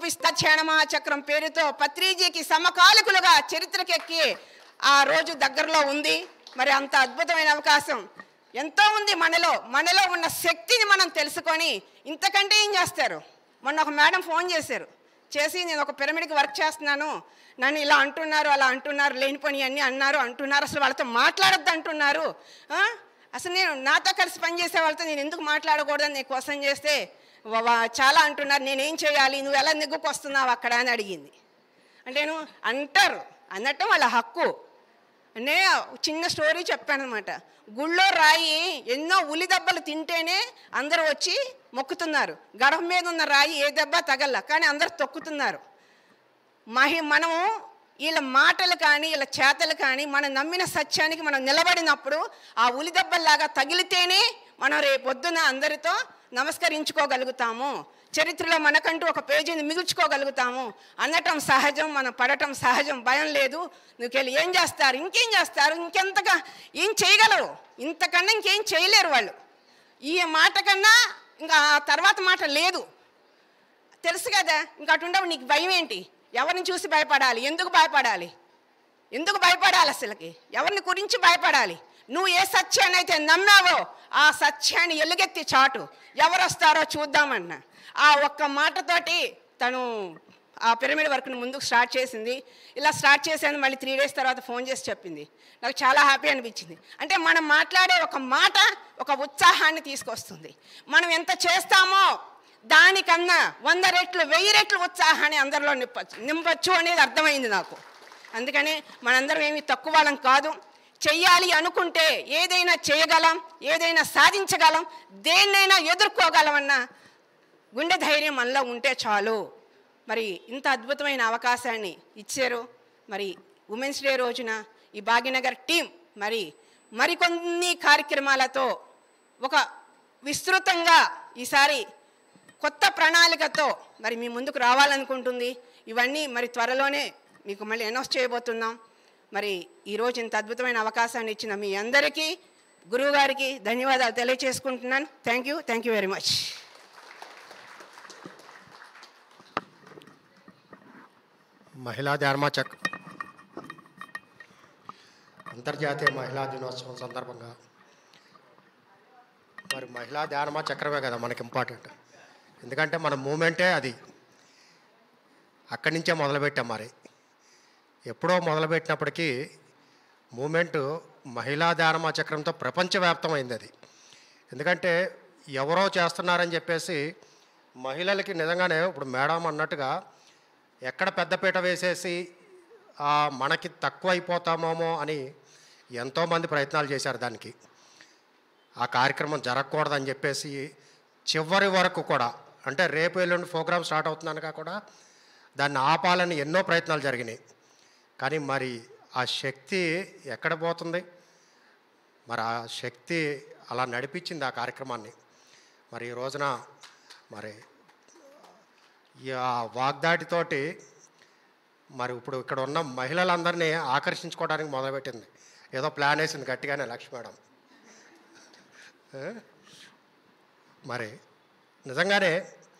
క్షేణమా చక్రం పేరుతో పత్రిజీకి సమకాలికులుగా చరిత్రకెక్కి ఆ రోజు దగ్గరలో ఉంది మరి అంత అద్భుతమైన అవకాశం ఎంతో ఉంది మనలో మనలో ఉన్న శక్తిని మనం తెలుసుకొని ఇంతకంటే ఏం చేస్తారు మొన్న ఒక మేడం ఫోన్ చేశారు చేసి నేను ఒక పిరమిడ్కి వర్క్ చేస్తున్నాను నన్ను ఇలా అంటున్నారు అలా అంటున్నారు లేనిపోని అన్నీ అన్నారు అంటున్నారు అసలు వాళ్ళతో మాట్లాడొద్దు అంటున్నారు ఆ? అసలు నేను నాతో కలిసి పనిచేసే వాళ్ళతో నేను ఎందుకు మాట్లాడకూడదని నేను క్వశ్చన్ చేస్తే వా- వా- చాలా అంటున్నారు నేనేం చేయాలి నువ్వు ఎలా నెగ్గుకు వస్తున్నావు అక్కడ అని అడిగింది అంటే నేను అంటారు అన్నట్టు వాళ్ళ హక్కు నే చిన్న స్టోరీ చెప్పాను అనమాట గుళ్ళో రాయి ఎన్నో ఉలి దెబ్బలు తింటేనే అందరూ వచ్చి మొక్కుతున్నారు గడప మీద ఉన్న రాయి ఏ దెబ్బ తగల కానీ అందరు తొక్కుతున్నారు మహి మనము వీళ్ళ మాటలు కానీ వీళ్ళ చేతలు కానీ మనం నమ్మిన సత్యానికి మనం నిలబడినప్పుడు ఆ ఉలి దెబ్బల్లాగా తగిలితేనే మనం రేపొద్దున అందరితో నమస్కరించుకోగలుగుతాము చరిత్రలో మనకంటూ ఒక పేజీని మిగుల్చుకోగలుగుతాము అనటం సహజం మనం పడటం సహజం భయం లేదు నువ్వు వెళ్ళి ఏం చేస్తారు ఇంకేం చేస్తారు ఇంకెంతగా ఏం చేయగలరు ఇంతకన్నా ఇంకేం చేయలేరు వాళ్ళు ఈ మాట కన్నా ఇంకా ఆ తర్వాత మాట లేదు తెలుసు కదా ఇంకా అటుండవు నీకు భయం ఏంటి ఎవరిని చూసి భయపడాలి ఎందుకు భయపడాలి ఎందుకు భయపడాలి అసలుకి ఎవరిని గురించి భయపడాలి నువ్వు ఏ సత్యాన్ని అయితే నమ్మావో ఆ సత్యాన్ని ఎలుగెత్తి చాటు ఎవరు వస్తారో చూద్దామన్న ఆ ఒక్క మాటతోటి తను ఆ పిరమిడ్ వర్క్ని ముందుకు స్టార్ట్ చేసింది ఇలా స్టార్ట్ చేశాను మళ్ళీ త్రీ డేస్ తర్వాత ఫోన్ చేసి చెప్పింది నాకు చాలా హ్యాపీ అనిపించింది అంటే మనం మాట్లాడే ఒక మాట ఒక ఉత్సాహాన్ని తీసుకొస్తుంది మనం ఎంత చేస్తామో దానికన్నా వంద రెట్లు వెయ్యి రెట్లు ఉత్సాహాన్ని అందరిలో నింపచ్చు నింపచ్చు అనేది అర్థమైంది నాకు అందుకని మనందరం ఏమి తక్కువ వాళ్ళం కాదు చెయ్యాలి అనుకుంటే ఏదైనా చేయగలం ఏదైనా సాధించగలం దేన్నైనా ఎదుర్కోగలమన్న గుండె ధైర్యం మనలో ఉంటే చాలు మరి ఇంత అద్భుతమైన అవకాశాన్ని ఇచ్చారు మరి ఉమెన్స్ డే రోజున ఈ భాగ్యనగర్ టీం మరి మరికొన్ని కార్యక్రమాలతో ఒక విస్తృతంగా ఈసారి కొత్త ప్రణాళికతో మరి మీ ముందుకు రావాలనుకుంటుంది ఇవన్నీ మరి త్వరలోనే మీకు మళ్ళీ అనౌన్స్ చేయబోతున్నాం మరి ఈరోజు ఇంత అద్భుతమైన అవకాశాన్ని ఇచ్చిన మీ అందరికీ గురువు గారికి ధన్యవాదాలు తెలియచేసుకుంటున్నాను thank you thank you very much మహిళా ధ్యానమాచక్ అంతర్జాతీయ మహిళా దినోత్సవం సందర్భంగా మరి మహిళా ధ్యానమా చక్రమే కదా మనకి ఇంపార్టెంట్ ఎందుకంటే మన మూమెంటే అది అక్కడి నుంచే మొదలుపెట్టాం మరి ఎప్పుడో మొదలుపెట్టినప్పటికీ మూమెంట్ మహిళా ధ్యానమా చక్రంతో ప్రపంచవ్యాప్తమైంది అది ఎందుకంటే ఎవరో చేస్తున్నారని చెప్పేసి మహిళలకి నిజంగానే ఇప్పుడు మేడం అన్నట్టుగా ఎక్కడ పెద్దపీట వేసేసి ఆ, మనకి తక్కువ అయిపోతామేమో అని ఎంతోమంది ప్రయత్నాలు చేశారు దానికి ఆ కార్యక్రమం జరగకూడదని చెప్పేసి చివరి వరకు కూడా అంటే రేపు ఎల్లుండి ప్రోగ్రామ్ స్టార్ట్ అవుతుందనగా కూడా దాన్ని ఆపాలని ఎన్నో ప్రయత్నాలు జరిగినాయి కానీ మరి ఆ శక్తి ఎక్కడ పోతుంది మరి ఆ శక్తి అలా నడిపించింది ఆ కార్యక్రమాన్ని మరి ఈ రోజున మరి ఈ ఆ వాగ్దాటితోటి మరి ఇప్పుడు ఇక్కడ ఉన్న మహిళలందరినీ ఆకర్షించుకోవడానికి మొదలుపెట్టింది ఏదో ప్లాన్ వేసింది గట్టిగానే లక్ష్మి మేడం ఏ? మరి నిజంగానే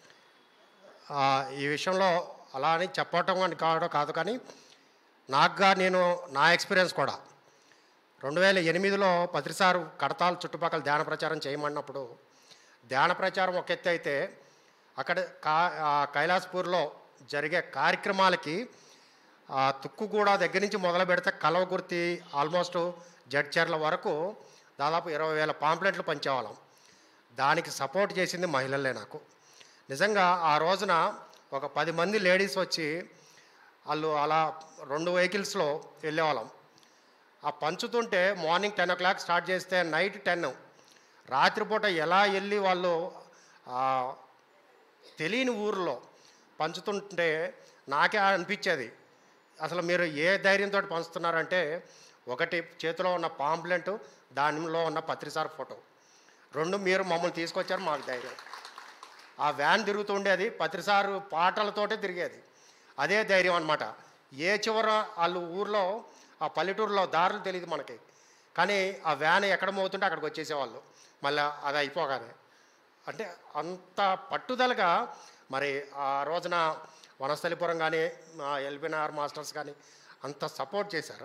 ఆ, ఈ విషయంలో అలా అని చెప్పటం అని కావడం కాదు కానీ నాకుగా నేను నా ఎక్స్పీరియన్స్ కూడా రెండు వేల ఎనిమిదిలో పత్రిసారు కడతాల్ చుట్టుపక్కల ధ్యాన ప్రచారం చేయమన్నప్పుడు ధ్యాన ప్రచారం ఒక ఎత్తు అయితే అక్కడ కా ఆ కైలాసపూర్లో జరిగే కార్యక్రమాలకి ఆ తుక్కుగూడ దగ్గర నుంచి మొదలు పెడితే కలవగుర్తి ఆల్మోస్ట్ జడ్చర్ల వరకు దాదాపు ఇరవై వేల పాంప్లెట్లు పంచేవాళ్ళం దానికి సపోర్ట్ చేసింది మహిళలే నాకు నిజంగా ఆ రోజున ఒక పది మంది లేడీస్ వచ్చి వాళ్ళు అలా రెండు వెహికల్స్లో వెళ్ళేవాళ్ళం ఆ పంచుతుంటే morning ten o'clock start చేస్తే నైట్ టెన్ రాత్రిపూట ఎలా వెళ్ళి వాళ్ళు ఆ, తెలియని ఊర్లో పంచుతుంటే నాకే అనిపించేది అసలు మీరు ఏ ధైర్యంతో పంచుతున్నారంటే ఒకటి చేతిలో ఉన్న పాంప్లెంట్ దానిలో ఉన్న పత్రిసార్ ఫోటో రెండు మీరు మమ్మల్ని తీసుకొచ్చారు మాకు ధైర్యం ఆ వ్యాన్ తిరుగుతుండేది పత్రిసారు పాటలతోటే తిరిగేది అదే ధైర్యం అనమాట ఏ చివర వాళ్ళు ఊర్లో ఆ పల్లెటూరులో దారులు తెలియదు మనకి కానీ ఆ వ్యాన్ ఎక్కడ మోగుతుంటే అక్కడికి వచ్చేసేవాళ్ళు మళ్ళీ అది అయిపోగానే అంటే అంత పట్టుదలగా మరి ఆ రోజున వనస్థలిపురం కానీ ఎల్బినార్ మాస్టర్స్ కానీ అంత సపోర్ట్ చేశారు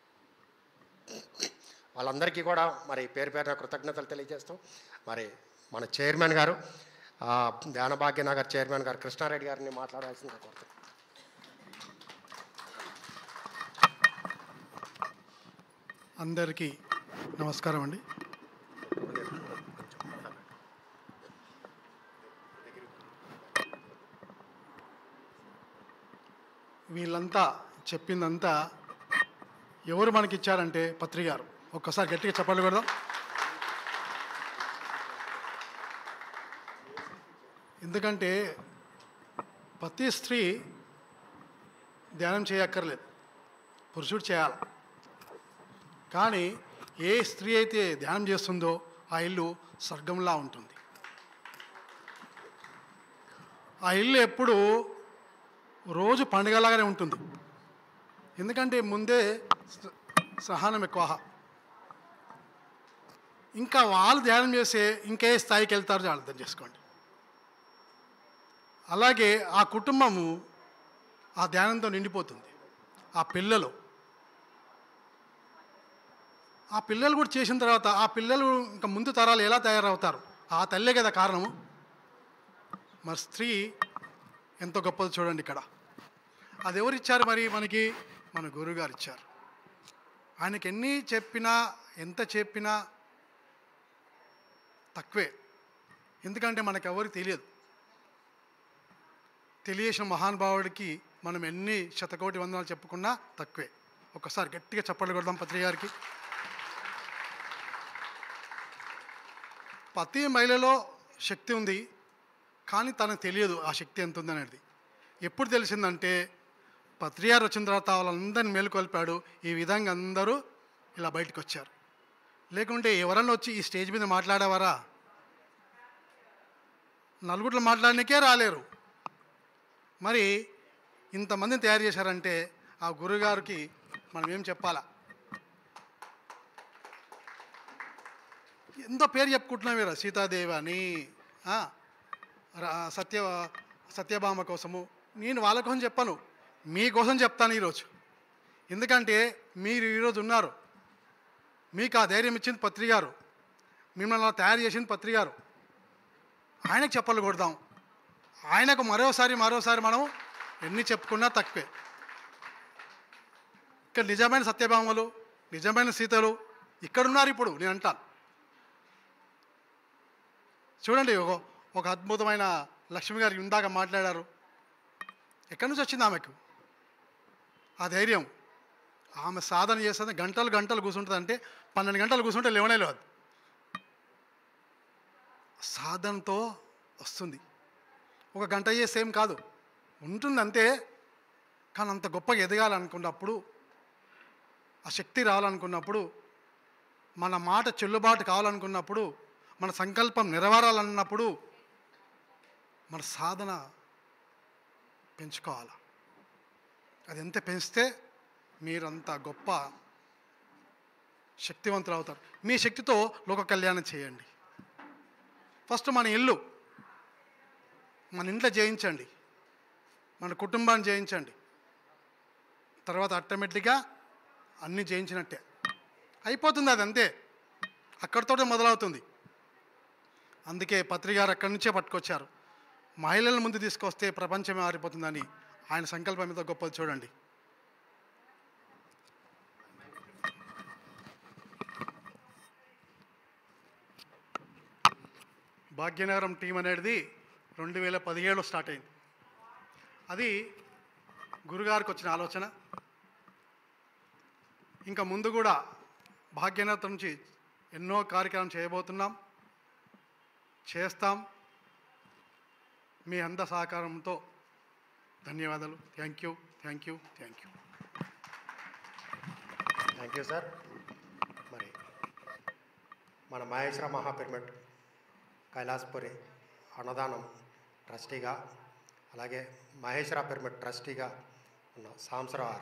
వాళ్ళందరికీ కూడా మరి పేరు పేరున కృతజ్ఞతలు తెలియజేస్తాం మరి మన చైర్మన్ గారు ఆ, ధ్యానభాగ్యనగర్ చైర్మన్ గారు కృష్ణారెడ్డి గారిని మాట్లాడాల్సిందిగా కోరుతున్నాం అందరికీ నమస్కారం అండి వీళ్ళంతా చెప్పిందంతా ఎవరు మనకి ఇచ్చారంటే పత్రి గారు ఒక్కసారి గట్టిగా చెప్పాలి కూడా ఎందుకంటే ప్రతి స్త్రీ ధ్యానం చేయక్కర్లేదు పురుషుడు చేయాలి కానీ ఏ స్త్రీ అయితే ధ్యానం చేస్తుందో ఆ ఇల్లు స్వర్గంలా ఉంటుంది ఆ ఇల్లు ఎప్పుడు రోజు పండుగలాగానే ఉంటుంది ఎందుకంటే ముందే స- సహనం ఎక్కువ ఇంకా వాళ్ళు ధ్యానం చేస్తే ఇంకే స్థాయికి వెళ్తారో అర్థం చేసుకోండి అలాగే ఆ కుటుంబము ఆ ధ్యానంతో నిండిపోతుంది ఆ పిల్లలు ఆ పిల్లలు కూడా చేసిన తర్వాత ఆ పిల్లలు ఇంకా ముందు తరాలు ఎలా తయారవుతారు ఆ తల్లే కదా కారణము మరి స్త్రీ ఎంతో గొప్పది చూడండి ఇక్కడ అది ఎవరు ఇచ్చారు మరి మనకి మన గురువుగారు ఇచ్చారు ఆయనకి ఎన్ని చెప్పినా ఎంత చెప్పినా తక్కువే ఎందుకంటే మనకు ఎవరికి తెలియదు తెలియసిన మహానుభావుడికి మనం ఎన్ని శతకోటి వందనాలు చెప్పుకున్నా తక్కువే ఒకసారి గట్టిగా చప్పట్లు కొడదాం పత్రి గారికి ప్రతి మహిళలో శక్తి ఉంది కానీ తనకు తెలియదు ఆ శక్తి ఎంత ఉందనేది ఎప్పుడు తెలిసిందంటే పత్రియారు వచ్చిన తర్వాత వాళ్ళందరిని మేలుకొల్పాడు ఈ విధంగా అందరూ ఇలా బయటకు వచ్చారు లేకుంటే ఎవరన్నా వచ్చి ఈ స్టేజ్ మీద మాట్లాడేవారా నలుగురిలో మాట్లాడడానికే రాలేరు మరి ఇంతమందిని తయారు చేశారంటే ఆ గురుగారికి మనం ఏం చెప్పాలా ఎంతో పేరు చెప్పుకుంటున్నాం మీరు సీతాదేవి అని ఆ, రా- సత్య సత్యభామ కోసము నేను వాళ్ళ కోసం చెప్పాను మీకోసం చెప్తాను ఈరోజు ఎందుకంటే మీరు ఈరోజు ఉన్నారు మీకు ఆ ధైర్యం ఇచ్చింది పత్రి గారు మిమ్మల్ని అలా తయారు చేసింది పత్రి గారు ఆయనకు చెప్పలు కొడదాం ఆయనకు మరోసారి మరోసారి మనం ఎన్ని చెప్పుకున్నా తక్కువే ఇక్కడ నిజమైన సత్యభామలు నిజమైన సీతలు ఇక్కడున్నారు ఇప్పుడు నేను అంటాను చూడండి ఒక ఒక అద్భుతమైన లక్ష్మి గారు ఇందాక మాట్లాడారు ఎక్కడి నుంచి వచ్చింది ఆమెకు ఆ ధైర్యం ఆమె సాధన చేస్తుంది గంటలు గంటలు కూర్చుంటుంది అంటే పన్నెండు గంటలు కూర్చుంటే లేవనే లేదు సాధనతో వస్తుంది ఒక గంట చేస్తే ఏం కాదు ఉంటుంది అంతే కానీ అంత గొప్పగా ఎదగాలనుకున్నప్పుడు ఆ శక్తి రావాలనుకున్నప్పుడు మన మాట చెల్లుబాటు కావాలనుకున్నప్పుడు మన సంకల్పం నెరవేరాలన్నప్పుడు మన సాధన పెంచుకోవాలి అది ఎంత పెంచితే మీరంత గొప్ప శక్తివంతులు అవుతారు మీ శక్తితో లోక కళ్యాణం చేయండి ఫస్ట్ మన ఇల్లు మన ఇంట్లో జయించండి మన కుటుంబాన్ని జయించండి తర్వాత ఆటోమేటిక్గా అన్నీ జయించినట్టే అయిపోతుంది అది అంతే అక్కడితోటే మొదలవుతుంది అందుకే పత్రికారు అక్కడి నుంచే పట్టుకొచ్చారు మహిళల ముందు తీసుకొస్తే ప్రపంచమే మారిపోతుందని ఆయన సంకల్పం మీద గొప్పది చూడండి భాగ్యనగరం టీం అనేది రెండు వేల పదిహేడులో స్టార్ట్ అయింది అది గురుగారికి వచ్చిన ఆలోచన ఇంకా ముందు కూడా భాగ్యనగరం నుంచి ఎన్నో కార్యక్రమం చేయబోతున్నాం చేస్తాం మీ అంద సహకారంతో ధన్యవాదాలు thank you thank you thank you thank you sir మరి మన మహేశ్వర మహాపిరమిడ్ కైలాసపురి అన్నదానం ట్రస్టీగా అలాగే మహేశ్వర పిరమిడ్ ట్రస్టీగా ఉన్న సాంసరావు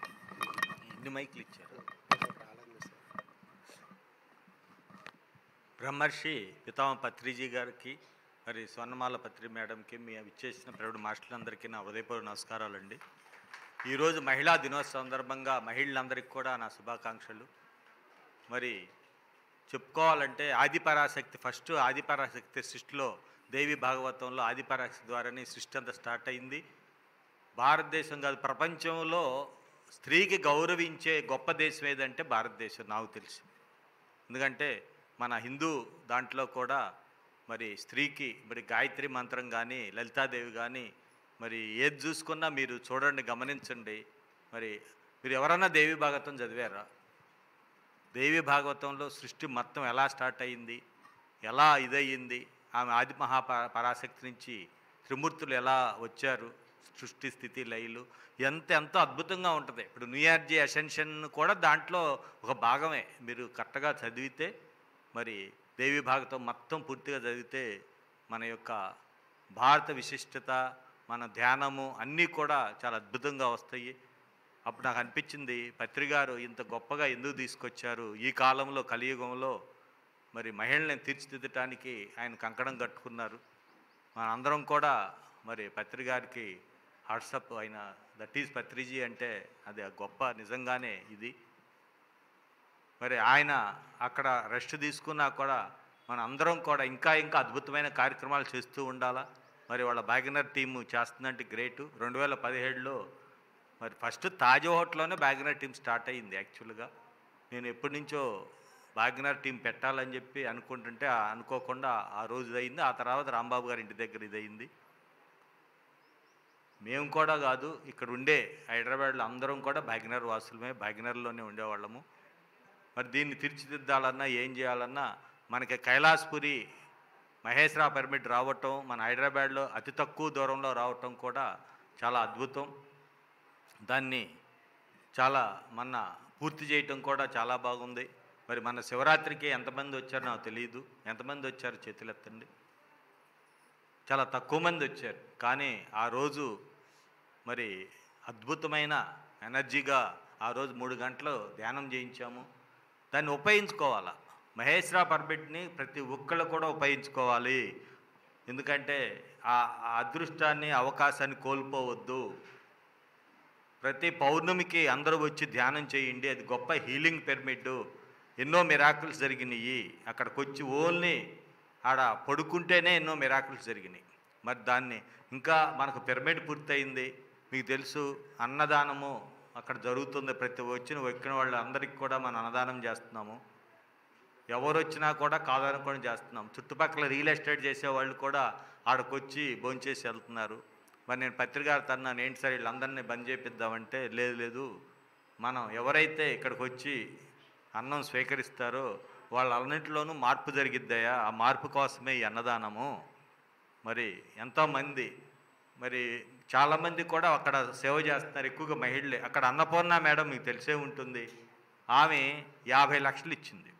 ఎన్ని మైకులు ఇచ్చారు బ్రహ్మర్షి పితామ పత్రిజీ గారికి మరి స్వర్ణమాల పత్రి మేడంకి మీ విచ్చేసిన ప్రైవేట్ మాస్టర్లందరికీ నా ఉదయపూర్వ నమస్కారాలండి ఈరోజు మహిళా దినోత్సవం సందర్భంగా మహిళలందరికీ కూడా నా శుభాకాంక్షలు మరి చెప్పుకోవాలంటే ఆదిపరాశక్తి ఫస్ట్ ఆదిపరాశక్తి సృష్టిలో దేవి భాగవతంలో ఆదిపరాశక్తి ద్వారానే ఈ సృష్టి అంతా స్టార్ట్ అయింది భారతదేశం కాదు ప్రపంచంలో స్త్రీకి గౌరవించే గొప్ప దేశం ఏదంటే భారతదేశం నాకు తెలిసి ఎందుకంటే మన హిందూ దాంట్లో కూడా మరి స్త్రీకి మరి గాయత్రి మంత్రం కానీ లలితాదేవి కానీ మరి ఏది చూసుకున్నా మీరు చూడండి గమనించండి మరి మీరు ఎవరన్నా దేవి భాగవతం చదివారా దేవి భాగవతంలో సృష్టి మొత్తం ఎలా స్టార్ట్ అయ్యింది ఎలా ఇదయ్యింది ఆమె ఆది మహా ప- పరాశక్తి నుంచి త్రిమూర్తులు ఎలా వచ్చారు సృష్టి స్థితి లయలు ఎంత ఎంతో అద్భుతంగా ఉంటుంది ఇప్పుడు న్యూ ఇయర్జీ అసెన్షన్ కూడా దాంట్లో ఒక భాగమే మీరు కరెక్ట్గా చదివితే మరి దేవి భాగవతం మొత్తం పూర్తిగా చదివితే మన యొక్క భారత విశిష్టత మన ధ్యానము అన్నీ కూడా చాలా అద్భుతంగా వస్తాయి అప్పుడు నాకు అనిపించింది పత్రిగారు ఇంత గొప్పగా ఎందుకు తీసుకొచ్చారు ఈ కాలంలో కలియుగంలో మరి మహిళల్ని తీర్చిదిద్దటానికి ఆయన కంకణం కట్టుకున్నారు మనందరం కూడా మరి పత్రిగారికి వాట్సప్ అయిన దట్ ఈజ్ పత్రిజీ అంటే అది ఆ గొప్ప నిజంగానే ఇది మరి ఆయన అక్కడ రెస్ట్ తీసుకున్నా కూడా మన అందరం కూడా ఇంకా ఇంకా అద్భుతమైన కార్యక్రమాలు చేస్తూ ఉండాలా మరి వాళ్ళ బ్యాగనర్ టీము చేస్తుందంటే గ్రేటు రెండు వేల పదిహేడులో మరి ఫస్ట్ తాజ్ హోటల్లోనే బ్యాగనర్ టీం స్టార్ట్ అయ్యింది యాక్చువల్గా నేను ఎప్పటి నుంచో బ్యాగనర్ టీం పెట్టాలని చెప్పి అనుకుంటుంటే ఆ అనుకోకుండా ఆ రోజు అయింది ఆ తర్వాత రాంబాబు గారి ఇంటి దగ్గర ఇది అయింది మేము కూడా కాదు ఇక్కడ ఉండే హైదరాబాద్లో అందరం కూడా బ్యాగనర్ వాసులమే బ్యాగనర్లోనే ఉండేవాళ్ళము మరి దీన్ని తీర్చిదిద్దాలన్నా ఏం చేయాలన్నా మనకి కైలాస్పురి మహేశ్వరా పిరమిడ్ రావటం మన హైదరాబాద్లో అతి తక్కువ దూరంలో రావటం కూడా చాలా అద్భుతం దాన్ని చాలా మన పూర్తి చేయటం కూడా చాలా బాగుంది మరి మన శివరాత్రికి ఎంతమంది వచ్చారో నాకు తెలియదు ఎంతమంది వచ్చారు చేతులెత్తండి చాలా తక్కువ మంది వచ్చారు కానీ ఆ రోజు మరి అద్భుతమైన ఎనర్జీగా ఆ రోజు మూడు గంటలు ధ్యానం చేయించాము దాన్ని ఉపయోగించుకోవాలా మహేశ్వరా పర్మిట్ని ప్రతి ఒక్కళ్ళు కూడా ఉపయోగించుకోవాలి ఎందుకంటే ఆ ఆ అదృష్టాన్ని అవకాశాన్ని కోల్పోవద్దు ప్రతి పౌర్ణమికి అందరూ వచ్చి ధ్యానం చేయండి అది గొప్ప హీలింగ్ పిరమిడ్ ఎన్నో మిరాకిల్స్ జరిగినాయి అక్కడికి వచ్చి ఓన్లీ ఆడ పడుకుంటేనే ఎన్నో మిరాకిల్స్ జరిగినాయి మరి దాన్ని ఇంకా మనకు పిరమిడ్ పూర్తయింది మీకు తెలుసు అన్నదానము అక్కడ జరుగుతుంది ప్రతి వచ్చిన ఎక్కిన వాళ్ళు అందరికీ కూడా మనం అన్నదానం చేస్తున్నాము ఎవరు వచ్చినా కూడా కాదనుకొని చేస్తున్నాం చుట్టుపక్కల రియల్ ఎస్టేట్ చేసే వాళ్ళు కూడా ఆడకొచ్చి భోంచేసి వెళ్తున్నారు మరి నేను పత్రికారు తన్నాను ఏంటి సార్ వీళ్ళందరినీ బంద్ చేపిద్దామంటే లేదు లేదు మనం ఎవరైతే ఇక్కడికి వచ్చి అన్నం స్వీకరిస్తారో వాళ్ళన్నింటిలోనూ మార్పు జరిగిద్దయా ఆ మార్పు కోసమే ఈ అన్నదానము మరి ఎంతోమంది మరి చాలామంది కూడా అక్కడ సేవ చేస్తున్నారు ఎక్కువగా మహిళలే అక్కడ అన్నపూర్ణ మేడం మీకు తెలిసే ఉంటుంది ఆమె యాభై లక్షలు ఇచ్చింది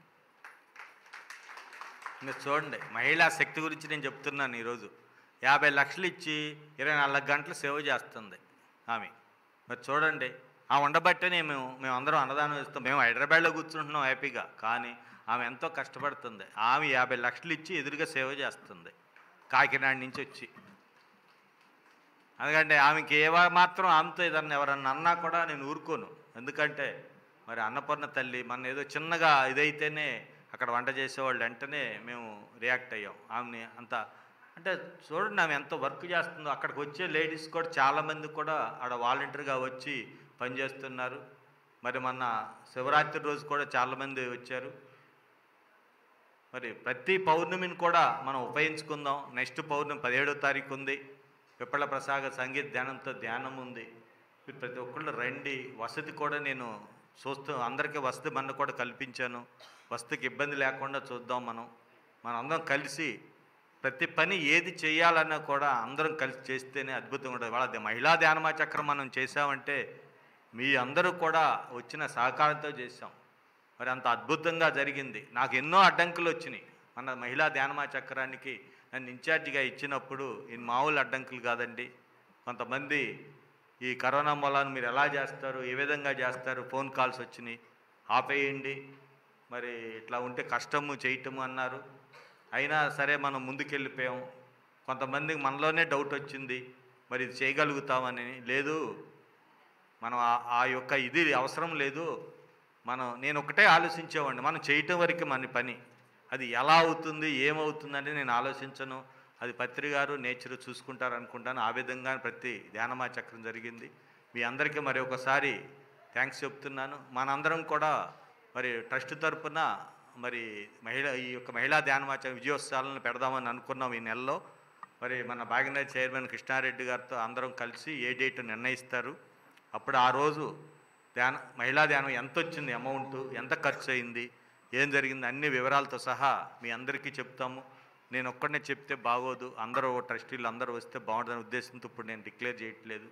మీరు చూడండి మహిళా శక్తి గురించి నేను చెప్తున్నాను ఈరోజు యాభై లక్షలు ఇచ్చి ఇరవై నాలుగు గంటలు సేవ చేస్తుంది ఆమె మరి చూడండి ఆ ఉండబట్టే మేము మేమందరం అన్నదానం ఇస్తాం మేము హైదరాబాద్లో కూర్చుంటున్నాం హ్యాపీగా కానీ ఆమె ఎంతో కష్టపడుతుంది ఆమె యాభై లక్షలు ఇచ్చి ఎదురుగా సేవ చేస్తుంది కాకినాడ నుంచి వచ్చి ఎందుకంటే ఆమెకి ఏ మాత్రం ఆమెతో ఏదన్నా ఎవరన్నా అన్నా కూడా నేను ఊరుకోను ఎందుకంటే మరి అన్నపూర్ణ తల్లి మన ఏదో చిన్నగా ఇదైతేనే అక్కడ వంట చేసేవాళ్ళు వెంటనే మేము రియాక్ట్ అయ్యాం ఆమెని అంత అంటే చూడండి ఆమె ఎంత వర్క్ చేస్తుందో అక్కడికి వచ్చే లేడీస్ కూడా చాలామంది కూడా ఆడ వాలంటీర్గా వచ్చి పనిచేస్తున్నారు మరి మొన్న శివరాత్రి రోజు కూడా చాలామంది వచ్చారు మరి ప్రతి పౌర్ణమిని కూడా మనం ఉపయోగించుకుందాం నెక్స్ట్ పౌర్ణమి పదిహేడో తారీఖు ఉంది విప్పల ప్రసాద సంగీత ధ్యానంతో ధ్యానం ఉంది మీరు ప్రతి ఒక్కళ్ళు రండి వసతి కూడా నేను చూస్తూ అందరికీ వసతి మన కూడా కల్పించాను వసతికి ఇబ్బంది లేకుండా చూద్దాం మనం మనం అందరం కలిసి ప్రతి పని ఏది చేయాలన్నా కూడా అందరం కలిసి చేస్తేనే అద్భుతంగా ఉంటుంది వాళ్ళ మహిళా ధ్యానమా చక్రం మనం చేసామంటే మీ అందరూ కూడా వచ్చిన సహకారంతో చేశాం మరి అంత అద్భుతంగా జరిగింది నాకు ఎన్నో అడ్డంకులు వచ్చినాయి మన మహిళా ధ్యానమా చక్రానికి నన్ను ఇన్ఛార్జిగా ఇచ్చినప్పుడు ఈ మామూలు అడ్డంకులు కాదండి కొంతమంది ఈ కరోనా మూలాన్ని మీరు ఎలా చేస్తారు ఏ విధంగా చేస్తారు ఫోన్ కాల్స్ వచ్చినాయి ఆపేయండి మరి ఇట్లా ఉంటే కష్టము చేయటము అన్నారు అయినా సరే మనం ముందుకెళ్ళిపోయాం కొంతమందికి మనలోనే డౌట్ వచ్చింది మరి ఇది చేయగలుగుతామని లేదు మనం ఆ- ఆ యొక్క ఇది అవసరం లేదు మనం నేను ఒకటే ఆలోచించేవాడిని మనం చేయటం వరకు మన పని అది ఎలా అవుతుంది ఏమవుతుందని నేను ఆలోచించను అది పత్రి గారు నేచర్ చూసుకుంటారు అనుకుంటాను ఆ విధంగా ప్రతి ధ్యానమా చక్రం జరిగింది మీ అందరికీ మరి ఒకసారి థ్యాంక్స్ చెప్తున్నాను మనందరం కూడా మరి ట్రస్ట్ తరపున మరి మహిళ ఈ యొక్క మహిళా ధ్యానమాచ విజయోత్సవాలను పెడదామని అనుకున్నాం ఈ నెలలో మరి మన భాగ్యనగర్ చైర్మన్ కృష్ణారెడ్డి గారితో అందరం కలిసి ఏ డేట్ నిర్ణయిస్తారు అప్పుడు ఆ రోజు ధ్యాన మహిళా ధ్యానం ఎంత వచ్చింది అమౌంట్ ఎంత ఖర్చు అయింది ఏం జరిగింది అన్ని వివరాలతో సహా మీ అందరికీ చెప్తాము నేను ఒక్కడనే చెప్తే బాగోదు అందరూ ట్రస్టీలు అందరూ వస్తే బాగుంటుందనే ఉద్దేశంతో ఇప్పుడు నేను డిక్లేర్ చేయట్లేదు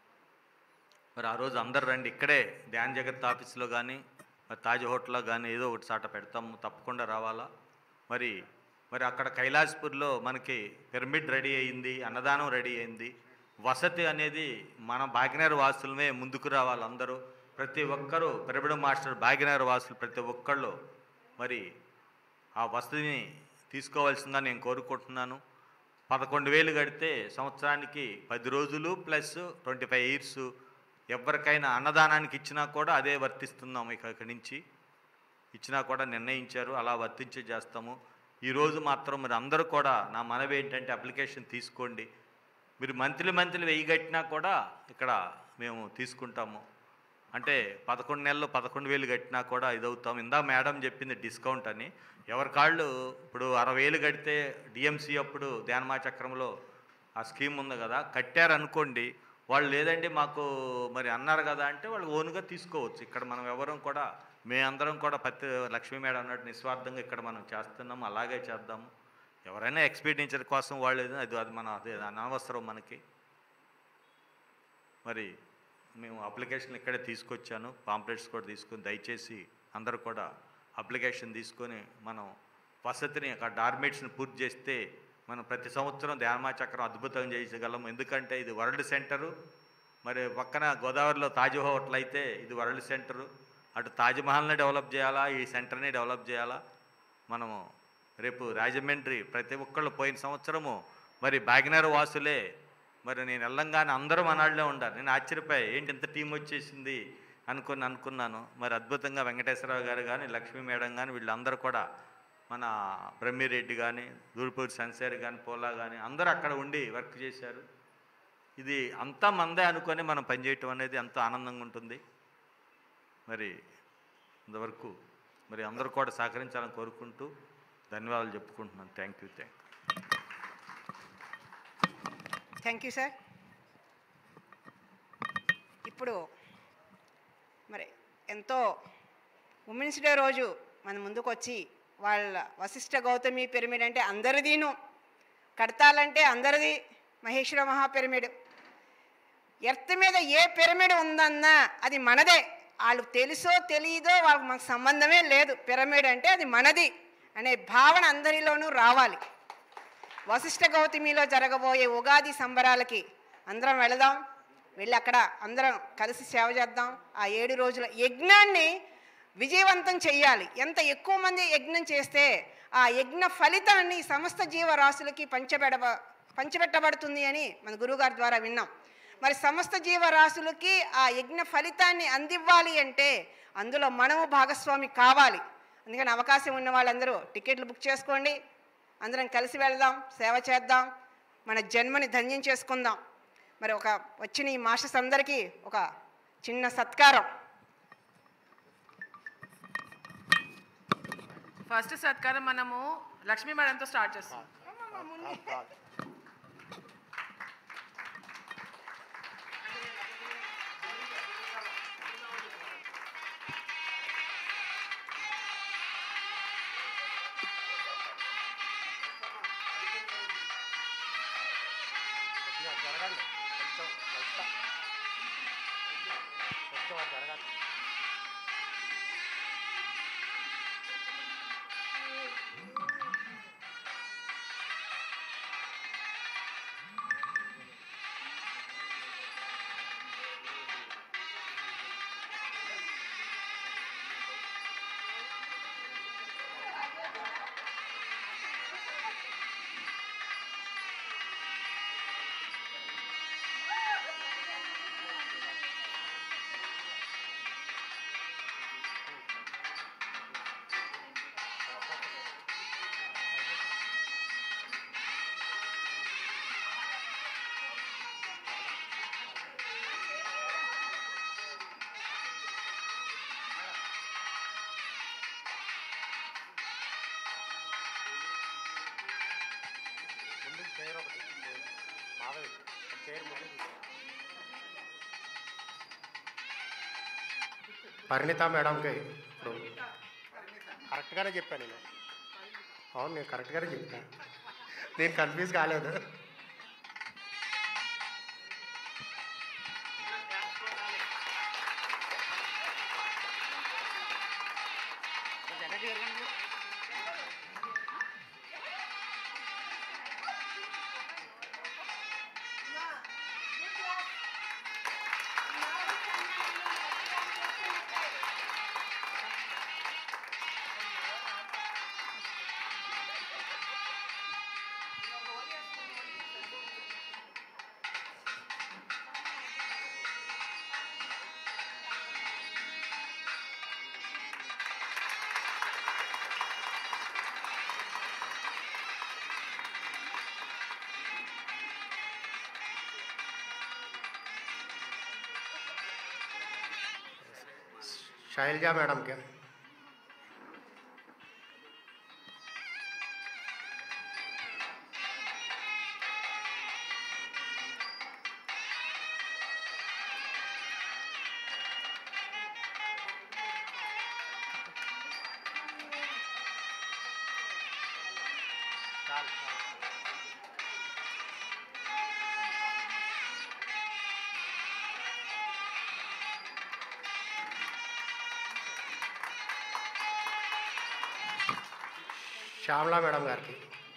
మరి ఆ రోజు అందరు రండి ఇక్కడే ధ్యాన్ జగత్ ఆఫీస్లో కానీ మరి తాజ్ హోటల్లో కానీ ఏదో ఒకటి చాట పెడతాము తప్పకుండా రావాలా మరి మరి అక్కడ కైలాస్పూర్లో మనకి పిరమిడ్ రెడీ అయింది అన్నదానం రెడీ అయింది వసతి అనేది మన భాగ్యనగర్ వాసులమే ముందుకు రావాలి అందరూ ప్రతి ఒక్కరూ పిరమిడ్ మాస్టర్ భాగ్యనగర్ వాసులు ప్రతి ఒక్కళ్ళు మరి ఆ వసతిని తీసుకోవాల్సిందిగా నేను కోరుకుంటున్నాను పదకొండు వేలు కడితే సంవత్సరానికి పది రోజులు ప్లస్ ట్వంటీ ఫైవ్ ఇయర్స్ ఎవరికైనా అన్నదానానికి ఇచ్చినా కూడా అదే వర్తిస్తున్నాము ఇక ఇక్కడి నుంచి ఇచ్చినా కూడా నిర్ణయించారు అలా వర్తించే చేస్తాము ఈరోజు మాత్రం మరి అందరూ కూడా నా మనవి ఏంటంటే అప్లికేషన్ తీసుకోండి మీరు మంత్లీ మంత్లీ వెయ్యి కట్టినా కూడా ఇక్కడ మేము తీసుకుంటాము అంటే పదకొండు నెలలు పదకొండు వేలు కట్టినా కూడా ఇదవుతాం ఇందా మేడం చెప్పింది డిస్కౌంట్ అని ఎవరి కాళ్ళు ఇప్పుడు అరవై వేలు కడితే డిఎంసీ అప్పుడు ధ్యానమా చక్రంలో ఆ స్కీమ్ ఉంది కదా కట్టారనుకోండి వాళ్ళు లేదండి మాకు మరి అన్నారు కదా అంటే వాళ్ళు ఓన్గా తీసుకోవచ్చు ఇక్కడ మనం ఎవరం కూడా మేమందరం కూడా పత్తి లక్ష్మీ మేడం అన్నట్టు నిస్వార్థంగా ఇక్కడ మనం చేస్తున్నాము అలాగే చేద్దాము ఎవరైనా ఎక్స్పీడియన్సర్ కోసం వాళ్ళు ఏదో అది అది మన అది అనవసరం మనకి మరి మేము అప్లికేషన్ ఇక్కడే తీసుకొచ్చాను పాంప్లెట్స్ కూడా తీసుకొని దయచేసి అందరూ కూడా అప్లికేషన్ తీసుకొని మనం వసతిని అక్కడ డార్మేట్స్ని పూర్తి చేస్తే మనం ప్రతి సంవత్సరం ధ్యానమా చక్రం అద్భుతంగా చేయగలం ఎందుకంటే ఇది వరల్డ్ సెంటరు మరి పక్కన గోదావరిలో తాజ్ హోటల్ అయితే ఇది వరల్డ్ సెంటరు అటు తాజ్మహల్ని డెవలప్ చేయాలా ఈ సెంటర్ని డెవలప్ చేయాలా మనము రేపు రాజమండ్రి ప్రతి ఒక్కళ్ళు పోయిన సంవత్సరము మరి బాగినర్ వాసులే మరి నేను వెళ్ళంగానే అందరూ మనాళ్ళే ఉండారు నేను ఆశ్చర్యపోయా ఏంటి ఇంత టీం వచ్చేసింది అనుకుని అనుకున్నాను మరి అద్భుతంగా వెంకటేశ్వరరావు గారు కానీ లక్ష్మీ మేడం కానీ వీళ్ళందరూ కూడా మన బ్రహ్మిరెడ్డి కానీ దూర్పూర్ సన్సేర్ కానీ పోలా కానీ అందరూ అక్కడ ఉండి వర్క్ చేశారు ఇది అంతా మందే అనుకొని మనం పనిచేయటం అనేది ఎంతో ఆనందంగా ఉంటుంది మరి ఇంతవరకు మరి అందరూ కూడా సహకరించాలని కోరుకుంటూ ధన్యవాదాలు చెప్పుకుంటున్నాను thank you thank thank you sir ఇప్పుడు మరి ఎంతో ఉమెన్స్ డే రోజు మన ముందుకు వచ్చి వాళ్ళ వశిష్ఠ గౌతమి పిరమిడ్ అంటే అందరిదీను కడతాలంటే అందరిది మహేశ్వర మహా పిరమిడ్ ఎర్త్ మీద ఏ పిరమిడ్ ఉందన్నా అది మనదే వాళ్ళు తెలుసో తెలియదో వాళ్ళకి మాకు సంబంధమే లేదు పిరమిడ్ అంటే అది మనది అనే భావన అందరిలోనూ రావాలి వశిష్ఠ గౌతమిలో జరగబోయే ఉగాది సంబరాలకి అందరం వెళదాం వెళ్ళి అక్కడ అందరం కలిసి సేవ చేద్దాం ఆ ఏడు రోజుల యజ్ఞాన్ని విజయవంతం చేయాలి ఎంత ఎక్కువ మంది యజ్ఞం చేస్తే ఆ యజ్ఞ ఫలితాన్ని సమస్త జీవరాశులకి పంచబెడ పంచబెట్టబడుతుంది అని మన గురువుగారి ద్వారా విన్నాం మరి సమస్త జీవరాశులకి ఆ యజ్ఞ ఫలితాన్ని అందివ్వాలి అంటే అందులో మనము భాగస్వామి కావాలి అందుకని అవకాశం ఉన్న వాళ్ళందరూ టికెట్లు బుక్ చేసుకోండి అందరం కలిసి వెళ్దాం సేవ చేద్దాం మన జన్మని ధన్యం చేసుకుందాం మరి ఒక వచ్చిన ఈ మాస్టర్స్ అందరికీ ఒక చిన్న సత్కారం ఫస్ట్ సత్కారం మనము లక్ష్మీ మేడంతో స్టార్ట్ చేస్తాం జరగండి కొంచెం వెళ్తా కొంచెం అది జరగాలి చైర్ ఒకటి మాధవి చైర్ ముందు పరిణిత మేడంకి ఇప్పుడు కరెక్ట్గానే చెప్పాను నేను అవును నేను కరెక్ట్గానే చెప్పాను నేను కన్ఫ్యూజ్ కాలేదు శైలజ మేడంకి శ్యామలా మేడం గారికి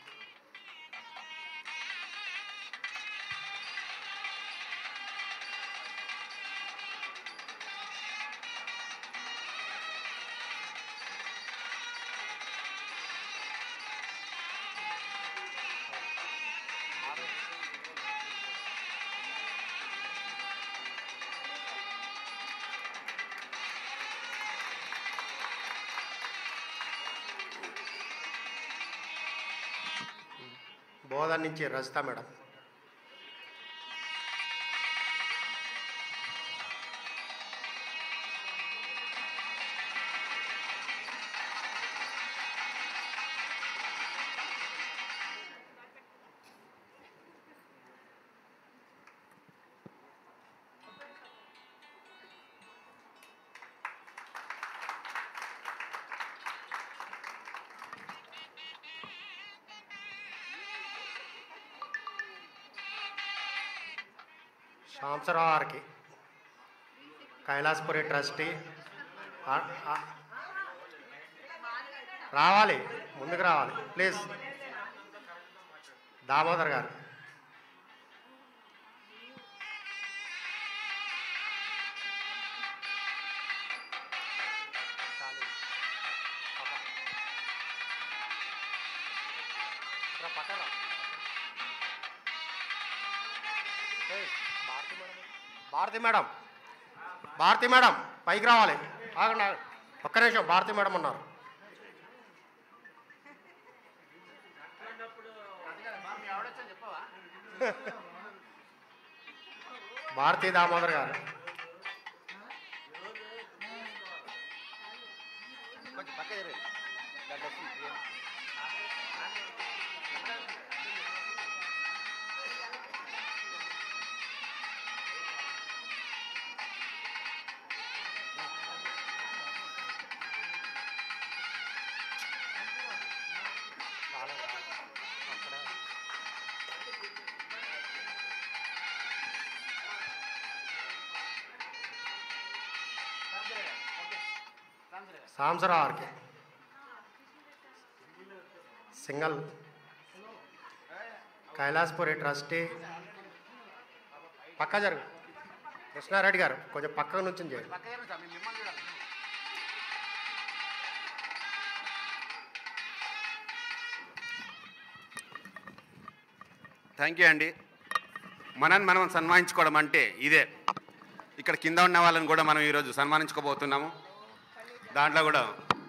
బోధన నుంచి రజిత మేడం సాంసరావు గారికి కైలాసపురి ట్రస్టీ ఆ- ఆ- రావాలి ముందుకు రావాలి ప్లీజ్ దామోదర్ గారు భారతి మేడం భారతి మేడం పైకి రావాలి ఆగండి ఆగండి. ఒక్క నిమిషం భారతి మేడం ఉన్నారు భారతీ దామోదర్ గారు సాంసరావు గారికి సింగల్ కైలాసపురి ట్రస్టీ పక్క జరుగు కృష్ణారెడ్డి గారు కొంచెం పక్క నుంచి చేయండి థ్యాంక్ యూ అండి మనని మనం సన్మానించుకోవడం అంటే ఇదే ఇక్కడ కింద ఉన్న వాళ్ళని కూడా మనం ఈరోజు సన్మానించుకోబోతున్నాము దాంట్లో కూడా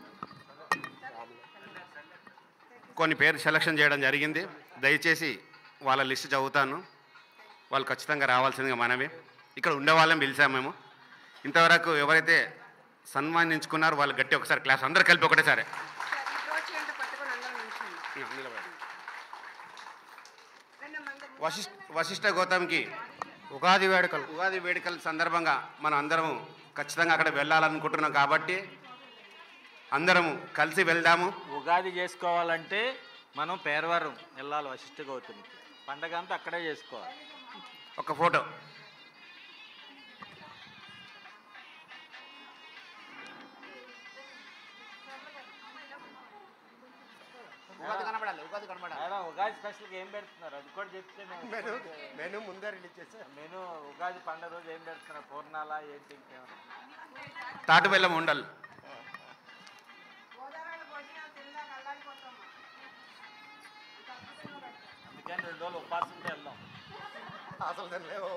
కొన్ని పేరు సెలక్షన్ చేయడం జరిగింది దయచేసి వాళ్ళ లిస్ట్ చదువుతాను వాళ్ళు ఖచ్చితంగా రావాల్సిందిగా మనమే ఇక్కడ ఉండే వాళ్ళని పిలిచాము మేము ఇంతవరకు ఎవరైతే సన్మానించుకున్నారో వాళ్ళు గట్టి ఒకసారి క్లాస్ అందరు కలిపి ఒకటేసారి నిలబడండి. వశిష్ఠ వశిష్ఠ గౌతమ్కి ఉగాది వేడుకలు ఉగాది వేడుకల సందర్భంగా మనం అందరము ఖచ్చితంగా అక్కడ వెళ్ళాలనుకుంటున్నాం కాబట్టి అందరము కలిసి వెళ్దాము ఉగాది చేసుకోవాలంటే మనం పేరవరం వెళ్ళాలి వశిష్ఠ గౌతమికి పండగ అంతా అక్కడే చేసుకోవాలి ఒక ఫోటో మేడం ఉగాది స్పెషల్గా ఏం పెడుతున్నారు అది కూడా చెప్తే మేము మెను ముందే రిలీజ్ చేసా మెను ఉగాది పండుగ రోజు ఏం పెడుతున్నారు పూర్ణాల ఏంటి ఇంకేమన్నా తాటు బెల్లం ఉండలు అందుకని రెండు రోజులు ఉపాసం ఉంటే వెళ్దాం అసలు దాని లేవు.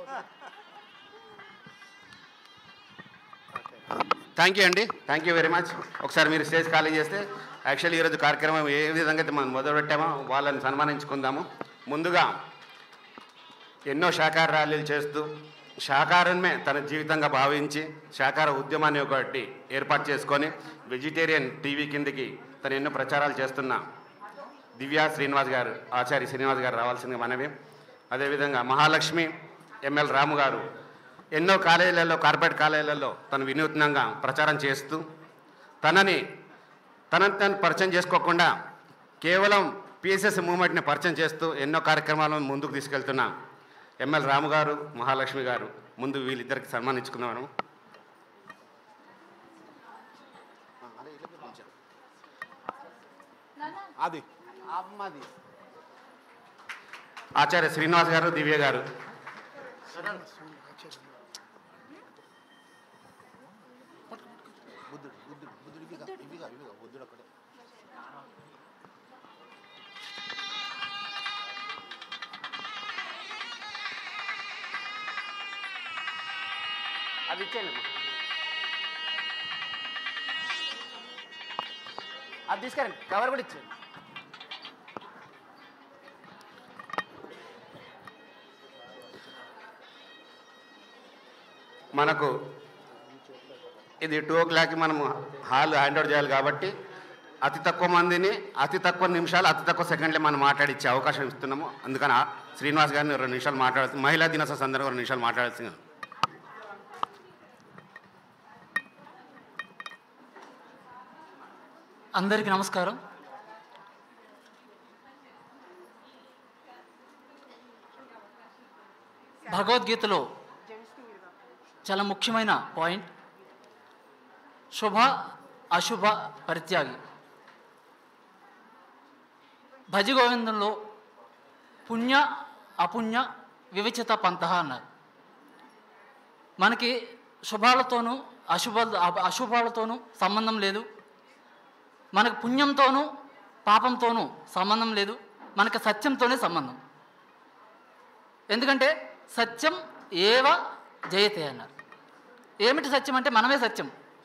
థ్యాంక్ యూ అండి థ్యాంక్ యూ వెరీ మచ్ ఒకసారి మీరు స్టేజ్ ఖాళీ చేస్తే యాక్చువల్లీ ఈరోజు కార్యక్రమం ఏ విధంగా అయితే మనం మొదలుపెట్టామో వాళ్ళని సన్మానించుకుందాము ముందుగా ఎన్నో శాకార ర్యాలీలు చేస్తూ శాకారమే తన జీవితంగా భావించి శాకార ఉద్యమాన్ని ఒకటి ఏర్పాటు చేసుకొని వెజిటేరియన్ టీవీ కిందకి తను ఎన్నో ప్రచారాలు చేస్తున్న దివ్యా శ్రీనివాస్ గారు ఆచార్య శ్రీనివాస్ గారు రావాల్సిందిగా మనవి అదేవిధంగా మహాలక్ష్మి ఎంఎల్ రాము గారు ఎన్నో కాలేజీలలో కార్పొరేట్ కాలేజీలలో తను వినూత్నంగా ప్రచారం చేస్తూ తనని తనని తను పరిచయం చేసుకోకుండా కేవలం పిఎస్ఎస్ మూమెంట్ని పరిచయం చేస్తూ ఎన్నో కార్యక్రమాలను ముందుకు తీసుకెళ్తున్న ఎంఎల్ రాము గారు మహాలక్ష్మి గారు ముందు వీళ్ళిద్దరికి సన్మానించుకుందాం అది అమ్మది ఆచార్య శ్రీనివాస్ గారు దివ్య గారు అది ఇచ్చేయండి అది తీసుకురండి కవర్ కూడా ఇచ్చేయండి మనకు ఇది టూ ఓ క్లాక్కి మనము హాల్ హ్యాండ్ ఓవర్ చేయాలి కాబట్టి అతి తక్కువ మందిని అతి తక్కువ నిమిషాలు అతి తక్కువ సెకండ్లే మనం మాట్లాడిచ్చే అవకాశం ఇస్తున్నాము అందుకని ఆ శ్రీనివాస్ గారిని రెండు నిమిషాలు మాట్లాడుతుంది మహిళా దినోత్సవ సందర్భంగా రెండు నిమిషాలు మాట్లాడాల్సింది అందరికీ నమస్కారం భగవద్గీతలో చాలా ముఖ్యమైన పాయింట్ శుభ అశుభ పరిత్యాగి భజ గోవిందంలో పుణ్య అపుణ్య వివిచిత పంత అన్నారు మనకి శుభాలతోనూ అశుభ అశుభాలతోనూ సంబంధం లేదు మనకు పుణ్యంతోనూ పాపంతోనూ సంబంధం లేదు మనకు సత్యంతోనే సంబంధం ఎందుకంటే సత్యం ఏవ జయతే అన్నారు ఏమిటి సత్యం అంటే మనమే సత్యం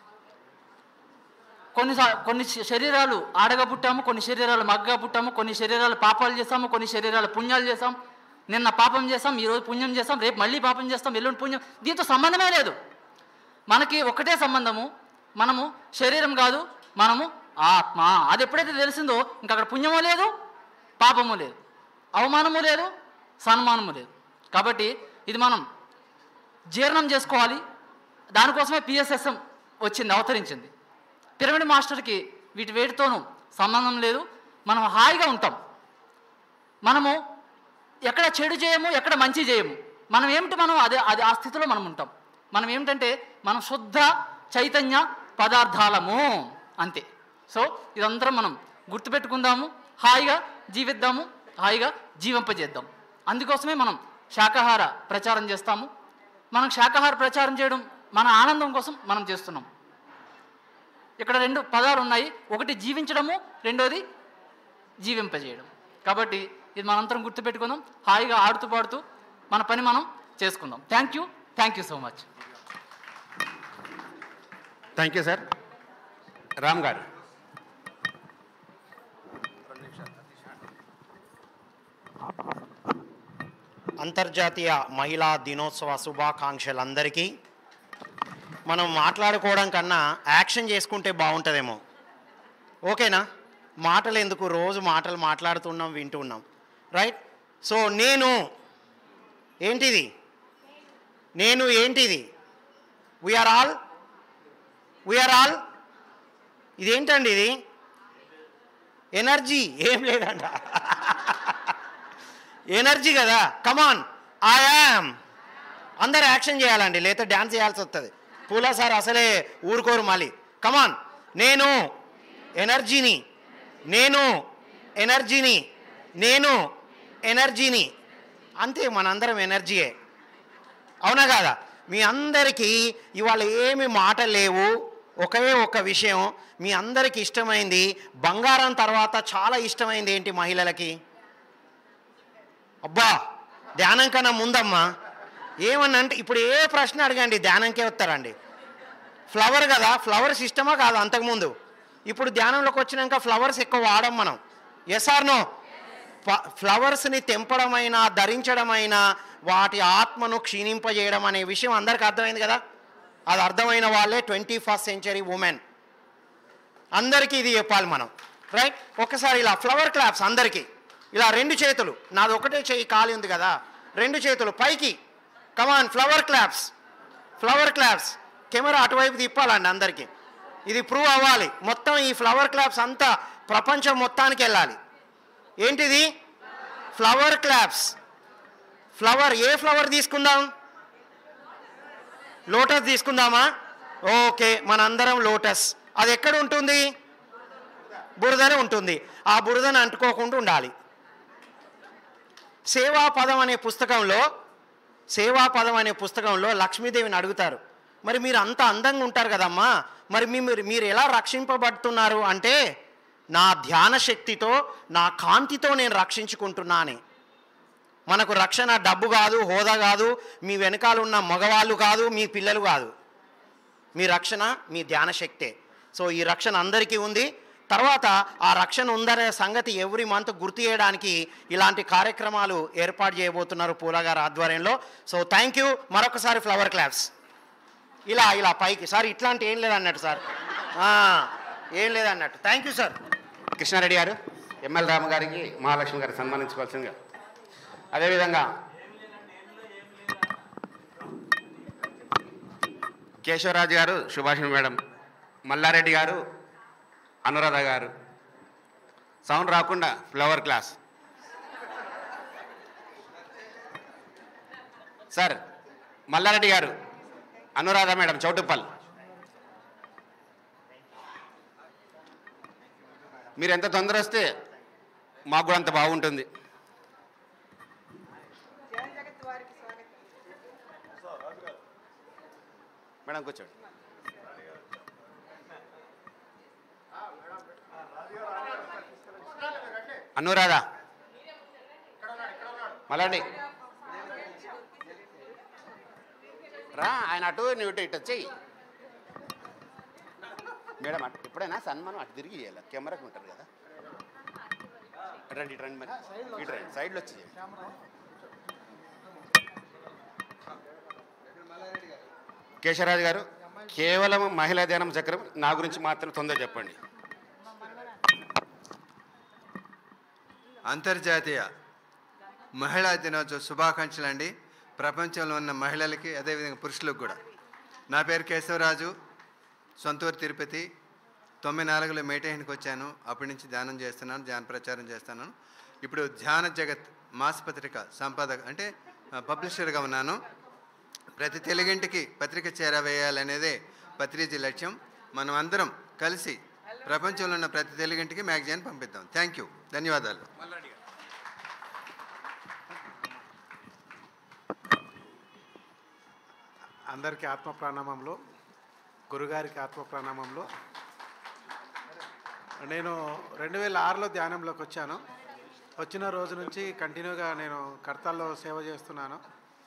కొన్ని సా- కొన్ని శ- శరీరాలు ఆడగా పుట్టాము కొన్ని శరీరాలు మగ్గగా పుట్టాము కొన్ని శరీరాలు పాపాలు చేస్తాము కొన్ని శరీరాలు పుణ్యాలు చేస్తాం నిన్న పాపం చేస్తాం ఈరోజు పుణ్యం చేస్తాం రేపు మళ్ళీ పాపం చేస్తాం ఎల్లుండి పుణ్యం దీంతో సంబంధమే లేదు మనకి ఒకటే సంబంధము మనము శరీరం కాదు మనము ఆత్మ అది ఎప్పుడైతే తెలిసిందో ఇంక అక్కడ పుణ్యము లేదు పాపము లేదు అవమానము లేదు సన్మానము లేదు కాబట్టి ఇది మనం జీర్ణం చేసుకోవాలి దానికోసమే పిఎస్ఎస్ఎం వచ్చింది అవతరించింది పిరమిడ్ మాస్టర్కి వీటి వేటితోనూ సంబంధం లేదు మనం హాయిగా ఉంటాం మనము ఎక్కడ చెడు చేయము ఎక్కడ మంచి చేయము మనం ఏమిటి మనం అదే అది ఆ స్థితిలో మనం ఉంటాం మనం ఏమిటంటే మనం శుద్ధ చైతన్య పదార్థాలము అంతే సో ఇదంతా మనం గుర్తుపెట్టుకుందాము హాయిగా జీవిద్దాము హాయిగా జీవింపజేద్దాం అందుకోసమే మనం శాకాహార ప్రచారం చేస్తాము మనం శాకాహార ప్రచారం చేయడం మన ఆనందం కోసం మనం చేస్తున్నాం ఇక్కడ రెండు పదాలు ఉన్నాయి ఒకటి జీవించడము రెండోది జీవింపజేయడం కాబట్టి ఇది మనంతరం గుర్తుపెట్టుకుందాం హాయిగా ఆడుతూ పాడుతూ మన పని మనం చేసుకుందాం thank you thank you so much thank you sir Ram గారు అంతర్జాతీయ మహిళా దినోత్సవ శుభాకాంక్షలందరికీ మనం మాట్లాడుకోవడం కన్నా యాక్షన్ చేసుకుంటే బాగుంటుందేమో ఓకేనా మాటలు ఎందుకు రోజు మాటలు మాట్లాడుతున్నాం వింటున్నాం రైట్ సో నేను ఏంటిది నేను ఏంటిది వీఆర్ ఆల్ వీఆర్ ఆల్ ఇదేంటండి ఇది ఎనర్జీ ఏం లేదంట ఎనర్జీ కదా కమాన్ ఐ యామ్ అందరు యాక్షన్ చేయాలండి లేకపోతే డ్యాన్స్ చేయాల్సి వస్తుంది పూలా సార్ అసలే ఊరుకోరు మళ్ళీ కమాన్ నేను ఎనర్జీని నేను ఎనర్జీని నేను ఎనర్జీని అంతే మనందరం ఎనర్జీయే అవునా కాదా మీ అందరికీ ఇవాళ ఏమి మాట లేవు ఒకే ఒక విషయం మీ అందరికి ఇష్టమైంది బంగారం తర్వాత చాలా ఇష్టమైంది ఏంటి మహిళలకి అబ్బా ధ్యానం కన్నా ముందమ్మా ఏమన్నా అంటే ఇప్పుడు ఏ ప్రశ్న అడగండి ధ్యానంకే వస్తారండి ఫ్లవర్ కదా ఫ్లవర్స్ ఇష్టమా కాదు అంతకుముందు ఇప్పుడు ధ్యానంలోకి వచ్చినాక ఫ్లవర్స్ ఎక్కువ వాడం మనం ఎస్ ఆర్ నో ఫ్లవర్స్ని తెంపడమైనా ధరించడమైనా వాటి ఆత్మను క్షీణింపజేయడం అనే విషయం అందరికి అర్థమైంది కదా అది అర్థమైన వాళ్ళే ట్వంటీ ఫస్ట్ సెంచరీ ఉమెన్ అందరికీ ఇది చెప్పాలి మనం రైట్ ఒకసారి ఇలా ఫ్లవర్ క్లాప్స్ అందరికీ ఇలా రెండు చేతులు నాది ఒకటే చేయి ఖాళీ ఉంది కదా రెండు చేతులు పైకి come on flower claps flower claps camera అటువైపు తిప్పాలండి అందరికీ ఇది ప్రూవ్ అవ్వాలి మొత్తం ఈ ఫ్లవర్ క్లాప్స్ అంతా ప్రపంచం మొత్తానికి వెళ్ళాలి ఏంటిది ఫ్లవర్ క్లాప్స్ ఫ్లవర్ ఏ ఫ్లవర్ తీసుకుందాం లోటస్ తీసుకుందామా ఓకే మనందరం లోటస్ అది ఎక్కడ ఉంటుంది బురదనే ఉంటుంది ఆ బురదను అంటుకోకుండా ఉండాలి సేవాపదం అనే పుస్తకంలో సేవాపదం అనే పుస్తకంలో లక్ష్మీదేవిని అడుగుతారు మరి మీరు అంత అందంగా ఉంటారు కదమ్మా మరి మీ- మీరు మీరు ఎలా రక్షింపబడుతున్నారు అంటే నా ధ్యాన శక్తితో నా కాంతితో నేను రక్షించుకుంటున్నాను మనకు రక్షణ డబ్బు కాదు హోదా కాదు మీ వెనకాల ఉన్న మగవాళ్ళు కాదు మీ పిల్లలు కాదు మీ రక్షణ మీ ధ్యాన శక్తే సో ఈ రక్షణ అందరికీ ఉంది తర్వాత ఆ రక్షణ ఉందనే సంగతి ఎవ్రీ మంత్ గుర్తు చేయడానికి ఇలాంటి కార్యక్రమాలు ఏర్పాటు చేయబోతున్నారు పూలా గారి ఆధ్వర్యంలో సో థ్యాంక్ యూ మరొకసారి ఫ్లవర్ క్లాప్స్ ఇలా ఇలా పైకి సార్ ఇట్లాంటి ఏం లేదన్నట్టు సార్ ఆ, ఏం లేదన్నట్టు థ్యాంక్ యూ సార్ కృష్ణారెడ్డి గారు ఎమ్మెల్యే రామ గారికి మహాలక్ష్మి గారికి సన్మానించుకోవాల్సిందిగా అదేవిధంగా కేశవరాజు గారు సుభాషిణి మేడం మల్లారెడ్డి గారు అనురాధ గారు సౌండ్ రాకుండా ఫ్లవర్ క్లాస్ సార్ మల్లారెడ్డి గారు అనురాధ మేడం చౌటుప్పల్ మీరు ఎంత తొందర వస్తే మాకు కూడా అంత బాగుంటుంది మేడం కూర్చోండి అనురాధ మళ్ళీ రా ఆయన అటు నువ్వు ఇటు ఇటు వచ్చేయి మేడం అటు ఎప్పుడైనా సన్మానం అటు తిరిగి చేయాలి కెమెరాకి ఉంటారు కదా రండి ఇటు రండి మరి ఇటు రండి సైడ్లో వచ్చి చేయండి. కేశవరాజు గారు కేవలం మహిళా ధ్యానం చక్రం నా గురించి మాత్రం తొందర చెప్పండి అంతర్జాతీయ మహిళా దినోత్సవ శుభాకాంక్షలు అండి ప్రపంచంలో ఉన్న మహిళలకి అదేవిధంగా పురుషులకు కూడా నా పేరు కేశవరాజు సొంతూరు తిరుపతి తొమ్మిది నాలుగులో మేటేహన్కి వచ్చాను అప్పటి నుంచి ధ్యానం చేస్తున్నాను ధ్యాన ప్రచారం చేస్తున్నాను ఇప్పుడు ధ్యాన జగత్ మాసపత్రిక సంపాదక అంటే ఆ, పబ్లిషర్గా ఉన్నాను ప్రతి తెలుగింటికి పత్రిక చేరవేయాలనేదే పత్రిజీ లక్ష్యం మనం అందరం కలిసి ప్రపంచంలో ఉన్న ప్రతి తెలుగింటికి మ్యాగజైన్ పంపిద్దాం థ్యాంక్ యూ ధన్యవాదాలు అందరికీ ఆత్మ ప్రాణామంలో గురుగారికి ఆత్మ ప్రాణామంలో నేను రెండు వేల ఆరులో ధ్యానంలోకి వచ్చాను వచ్చిన రోజు నుంచి కంటిన్యూగా నేను కర్తాల్లో సేవ చేస్తున్నాను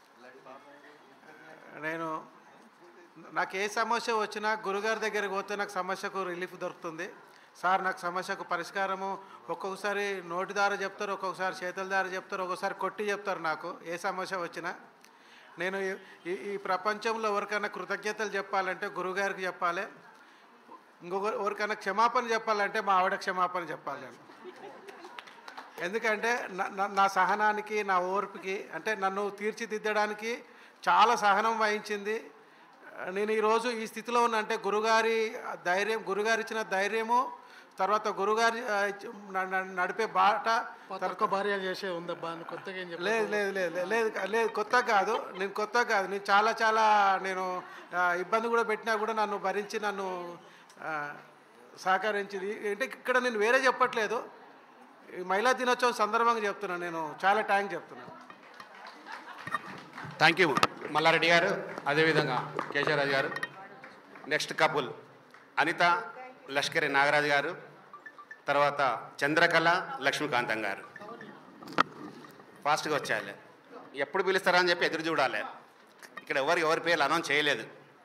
నేను నాకు ఏ సమస్య వచ్చినా గురుగారి దగ్గరికి పోతే నాకు సమస్యకు రిలీఫ్ దొరుకుతుంది సార్ నాకు సమస్యకు పరిష్కారము ఒక్కొక్కసారి నోటి దారి చెప్తారు ఒక్కొక్కసారి చేతుల దారి చెప్తారు ఒక్కొక్కసారి కొట్టి చెప్తారు నాకు ఏ సమస్య వచ్చినా నేను ఈ- ఈ ఈ ప్రపంచంలో ఎవరికైనా కృతజ్ఞతలు చెప్పాలంటే గురుగారికి చెప్పాలి ఇంకొక ఎవరికైనా క్షమాపణ చెప్పాలంటే మా ఆవిడ క్షమాపణ చెప్పాలి నేను ఎందుకంటే నా- నా- నా సహనానికి నా ఓర్పుకి అంటే నన్ను తీర్చిదిద్దడానికి చాలా సహనం వహించింది నేను ఈరోజు ఈ స్థితిలో ఉన్నా అంటే గురుగారి ధైర్యం గురుగారు ఇచ్చిన ధైర్యము తర్వాత గురుగారి ఆ, ఇచ్చ- న- న- నడిపే బాట ఒక్క భార్య చేసే ఉందబ్బా అని కొత్తగా ఏం లేదు లేదు లేదు లేదు, లేదు లేదు కొత్త కాదు నేను కొత్త కాదు నేను చాలా చాలా నేను ఆ, ఇబ్బంది కూడా పెట్టినా కూడా నన్ను భరించి నన్ను ఆ, సహకరించింది అంటే ఇక్కడ నేను వేరే చెప్పట్లేదు ఈ మహిళా దినోత్సవం సందర్భంగా చెప్తున్నాను నేను చాలా ట్యాంక్ చెప్తున్నాను థ్యాంక్ యూ మల్లారెడ్డి గారు అదేవిధంగా కేశవరాజు గారు నెక్స్ట్ కపుల్ అనిత లష్కరి నాగరాజు గారు తర్వాత చంద్రకళ లక్ష్మీకాంతం గారు ఫాస్ట్గా వచ్చేయాలి ఎప్పుడు పిలుస్తారా అని చెప్పి ఎదురు చూడాలి ఇక్కడ ఎవరు ఎవరి పేర్లు అనౌన్స్ చేయలేదు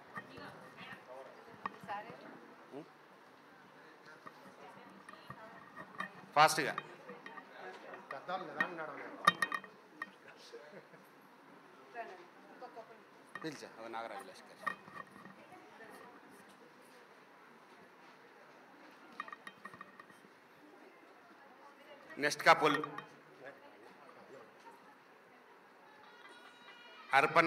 ఫాస్ట్గా పిలిచా ఒక నాగరాజు లష్కర్ నెక్స్ట్ కపుల్ అర్పణ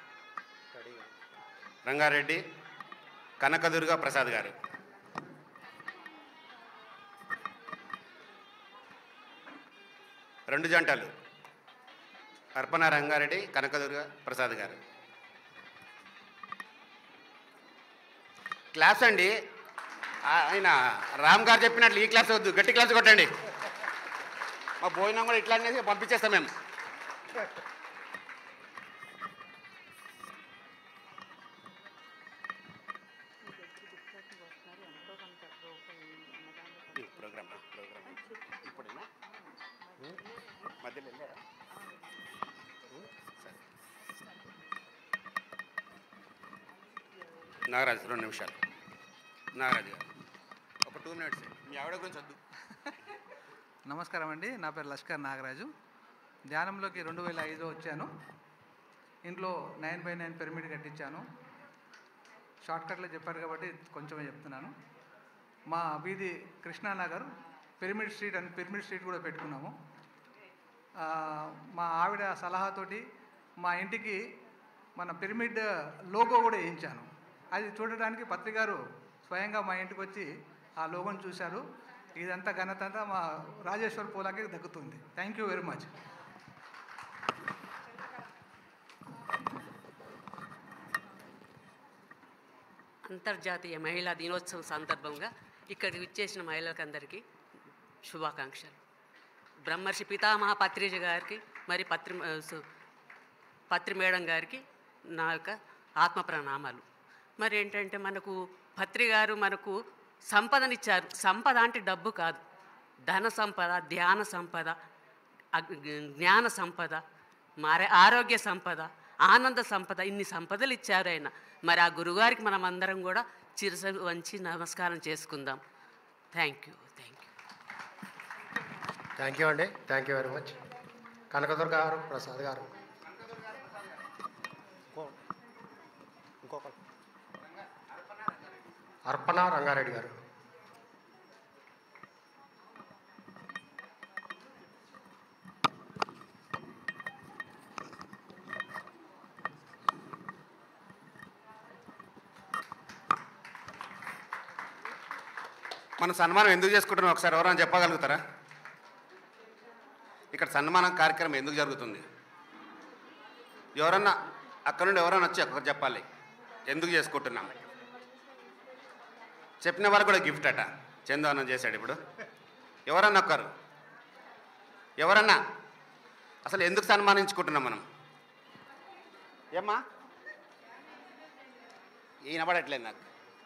రంగారెడ్డి కనకదుర్గ ప్రసాద్ గారు రెండు జంటలు అర్పణ రంగారెడ్డి కనకదుర్గ ప్రసాద్ గారు క్లాస్ అండి ఆ- ఆయన రామ్ గారు చెప్పినట్లు ఈ క్లాస్ వద్దు గట్టి క్లాస్ కొట్టండి మా భోజనం కూడా ఇట్లా అనేసి పంపించేస్తాం మేము ఈ ప్రోగ్రామ్ ప్రోగ్రామ్ ఇప్పుడేనా మధ్యలో వెళ్ళారా సరే నాగరాజు రెండు నిమిషాలు నాగరాజు గారు ఒక టూ మినిట్స్ మీ ఆవిడ గురించి వద్దు నమస్కారం అండి నా పేరు లష్కర్ నాగరాజు ధ్యానంలోకి రెండు వేల ఐదులో వచ్చాను ఇంట్లో నైన్ బై నైన్ పిరమిడ్ కట్టించాను షార్ట్కట్లో చెప్పారు కాబట్టి కొంచెమే చెప్తున్నాను మా వీధి కృష్ణానగర్ పిరమిడ్ స్ట్రీట్ అని పిరమిడ్ స్ట్రీట్ కూడా పెట్టుకున్నాము ఆ, మా ఆవిడ సలహాతోటి మా ఇంటికి మన పిరమిడ్ లోగో కూడా వేయించాను అది చూడడానికి పత్రికారు స్వయంగా మా ఇంటికి వచ్చి ఆ లోగోని చూశారు ఇదంతా ఘనత అంతా మా రాజేశ్వర్ పూలాకి దక్కుతుంది థ్యాంక్ యూ వెరీ మచ్ అంతర్జాతీయ మహిళా దినోత్సవం సందర్భంగా ఇక్కడికి విచ్చేసిన మహిళలకందరికీ శుభాకాంక్షలు బ్రహ్మర్షి పితామహ పత్రిజ గారికి మరి పత్రి సు- పత్రి మేడం గారికి నా యొక్క ఆత్మ ప్రణామాలు మరి ఏంటంటే మనకు పత్రి గారు మనకు సంపదనిచ్చారు సంపద అంటే డబ్బు కాదు ధన సంపద ధ్యాన సంపద అగ్- జ్ఞాన సంపద మరి ఆరోగ్య సంపద ఆనంద సంపద ఇన్ని సంపదలు ఇచ్చారు ఆయన మరి ఆ గురుగారికి మనం అందరం కూడా చిరస వంచి నమస్కారం చేసుకుందాం thank you thank you thank you అండి thank you very much Kanakadurga గారు ప్రసాద్ గారు ఇంకొకరు అర్పణ రంగారెడ్డి గారు మనం సన్మానం ఎందుకు చేసుకుంటున్నాం ఒకసారి ఎవరైనా చెప్పగలుగుతారా ఇక్కడ సన్మానం కార్యక్రమం ఎందుకు జరుగుతుంది ఎవరన్నా అక్కడ నుండి ఎవరైనా వచ్చి ఒకరు చెప్పాలి ఎందుకు చేసుకుంటున్నాం చెప్పిన వారు కూడా గిఫ్ట్ అట చందనం చేశాడు ఇప్పుడు ఎవరన్నా ఒక్కరు ఎవరన్నా అసలు ఎందుకు సన్మానించుకుంటున్నాం మనం ఏమ్మా ఈయనపడట్లేదు నాకు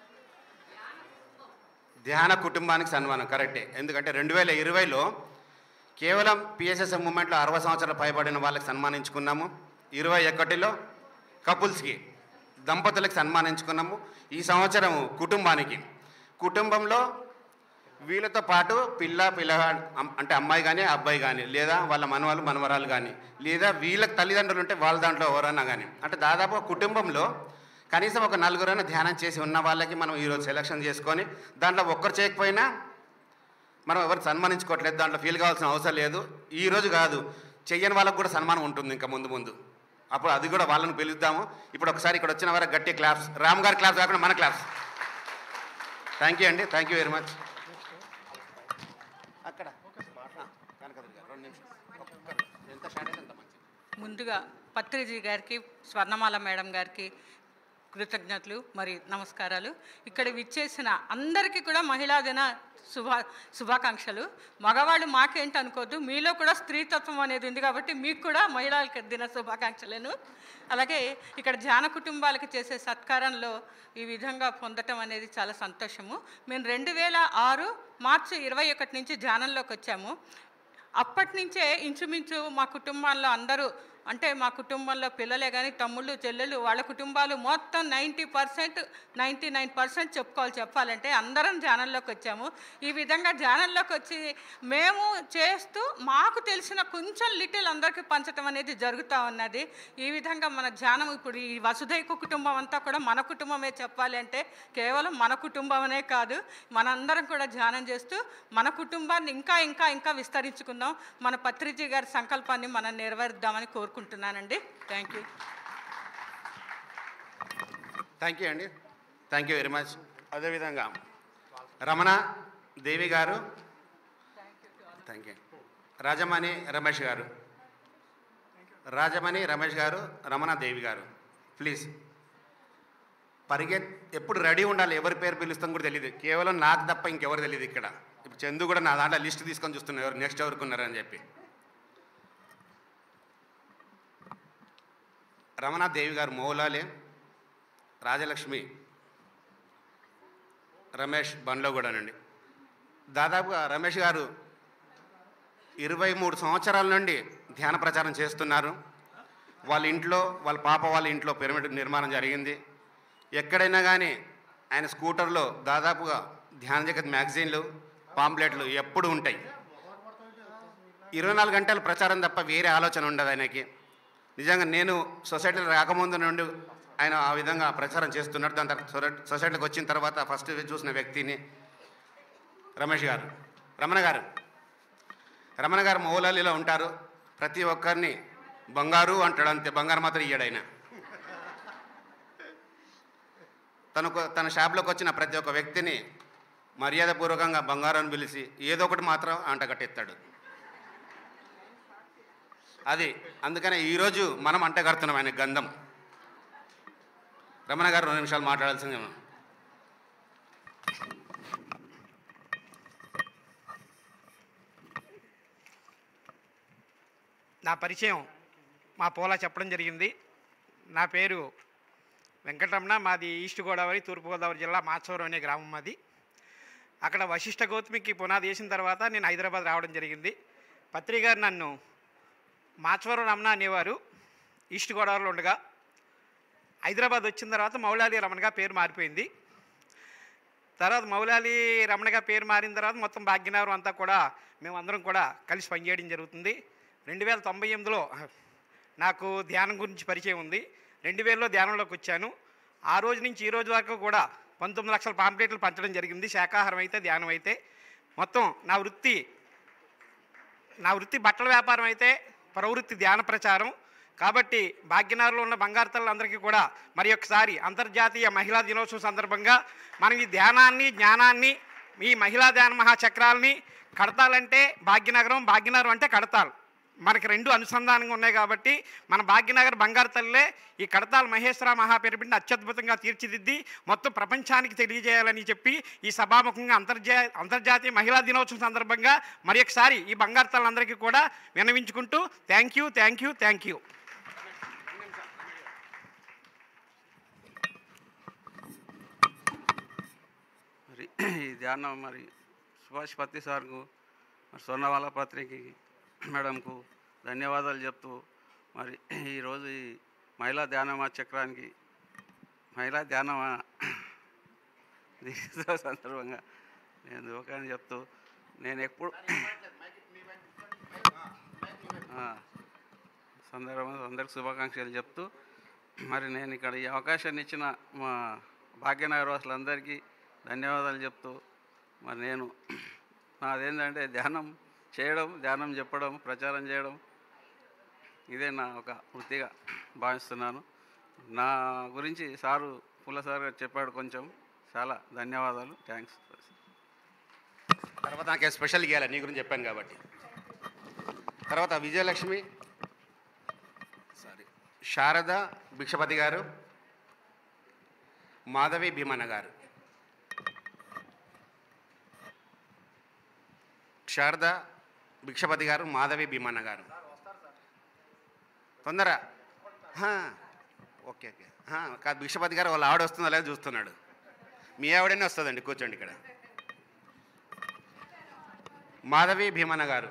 ధ్యాన కుటుంబానికి సన్మానం కరెక్టే ఎందుకంటే రెండు వేల ఇరవైలో కేవలం పిఎస్ఎస్ మూమెంట్లో అరవై సంవత్సరాలు పైబడిన వాళ్ళకి సన్మానించుకున్నాము ఇరవై ఒకటిలో కపుల్స్కి దంపతులకు సన్మానించుకున్నాము ఈ సంవత్సరం కుటుంబానికి కుటుంబంలో వీళ్ళతో పాటు పిల్ల పిల్లగా అంటే అమ్మాయి కానీ అబ్బాయి కానీ లేదా వాళ్ళ మనవాళ్ళు మనవరాలు కానీ లేదా వీళ్ళకి తల్లిదండ్రులు ఉంటే వాళ్ళ దాంట్లో ఎవరన్నా కానీ అంటే దాదాపు కుటుంబంలో కనీసం ఒక నలుగురైనా ధ్యానం చేసి ఉన్న వాళ్ళకి మనం ఈరోజు సెలక్షన్ చేసుకొని దాంట్లో ఒక్కరు చేయకపోయినా మనం ఎవరు సన్మానించుకోవట్లేదు దాంట్లో ఫీల్ కావాల్సిన అవసరం లేదు ఈ రోజు కాదు చెయ్యని వాళ్ళకు కూడా సన్మానం ఉంటుంది ఇంకా ముందు ముందు అప్పుడు అది కూడా వాళ్ళని పిలుద్దాము ఇప్పుడు ఒకసారి ఇక్కడ వచ్చిన వారికి గట్టి క్లాప్స్ రామ్ గారి క్లాప్స్ కాకుండా మన క్లాప్స్ థ్యాంక్ యూ అండి థ్యాంక్ యూ వెరీ మచ్ అక్కడ కనకదుర్గ గారు రెండు నిమిషాలు ఎంత షార్ట్ అయితే అంత మంచిది ముందుగా పత్రిజీ గారికి స్వర్ణమాల మేడం గారికి కృతజ్ఞతలు మరి నమస్కారాలు ఇక్కడ విచ్చేసిన అందరికీ కూడా మహిళా దిన శుభా శుభాకాంక్షలు మగవాళ్ళు మాకేంటి అనుకోవద్దు మీలో కూడా స్త్రీతత్వం అనేది ఉంది కాబట్టి మీకు కూడా మహిళా దిన శుభాకాంక్షలను అలాగే ఇక్కడ జాన కుటుంబాలకు చేసే సత్కారంలో ఈ విధంగా పొందటం అనేది చాలా సంతోషము మేము రెండు వేల ఆరు మార్చి ఇరవై ఒకటి నుంచి ధ్యానంలోకి వచ్చాము అప్పటి నుంచే ఇంచుమించు మా కుటుంబాల్లో అందరూ అంటే మా కుటుంబంలో పిల్లలే కానీ తమ్ముళ్ళు చెల్లెలు వాళ్ళ కుటుంబాలు మొత్తం ninety percent ninety nine percent చెప్పుకోవాలి చెప్పాలంటే అందరం ధ్యానంలోకి వచ్చాము ఈ విధంగా ధ్యానంలోకి వచ్చి మేము చేస్తూ మాకు తెలిసిన కొంచెం లిటిల్ అందరికీ పంచడం అనేది జరుగుతూ ఉన్నది ఈ విధంగా మన ధ్యానం ఇప్పుడు ఈ వసుధైక కుటుంబం అంతా కూడా మన కుటుంబమే చెప్పాలి అంటే కేవలం మన కుటుంబమనే కాదు మనందరం కూడా ధ్యానం చేస్తూ మన కుటుంబాన్ని ఇంకా ఇంకా ఇంకా విస్తరించుకుందాం మన పత్రిజీ గారి సంకల్పాన్ని మనం నెరవేరుద్దామని కోరుకుంటున్నానండి థ్యాంక్ యూ థ్యాంక్ యూ అండి థ్యాంక్ యూ వెరీ మచ్ అదేవిధంగా రమణ దేవి గారు థ్యాంక్ యూ రాజమణి రమేష్ గారు రాజమణి రమేష్ గారు రమణ దేవి గారు ప్లీజ్ పరిగెత్ ఎప్పుడు రెడీ ఉండాలి ఎవరి పేరు పిలుస్తాం కూడా తెలియదు కేవలం నాకు తప్ప ఇంకెవరు తెలియదు ఇక్కడ ఇప్పుడు చందు కూడా నా దాంట్లో లిస్ట్ తీసుకొని చూస్తున్నారు ఎవరు నెక్స్ట్ ఎవరికి ఉన్నారని చెప్పి రమణ దేవి గారు మౌలాలే రాజలక్ష్మి రమేష్ బండ్లగూడనండి దాదాపుగా రమేష్ గారు ఇరవై మూడు సంవత్సరాల నుండి ధ్యాన ప్రచారం చేస్తున్నారు వాళ్ళ ఇంట్లో వాళ్ళ పాప వాళ్ళ ఇంట్లో పిరమిడ్ నిర్మాణం జరిగింది ఎక్కడైనా కానీ ఆయన స్కూటర్లో దాదాపుగా ధ్యాన జగత్ మ్యాగజైన్లు పాంప్లెట్లు ఎప్పుడు ఉంటాయి ఇరవై నాలుగు గంటల ప్రచారం తప్ప వేరే ఆలోచన ఉండదు ఆయనకి నిజంగా నేను సొసైటీలో రాకముందు నుండి ఆయన ఆ విధంగా ప్రచారం చేస్తున్నాడు దాని తర్వాత సొసై- సొసైటీకి వచ్చిన తర్వాత ఫస్ట్ చూసిన వ్యక్తిని రమేష్ గారు రమణ గారు రమణ గారు మౌలాలిలో ఉంటారు ప్రతి ఒక్కరిని బంగారు అంటాడు అంతే బంగారు మాత్రం ఇయ్యాడు ఆయన తనకు తన షాప్లోకి వచ్చిన ప్రతి ఒక్క వ్యక్తిని మర్యాదపూర్వకంగా బంగారం అని పిలిచి ఏదో ఒకటి మాత్రం అంటగట్టెత్తాడు అది అందుకనే ఈరోజు మనం అంటగడుతున్నాం ఆయన గంధం రమణ గారు రెండు నిమిషాలు మాట్లాడాల్సింది నా పరిచయం మా పోలా చెప్పడం జరిగింది నా పేరు వెంకటరమణ మాది ఈస్ట్ గోదావరి తూర్పుగోదావరి జిల్లా మాచవరం అనే గ్రామం మాది అక్కడ వశిష్ఠ గౌతమికి పునాది వేసిన తర్వాత నేను హైదరాబాద్ రావడం జరిగింది పత్రి గారు నన్ను మాచవరం రమణ అనేవారు ఈస్ట్ గోదావరిలో ఉండగా హైదరాబాద్ వచ్చిన తర్వాత మౌలాలి రమణగా పేరు మారిపోయింది తర్వాత మౌలాలి రమణగా పేరు మారిన తర్వాత మొత్తం భాగ్యనగరం అంతా కూడా మేమందరం కూడా కలిసి పనిచేయడం జరుగుతుంది రెండు వేల తొంభై ఎనిమిదిలో నాకు ధ్యానం గురించి పరిచయం ఉంది రెండు వేలలో ధ్యానంలోకి వచ్చాను ఆ రోజు నుంచి ఈ రోజు వరకు కూడా పంతొమ్మిది లక్షల పాంప్లెట్లు పంచడం జరిగింది శాకాహారం అయితే ధ్యానం అయితే మొత్తం నా వృత్తి నా వృత్తి బట్టల వ్యాపారం అయితే ప్రవృత్తి ధ్యాన ప్రచారం కాబట్టి భాగ్యనగర్లో ఉన్న బంగారు తల్లందరికీ కూడా మరి ఒకసారి అంతర్జాతీయ మహిళా దినోత్సవం సందర్భంగా మనం ఈ ధ్యానాన్ని జ్ఞానాన్ని ఈ మహిళా ధ్యాన మహాచక్రాలని కడతాలంటే భాగ్యనగరం భాగ్యనగరం అంటే కడతాలు మనకి రెండు అనుసంధానంగా ఉన్నాయి కాబట్టి మన భాగ్యనగర్ బంగారు తల్లే ఈ కడతాల్ మహేశ్వర మహాపిరమిడ్ని అత్యద్భుతంగా తీర్చిదిద్ది మొత్తం ప్రపంచానికి తెలియజేయాలని చెప్పి ఈ సభాముఖంగా అంతర్జా అంతర్జాతీయ మహిళా దినోత్సవం సందర్భంగా మరి ఒకసారి ఈ బంగారు తల్లందరికీ కూడా విన్నవించుకుంటూ thank you thank you thank you మరి ఈ ధ్యానం మరి సుభాష్ పత్తి సార్కు మరి స్వర్ణవాల పత్రికకి మేడంకు ధన్యవాదాలు చెప్తూ మరి ఈరోజు ఈ మహిళా ధ్యానమా చక్రానికి మహిళా ధ్యానమా దినోత్సవ సందర్భంగా నేను ఒకని చెప్తూ నేను ఎప్పుడు ఆ, సందర్భంగా అందరికి శుభాకాంక్షలు చెప్తూ మరి నేను ఇక్కడ ఈ అవకాశాన్ని ఇచ్చిన మా భాగ్యనగర వాసులందరికీ ధన్యవాదాలు చెప్తూ మరి నేను నాదేంటంటే ధ్యానం చేయడం ధ్యానం చెప్పడం ప్రచారం చేయడం ఇదే నా ఒక వృత్తిగా భావిస్తున్నాను నా గురించి సారు పుల్ల సార్ గారు చెప్పాడు కొంచెం చాలా ధన్యవాదాలు థ్యాంక్స్ తర్వాత నాకే స్పెషల్ ఇవ్వాలి నీ గురించి చెప్పాను కాబట్టి తర్వాత విజయలక్ష్మి సారీ శారద భిక్షపతి గారు మాధవి భీమన్న గారు శారద భిక్షపతి గారు మాధవి భీమన్న గారు తొందర హా, ఓకే ఓకే హా, కాదు భిక్షపతి గారు వాళ్ళ ఆవిడ వస్తుందో లేదో చూస్తున్నాడు మీ ఆవిడనే వస్తుందండి కూర్చోండి ఇక్కడ మాధవి భీమన్న గారు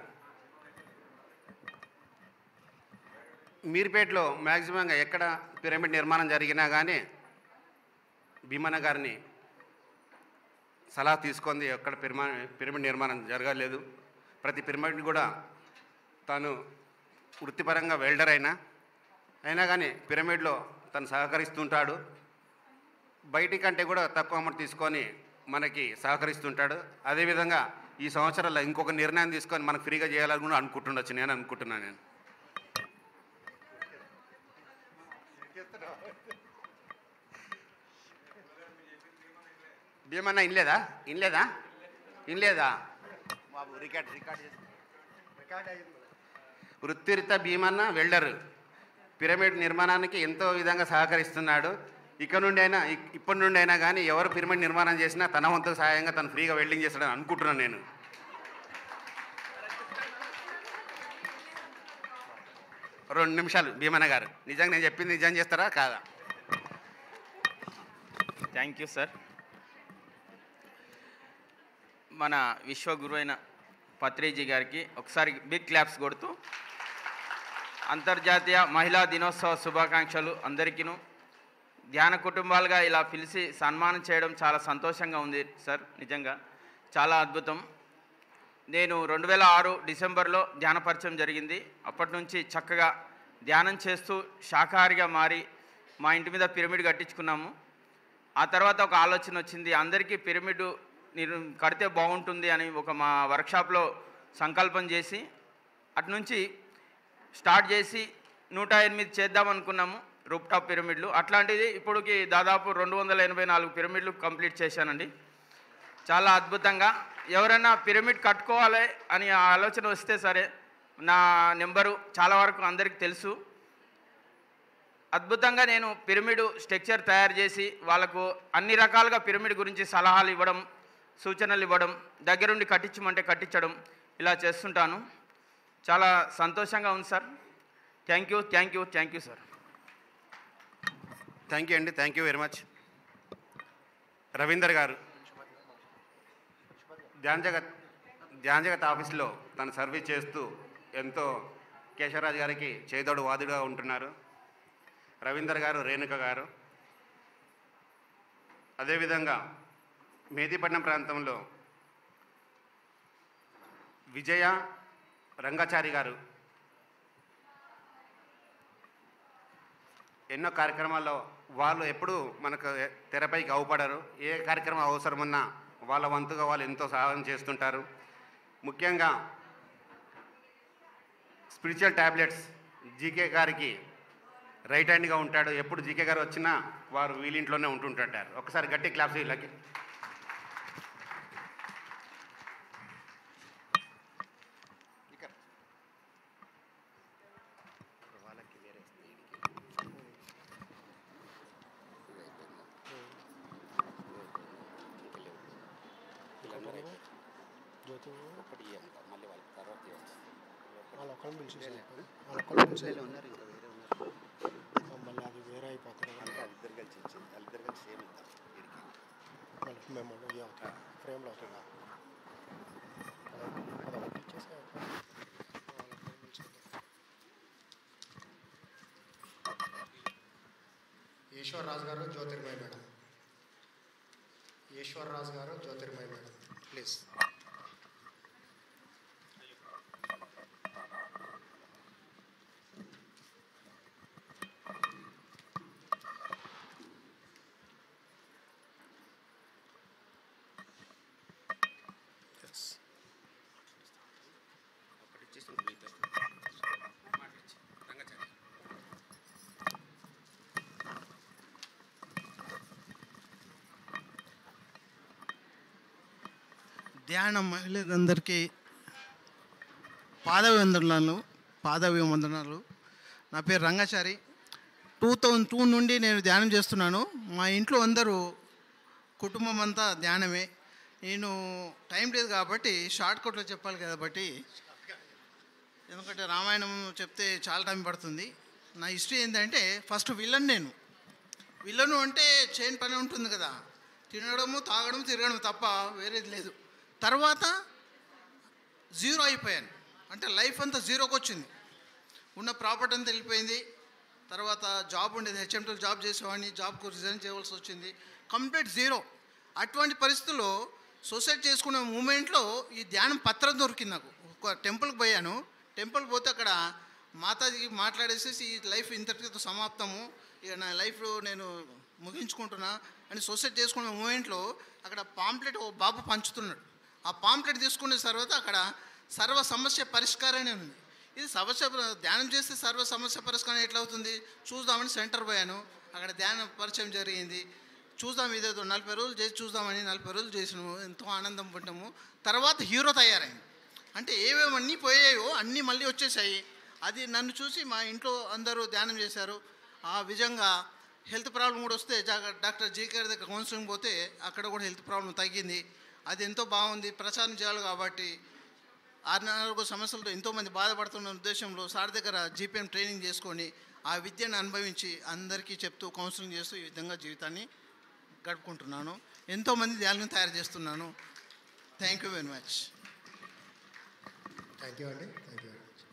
మీర్పేటలో మ్యాక్సిమంగా ఎక్కడ పిరమిడ్ నిర్మాణం జరిగినా కానీ భీమన్న గారిని సలహా తీసుకుంది ఎక్కడ పిరమా పిరమిడ్ నిర్మాణం జరగలేదు ప్రతి పిరమిడ్ కూడా తాను వృత్తిపరంగా వెల్డర్ అయినా అయినా కానీ పిరమిడ్లో తను సహకరిస్తుంటాడు బయటి కంటే కూడా తక్కువ అమౌంట్ తీసుకొని మనకి సహకరిస్తుంటాడు అదేవిధంగా ఈ సంవత్సరంలో ఇంకొక నిర్ణయం తీసుకొని మనకు ఫ్రీగా చేయాలని కూడా అనుకుంటుండొచ్చు నేను అనుకుంటున్నాను నేను భీమన్న ఇన్లేదా ఇన్లేదా ఇన్లేదా బాబు రికార్డ్ రికార్డ్ వృత్తిరిత భీమన్న వెల్డర్ పిరమిడ్ నిర్మాణానికి ఎంతో విధంగా సహకరిస్తున్నాడు ఇక నుండి అయినా ఇ- ఇప్పటి నుండి అయినా కానీ ఎవరు పిరమిడ్ నిర్మాణం చేసినా తన వంతు సహాయంగా తను ఫ్రీగా వెల్డింగ్ చేస్తాడని అనుకుంటున్నాను నేను రెండు నిమిషాలు భీమన్న గారు నిజంగా నేను చెప్పింది నిజం చేస్తారా కాదా థ్యాంక్ యూ సార్ మన విశ్వగురు అయిన పత్రేజీ గారికి ఒకసారి బిగ్ క్లాప్స్ కొడుతూ అంతర్జాతీయ మహిళా దినోత్సవ శుభాకాంక్షలు అందరికీను ధ్యాన కుటుంబాలుగా ఇలా పిలిచి సన్మానం చేయడం చాలా సంతోషంగా ఉంది సార్ నిజంగా చాలా అద్భుతం నేను రెండు వేల ఆరు డిసెంబర్లో ధ్యాన పరిచయం జరిగింది అప్పటి నుంచి చక్కగా ధ్యానం చేస్తూ శాకాహారిగా మారి మా ఇంటి మీద పిరమిడ్ కట్టించుకున్నాము ఆ తర్వాత ఒక ఆలోచన వచ్చింది అందరికీ పిరమిడ్ నిర్ కడితే బాగుంటుంది అని ఒక మా వర్క్షాప్లో సంకల్పం చేసి అటు నుంచి స్టార్ట్ చేసి నూట ఎనిమిది చేద్దాం అనుకున్నాము రూప్ టాప్ పిరమిడ్లు అట్లాంటిది ఇప్పటికి దాదాపు రెండు వందల ఎనభై నాలుగు పిరమిడ్లు కంప్లీట్ చేశానండి చాలా అద్భుతంగా ఎవరైనా పిరమిడ్ కట్టుకోవాలి అని ఆ ఆలోచన వస్తే సరే నా నెంబరు చాలా వరకు అందరికీ తెలుసు అద్భుతంగా నేను పిరమిడ్ స్ట్రక్చర్ తయారు చేసి వాళ్ళకు అన్ని రకాలుగా పిరమిడ్ గురించి సలహాలు ఇవ్వడం సూచనలు ఇవ్వడం దగ్గరుండి కట్టించమంటే కట్టించడం ఇలా చేస్తుంటాను చాలా సంతోషంగా ఉంది sir thank you thank you thank you sir thank you అండి thank you very much Ravinder గారు ధ్యాన్ జగత్ ధ్యాన్ జగత్ ఆఫీస్లో తను సర్వీస్ చేస్తూ ఎంతో కేశవరాజు గారికి చేదోడు వాదుడుగా ఉంటున్నారు రవీందర్ గారు రేణుక గారు అదేవిధంగా మేదీపట్నం ప్రాంతంలో విజయ రంగాచారి గారు ఎన్నో కార్యక్రమాల్లో వాళ్ళు ఎప్పుడూ మనకు తెరపైకి అవుపడరు ఏ కార్యక్రమం అవసరమున్నా వాళ్ళ వంతుగా వాళ్ళు ఎంతో సహాయం చేస్తుంటారు ముఖ్యంగా స్పిరిచువల్ ట్యాబ్లెట్స్ జీకే గారికి రైట్ హ్యాండ్గా ఉంటాడు ఎప్పుడు జీకే గారు వచ్చినా వారు వీళ్ళింట్లోనే ఉంటుంటారు ఒకసారి గట్టి క్లాప్స్ వీళ్ళకి వాళ్ళు ఒక్కరిని పిలిచేసారు వాళ్ళు ఒక్కరిని పిలిచేసారు మళ్ళీ అది వేరే అయిపోతుంది ఇద్దరు కలిసి ఇచ్చింది వాళ్ళిద్దరు కలిసి సేమ్ ఇద్దాం మళ్ళీ మేము ఇవి అవుతాయి ఫ్రేమ్లో అవుతుందా అది ఒకటి ఇచ్చేసి ఈశ్వర్ రాజు గారు జ్యోతిర్మయ మేడం ఈశ్వర్ రాజు గారు జ్యోతిర్మయ మేడం ప్లీజ్ ధ్యానం మహిళలందరికీ పాదవందనాలు పాదవందనాలు నా పేరు రంగాచారి టూ థౌజండ్ టూ నుండి నేను ధ్యానం చేస్తున్నాను మా ఇంట్లో అందరూ కుటుంబం అంతా ధ్యానమే నేను టైం లేదు కాబట్టి షార్ట్ కట్లో చెప్పాలి కాబట్టి ఎందుకంటే రామాయణం చెప్తే చాలా టైం పడుతుంది నా హిస్టరీ ఏంటంటే ఫస్ట్ విలన్ నేను విలను అంటే చేయని పని ఉంటుంది కదా తినడము తాగడం తిరగడం తప్ప వేరేది లేదు తర్వాత జీరో అయిపోయాను అంటే లైఫ్ అంతా జీరోకి వచ్చింది ఉన్న ప్రాపర్టీ అంతా వెళ్ళిపోయింది తర్వాత జాబ్ ఉండేది హెచ్ఎంటీలో జాబ్ చేసేవాడిని జాబ్కు రిజైన్ చేయవలసి వచ్చింది కంప్లీట్ జీరో అటువంటి పరిస్థితుల్లో సూసైడ్ చేసుకున్న మూమెంట్లో ఈ ధ్యానం పత్రం దొరికింది నాకు ఒక టెంపుల్కి పోయాను టెంపుల్కి పోతే అక్కడ మాతాజీకి మాట్లాడేసేసి ఈ లైఫ్ ఇంతటితో సమాప్తము ఇక నా లైఫ్ నేను ముగించుకుంటున్నా అని సూసైడ్ చేసుకున్న మూమెంట్లో అక్కడ పాంప్లెట్ ఓ బాబు పంచుతున్నాడు ఆ పాంప్లెట్ తీసుకున్న తర్వాత అక్కడ సర్వ సమస్య పరిష్కారమే ఉంది ఇది సమస్య ధ్యానం చేస్తే సర్వ సమస్య పరిష్కారం ఎట్లా అవుతుంది చూద్దామని సెంటర్ పోయాను అక్కడ ధ్యాన పరిచయం జరిగింది చూద్దాం ఇదేదో నలభై రోజులు చేసి చూద్దామని నలభై రోజులు చేసినాము ఎంతో ఆనందం పడ్డాము తర్వాత హీరో తయారైంది అంటే ఏవేమో అన్నీ పోయాయో అన్నీ మళ్ళీ వచ్చేసాయి అది నన్ను చూసి మా ఇంట్లో అందరూ ధ్యానం చేశారు ఆ విధంగా హెల్త్ ప్రాబ్లం కూడా వస్తే జా- డాక్టర్ జీ గారి దగ్గర కౌన్సిలింగ్ పోతే అక్కడ కూడా హెల్త్ ప్రాబ్లం తగ్గింది అది ఎంతో బాగుంది ప్రచారం చేయాలి కాబట్టి అనారోగ్య సమస్యలతో ఎంతోమంది బాధపడుతున్న ఉద్దేశంలో సార్ దగ్గర జీపీఎం ట్రైనింగ్ చేసుకొని ఆ విద్యను అనుభవించి అందరికీ చెప్తూ కౌన్సిలింగ్ చేస్తూ ఈ విధంగా జీవితాన్ని గడుపుకుంటున్నాను ఎంతోమంది ధ్యానం తయారు చేస్తున్నాను thank you very much thank you అండి థ్యాంక్ యూ వెరీ మచ్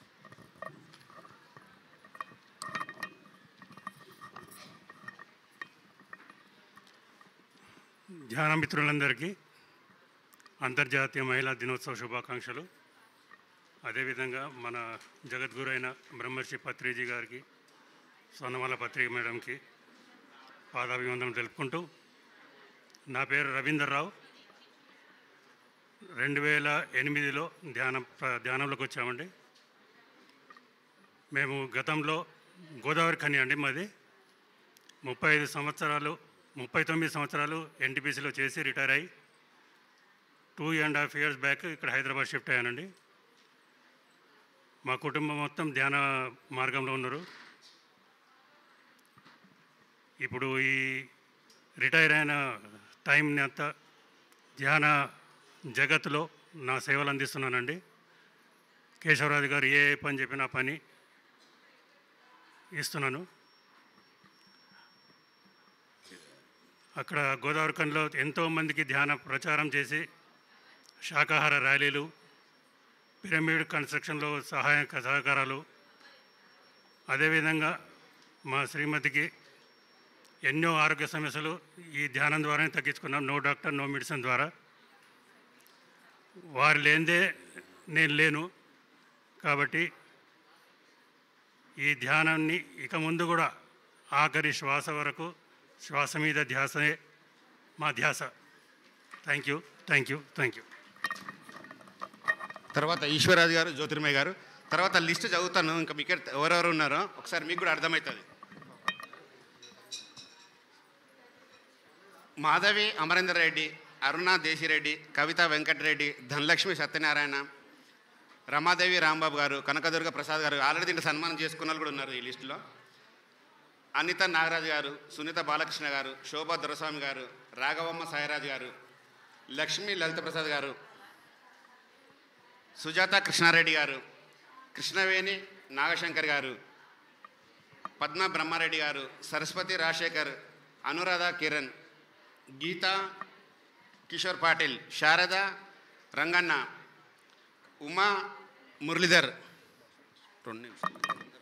ధ్యాన మిత్రులందరికీ అంతర్జాతీయ మహిళా దినోత్సవ శుభాకాంక్షలు అదేవిధంగా మన జగద్గురు అయిన బ్రహ్మర్షి పత్రిజీ గారికి సోనమాల పత్రిక మేడంకి పాదాభివందనం తెలుపుకుంటూ నా పేరు రవీందర్ రావు రెండు వేల ఎనిమిదిలో ధ్యానం ప్ర- ధ్యానంలోకి వచ్చామండి మేము గతంలో గోదావరి ఖని అండి మాది ముప్పై ఐదు సంవత్సరాలు ముప్పై తొమ్మిది సంవత్సరాలు ఎన్టీపీసీలో చేసి రిటైర్ అయ్యి two and half years back ఇక్కడ హైదరాబాద్ షిఫ్ట్ అయ్యానండి మా కుటుంబం మొత్తం ధ్యాన మార్గంలో ఉన్నారు ఇప్పుడు ఈ రిటైర్ అయిన టైంని అంతా ధ్యాన జగత్తులో నా సేవలు అందిస్తున్నానండి కేశవరాజు గారు ఏ పని చెప్పినా ఆ పని ఇస్తున్నాను అక్కడ గోదావరి ఖండ్లో ఎంతోమందికి ధ్యాన ప్రచారం చేసి శాకాహార ర్యాలీలు పిరమిడ్ కన్స్ట్రక్షన్లో సహాయక సహకారాలు అదేవిధంగా మా శ్రీమతికి ఎన్నో ఆరోగ్య సమస్యలు ఈ ధ్యానం ద్వారానే తగ్గించుకున్నాం నో డాక్టర్ నో మెడిసిన్ ద్వారా వారు లేనిదే నేను లేను కాబట్టి ఈ ధ్యానాన్ని ఇక ముందు కూడా ఆఖరి శ్వాస వరకు శ్వాస మీద ధ్యాసే మా ధ్యాస thank you thank you thank you తర్వాత ఈశ్వరాజు గారు జ్యోతిర్మయ్య గారు తర్వాత లిస్ట్ చదువుతాను ఇంకా మీకు ఎవరెవరు ఉన్నారో ఒకసారి మీకు కూడా అర్థమవుతుంది మాధవి అమరేందర్ రెడ్డి అరుణ దేశిరెడ్డి కవిత వెంకటరెడ్డి ధనలక్ష్మి సత్యనారాయణ రమాదేవి రాంబాబు గారు కనకదుర్గ ప్రసాద్ గారు ఆల్రెడీ దీంట్లో సన్మానం చేసుకున్న వాళ్ళు కూడా ఉన్నారు ఈ లిస్టులో అనిత నాగరాజు గారు సునీత బాలకృష్ణ గారు శోభా దొరస్వామి గారు రాఘవమ్మ సాయిరాజు గారు లక్ష్మీ లలిత ప్రసాద్ గారు సుజాత కృష్ణారెడ్డి గారు కృష్ణవేణి నాగశంకర్ గారు పద్మ బ్రహ్మారెడ్డి గారు సరస్వతి రాజశేఖర్ అనురాధ కిరణ్ గీత కిషోర్ పాటిల్ శారద రంగన్న ఉమా మురళీధర్ రెండు నిమిషాలు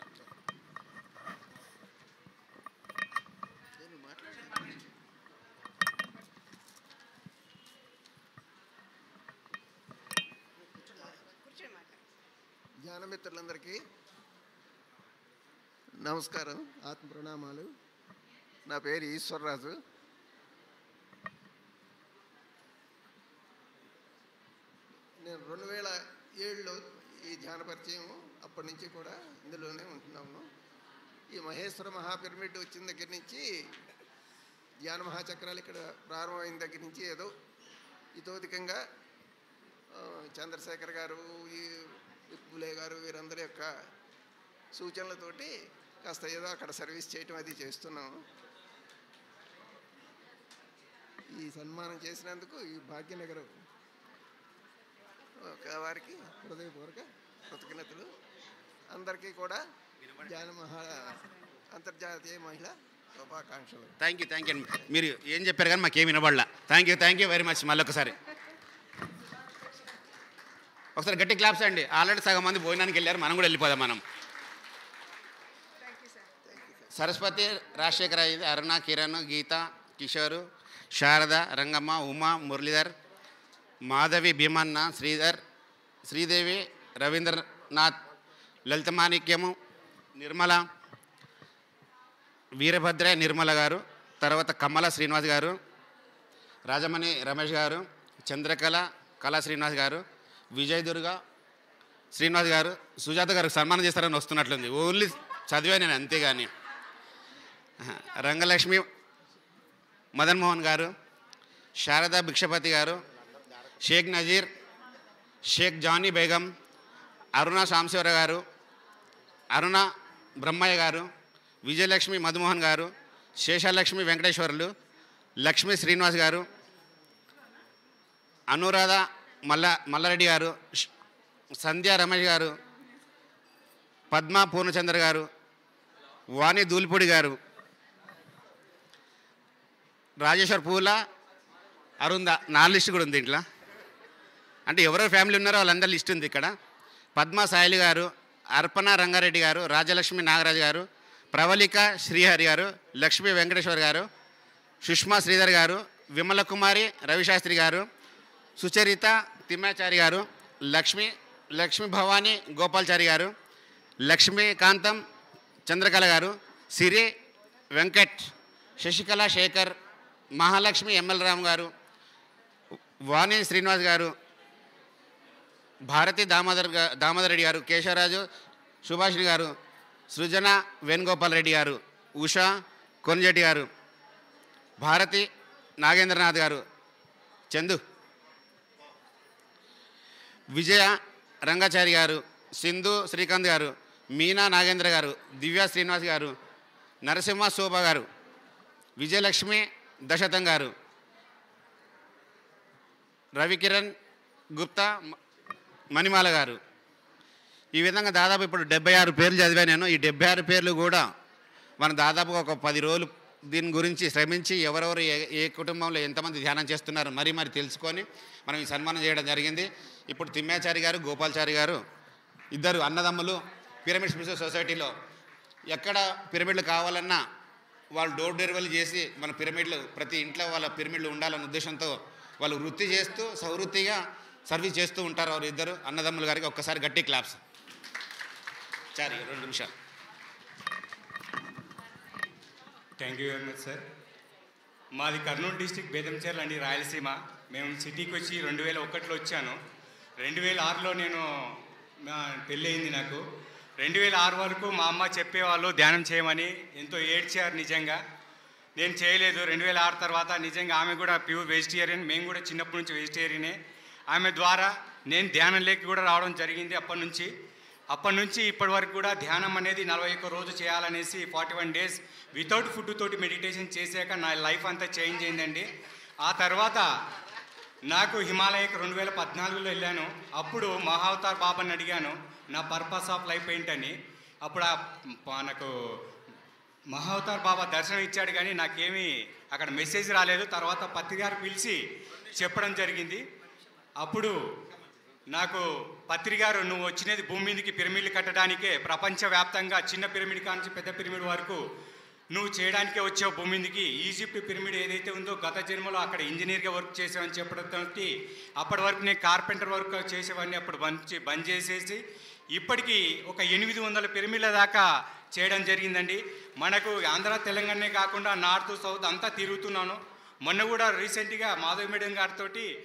ధ్యాన మిత్రులందరికీ నమస్కారం ఆత్మ ప్రణామాలు నా పేరు ఈశ్వర్రాజు నేను రెండు వేల ఏడులో ఈ ధ్యాన పరిచయం అప్పటి నుంచి కూడా ఇందులోనే ఉంటున్నాము ఈ మహేశ్వర మహాపిరమిడ్ వచ్చిన దగ్గర నుంచి ధ్యాన మహాచక్రాలు ఇక్కడ ప్రారంభమైన దగ్గర నుంచి ఏదో ఇతోధికంగా ఆ, చంద్రశేఖర్ గారు ఈ పులే గారు వీరందరి యొక్క సూచనలతోటి కాస్త ఏదో అక్కడ సర్వీస్ చేయటం అది చేస్తున్నాం ఈ సన్మానం చేసినందుకు ఈ భాగ్యనగర్ ఒక వారికి హృదయపూర్వక కృతజ్ఞతలు అందరికీ కూడా జాన మహా అంతర్జాతీయ మహిళా శుభాకాంక్షలు థ్యాంక్ యూ థ్యాంక్ యూ మీరు ఏం చెప్పారు కానీ మాకేం వినబడలా thank you thank you very much మళ్ళీ ఒకసారి ఒకసారి గట్టి క్లాప్స్ అండి ఆల్రెడీ సగం మంది భోజనానికి వెళ్ళారు మనం కూడా వెళ్ళిపోదాం మనం సరస్వతి రాజశేఖర ఇది అరుణ కిరణ్ గీత కిషోర్ శారద రంగమ్మ ఉమా మురళీధర్ మాధవి భీమన్న శ్రీధర్ శ్రీదేవి రవీంద్రనాథ్ లలితమాణిక్యము నిర్మల వీరభద్ర నిర్మల గారు తర్వాత కమ్మల శ్రీనివాస్ గారు రాజమణి రమేష్ గారు చంద్రకళ కళా శ్రీనివాస్ గారు విజయ్ దుర్గ శ్రీనివాస్ గారు సుజాత గారికి సన్మానం చేస్తారని వస్తున్నట్లుంది ఓన్లీ చదివా నేను అంతేగాని రంగలక్ష్మి మదన్ మోహన్ గారు శారదా భిక్షపతి గారు షేక్ నజీర్ షేక్ జానీ బేగం అరుణ సాంశివర గారు అరుణ బ్రహ్మయ్య గారు విజయలక్ష్మి మధుమోహన్ గారు శేషాలక్ష్మి వెంకటేశ్వర్లు లక్ష్మీ శ్రీనివాస్ గారు అనురాధ మల్ల మల్లారెడ్డి గారు ష్- సంధ్యా రమేష్ గారు పద్మ పూర్ణచంద్ర గారు వాణి దూలిపూడి గారు రాజేశ్వర్ పూల అరుంద నా లిస్ట్ కూడా ఉంది ఇంట్లో అంటే ఎవరెవరు ఫ్యామిలీ ఉన్నారో వాళ్ళందరి లిస్ట్ ఉంది ఇక్కడ పద్మ సాయిలి గారు అర్పణ రంగారెడ్డి గారు రాజలక్ష్మి నాగరాజు గారు ప్రవళిక శ్రీహరి గారు లక్ష్మీ వెంకటేశ్వర్ గారు సుష్మా శ్రీధర్ గారు విమల కుమారి రవిశాస్త్రి గారు సుచరిత తిమ్మాచారి గారు లక్ష్మి లక్ష్మీ భవానీ గోపాల్చారి గారు లక్ష్మీకాంతం చంద్రకళ గారు సిరి వెంకట్ శశికళ శేఖర్ మహాలక్ష్మి ఎంఎల్ రామ్ గారు వాణి శ్రీనివాస్ గారు భారతి దామోదర్ గా- దామోదర్ రెడ్డి గారు కేశవరాజు సుభాషిణి గారు సృజన వేణుగోపాల్ రెడ్డి గారు ఉషా కొన్జెట్టి గారు భారతి నాగేంద్రనాథ్ గారు చందు విజయ రంగాచారి గారు సింధు శ్రీకాంత్ గారు మీనా నాగేంద్ర గారు దివ్య శ్రీనివాస్ గారు నరసింహ శోభ గారు విజయలక్ష్మి దశరథం గారు రవికిరణ్ గుప్తా మ- మణిమాల గారు ఈ విధంగా దాదాపు ఇప్పుడు డెబ్బై ఆరు పేర్లు చదివాను నేను ఈ డెబ్బై ఆరు పేర్లు కూడా మనం దాదాపుగా ఒక పది రోజులు దీని గురించి శ్రమించి ఎవరెవరు ఏ ఏ కుటుంబంలో ఎంతమంది ధ్యానం చేస్తున్నారు మరీ మరి తెలుసుకొని మనం ఈ సన్మానం చేయడం జరిగింది ఇప్పుడు తిమ్మాచారి గారు గోపాల్చారి గారు ఇద్దరు అన్నదమ్ములు పిరమిడ్ స్పిరిచువల్ సొసైటీలో ఎక్కడ పిరమిడ్లు కావాలన్నా వాళ్ళు డోర్ డెలివరీ చేసి మన పిరమిడ్లు ప్రతి ఇంట్లో వాళ్ళ పిరమిడ్లు ఉండాలన్న ఉద్దేశంతో వాళ్ళు వృత్తి చేస్తూ సవృత్తిగా సర్వీస్ చేస్తూ ఉంటారు వారు ఇద్దరు అన్నదమ్ముల గారికి ఒక్కసారి గట్టి క్లాప్స్ చారి రెండు నిమిషాలు thank you very much sir మాది కర్నూలు డిస్టిక్ బేదంచెర్ల అండి రాయలసీమ మేము సిటీకి వచ్చి రెండు వేల ఒకటిలో వచ్చాను రెండు వేల ఆరులో నేను నా పెళ్ళి అయింది నాకు రెండు వేల ఆరు వరకు మా అమ్మ చెప్పేవాళ్ళు ధ్యానం చేయమని ఎంతో ఏడ్చారు నిజంగా నేను చేయలేదు రెండు వేల ఆరు తర్వాత నిజంగా ఆమె కూడా ప్యూర్ వెజిటేరియన్ మేము కూడా చిన్నప్పటి నుంచి వెజిటేరియనే ఆమె ద్వారా నేను ధ్యానం లేక కూడా రావడం జరిగింది అప్పటి నుంచి అప్పటి నుంచి ఇప్పటి వరకు కూడా ధ్యానం అనేది నలభై ఒక్క రోజు చేయాలనేసి forty one days without food తోటి మెడిటేషన్ చేశాక నా లైఫ్ అంతా చేంజ్ అయిందండి ఆ తర్వాత నాకు హిమాలయకి రెండు వేల పద్నాలుగులో వెళ్ళాను అప్పుడు మహావతార్ బాబాని అడిగాను నా పర్పస్ ఆఫ్ లైఫ్ ఏంటని అప్పుడు ఆ మనకు మహావతార్ బాబా దర్శనం ఇచ్చాడు కానీ నాకేమీ అక్కడ మెసేజ్ రాలేదు తర్వాత పత్రి గారు పిలిచి చెప్పడం జరిగింది అప్పుడు నాకు పత్రి గారు నువ్వు వచ్చినది భూమి మీదకి పిరమిడ్లు కట్టడానికే ప్రపంచవ్యాప్తంగా చిన్న పిరమిడ్ కానించి పెద్ద పిరమిడ్ వరకు నువ్వు చేయడానికే వచ్చావు భూమి మీదకి ఈజిప్ట్ పిరమిడ్ ఏదైతే ఉందో గత జన్మలో అక్కడ ఇంజనీర్గా వర్క్ చేసావని చెప్పడంతో అప్పటి వరకు నేను కార్పెంటర్ వర్క్ చేసేవాడిని అప్పుడు బంద్ చే- బంద్ చేసేసి ఇప్పటికీ ఒక ఎనిమిది వందల పిరమిడ్ల దాకా చేయడం జరిగిందండి మనకు ఆంధ్ర తెలంగాణనే కాకుండా నార్త్ సౌత్ అంతా తిరుగుతున్నాను మొన్న కూడా రీసెంట్గా మాధవ్ మేడం గారితో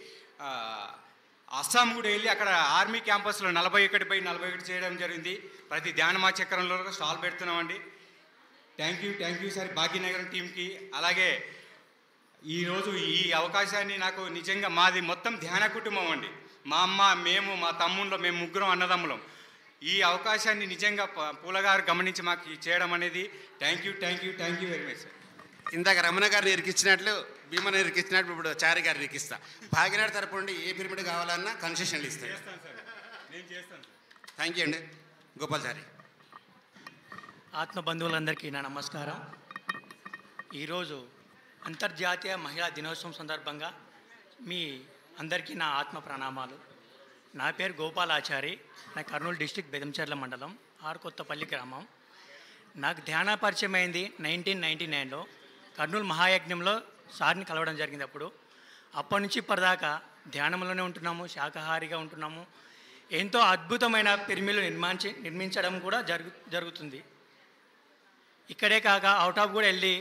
అస్సాం కూడా వెళ్ళి అక్కడ ఆర్మీ క్యాంపస్లో నలభై ఒకటి బై నలభై ఒకటి చేయడం జరిగింది ప్రతి ధ్యానమా చక్రంలో కూడా స్టాల్ పెడుతున్నామండి thank you thank you sir Bhagyanagaram టీంకి అలాగే ఈరోజు ఈ అవకాశాన్ని నాకు నిజంగా మాది మొత్తం ధ్యాన కుటుంబం అండి మా అమ్మ మేము మా తమ్ముళ్ళు మేము ముగ్గురం అన్నదమ్ములం ఈ అవకాశాన్ని నిజంగా ప- పూలగారు గమనించి మాకు ఈ చేయడం అనేది thank you thank you thank you very much sir ఇందాక రమణ గారిని ఇరికిచ్చినట్లు భీమని ఇరికిచ్చినట్లు ఇప్పుడు చారి గారిని ఇరికిస్తా భాగ్యనాడు తరపు నుండి ఏ పిరమిడ్ కావాలన్నా కన్సెషన్లు ఇస్తాను నేను చేస్తాను థ్యాంక్ యూ అండి గోపాల్చారి ఆత్మ బంధువులందరికీ నా నమస్కారం ఈరోజు అంతర్జాతీయ మహిళా దినోత్సవం సందర్భంగా మీ అందరికీ నా ఆత్మ ప్రణామాలు నా పేరు గోపాలాచారి నా కర్నూలు డిస్టిక్ బెదంచెర్ల మండలం ఆరుకొత్తపల్లి గ్రామం నాకు ధ్యాన పరిచయం అయింది నైన్టీన్ నైంటీ నైన్లో కర్నూలు మహాయజ్ఞంలో సార్ని కలవడం జరిగింది అప్పుడు అప్పటి నుంచి ఇప్పటిదాకా ధ్యానంలోనే ఉంటున్నాము శాకాహారిగా ఉంటున్నాము ఎంతో అద్భుతమైన పిరిమిలు నిర్మించి నిర్మించడం కూడా జరుగు జరుగుతుంది ఇక్కడే కాక అవుట్ ఆఫ్ కూడా వెళ్ళి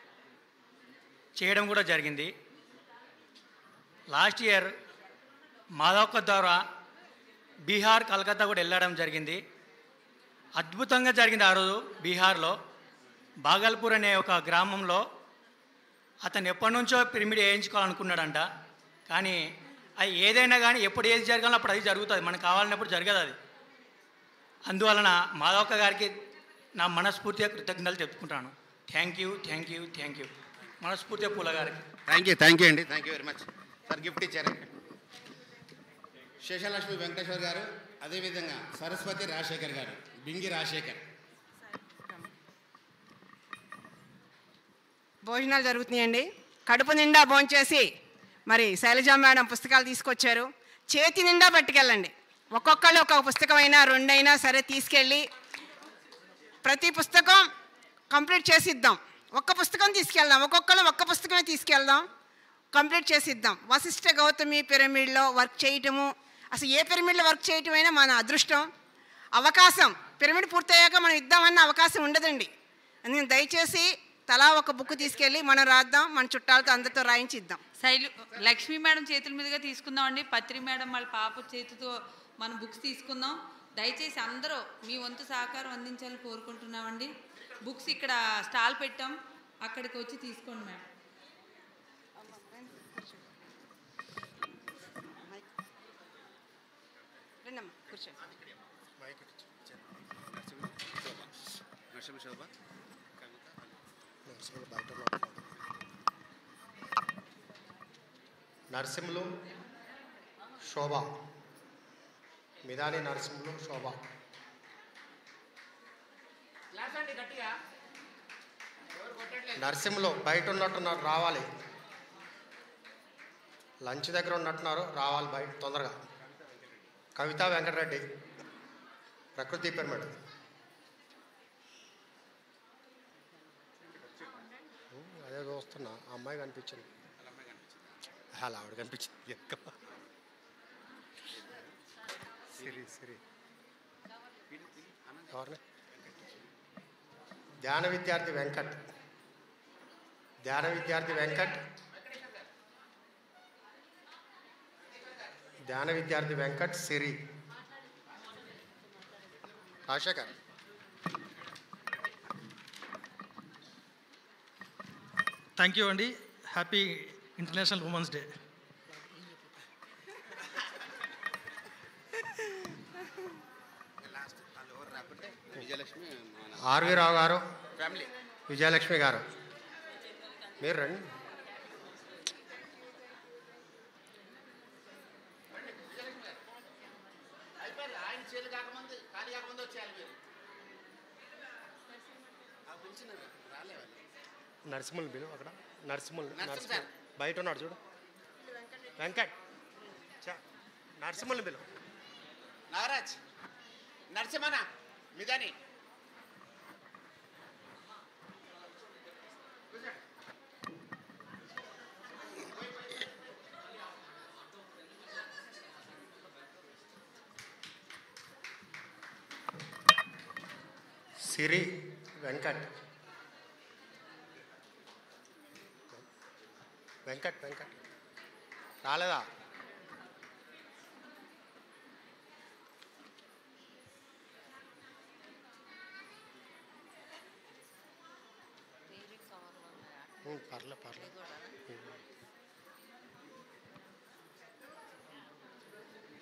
చేయడం కూడా జరిగింది లాస్ట్ ఇయర్ మాధవక్క ద్వారా బీహార్ కలకత్తా కూడా వెళ్ళడం జరిగింది అద్భుతంగా జరిగింది ఆ రోజు బీహార్లో బాగల్పూర్ అనే ఒక గ్రామంలో అతను ఎప్పటి నుంచో పిరమిడ్ వేయించుకోవాలనుకున్నాడంట కానీ అది ఏదైనా కానీ ఎప్పుడు ఏది జరగాలో అప్పుడు అది జరుగుతుంది మనకు కావాలన్నప్పుడు జరగదు అది అందువలన మాధవక్క గారికి నా మనస్ఫూర్తిగా కృతజ్ఞతలు చెప్పుకుంటాను thank you thank you thank you మనస్ఫూర్తిగా పూల గారికి థ్యాంక్ యూ థ్యాంక్ యూ అండి thank you very much sir gift ఇచ్చారు శేషలక్ష్మి వెంకటేశ్వర్ గారు అదేవిధంగా సరస్వతి రాజశేఖర్ గారు బింగి రాజశేఖర్ భోజనాలు జరుగుతున్నాయండి కడుపు నిండా భోంచేసి మరి శైలజా మేడం పుస్తకాలు తీసుకొచ్చారు చేతి నిండా పట్టుకెళ్ళండి ఒక్కొక్కళ్ళు ఒక్కొక్క పుస్తకమైనా రెండైనా సరే తీసుకెళ్ళి ప్రతి పుస్తకం కంప్లీట్ చేసి ఇద్దాం ఒక్క పుస్తకం తీసుకెళ్దాం ఒక్కొక్కళ్ళు ఒక్క పుస్తకమే తీసుకెళ్దాం కంప్లీట్ చేసి ఇద్దాం వశిష్ఠ గౌతమి పిరమిడ్లో వర్క్ చేయటము అసలు ఏ పిరమిడ్లో వర్క్ చేయటమైనా మన అదృష్టం అవకాశం పిరమిడ్ పూర్తయ్యాక మనం ఇద్దామన్న అవకాశం ఉండదండి అందుకని దయచేసి తలా ఒక బుక్ తీసుకెళ్ళి మనం రాద్దాం మన చుట్టాలతో అందరితో రాయించి ఇద్దాం శైలు లక్ష్మీ మేడం చేతుల మీదుగా తీసుకుందామండి పత్రి మేడం వాళ్ళ పాప చేతితో మనం బుక్స్ తీసుకుందాం దయచేసి అందరూ మీ వంతు సహకారం అందించాలని కోరుకుంటున్నామండి బుక్స్ ఇక్కడ స్టాల్ పెట్టాం అక్కడికి వచ్చి తీసుకోండి మేడం రండమ్మా కూర్చోండి నరసింహ శోభ నరసింహులు శోభ మిదాని నరసింహులు శోభ నరసింహులు బయట ఉన్నట్టున్నారు రావాలి లంచ్ దగ్గర ఉన్నట్టున్నారు రావాలి బయట తొందరగా కవిత వెంకటరెడ్డి ప్రకృతి పిరమిడ్ అదే చూస్తున్నా ఆ అమ్మాయి కనిపించింది అలా ఆవిడ కనిపించింది ఎక్కువ సిరి సిరి ఎవరిని ధ్యాన విద్యార్థి వెంకట్ ధ్యాన విద్యార్థి వెంకట్ ధ్యాన విద్యార్థి వెంకట్ సిరి రాజశేఖర్ థ్యాంక్ యూ అండి happy international women's day Vijayalakshmi RV Rao గారు ఫ్యామిలీ విజయలక్ష్మి గారు మీరు రండి ఆయన చేలు కాకముందు ఖాళీ కాకముందు వచ్చేయాలి మీరు రాలే వాళ్ళు నరసింహులు బిలు అక్కడ నరసింహులు నరసింహ నరసింహ సార్. బయట ఉన్నాడు చూడు వెంకట్ చా నరసింహులు బిలు నాగరాజ్ నరసింహన మిదాని సిరి వెంకట్ వెంకట్ వెంకట్ రాలేదా ఉమ్, పర్లే పర్లే ఉమ్.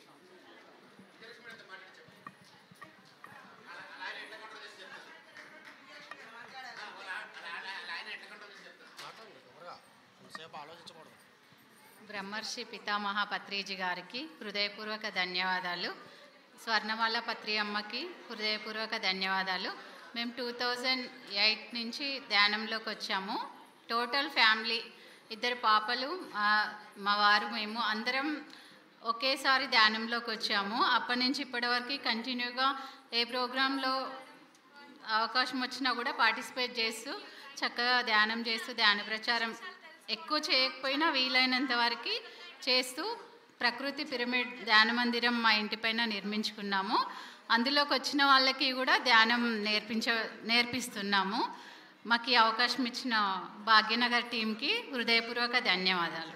బ్రహ్మర్షి పితామహ పత్రిజీ గారికి హృదయపూర్వక ధన్యవాదాలు స్వర్ణమాల పత్రి అమ్మకి హృదయపూర్వక ధన్యవాదాలు మేము టూ థౌజండ్ ఎయిట్ నుంచి ధ్యానంలోకి వచ్చాము టోటల్ ఫ్యామిలీ ఇద్దరు పాపలు ఆ- మా వారు మేము అందరం ఒకేసారి ధ్యానంలోకి వచ్చాము అప్పటి నుంచి ఇప్పటివరకు కంటిన్యూగా ఏ ప్రోగ్రాంలో అవకాశం వచ్చినా కూడా పార్టిసిపేట్ చేస్తూ చక్కగా ధ్యానం చేస్తూ ధ్యాన ప్రచారం ఎక్కువ చేయకపోయినా వీలైనంత వరకు చేస్తూ ప్రకృతి పిరమిడ్ ధ్యాన మందిరం మా ఇంటిపైన నిర్మించుకున్నాము అందులోకి వచ్చిన వాళ్ళకి కూడా ధ్యానం నేర్పించ నేర్పిస్తున్నాము మాకు ఈ అవకాశం ఇచ్చిన భాగ్యనగర్ టీంకి హృదయపూర్వక ధన్యవాదాలు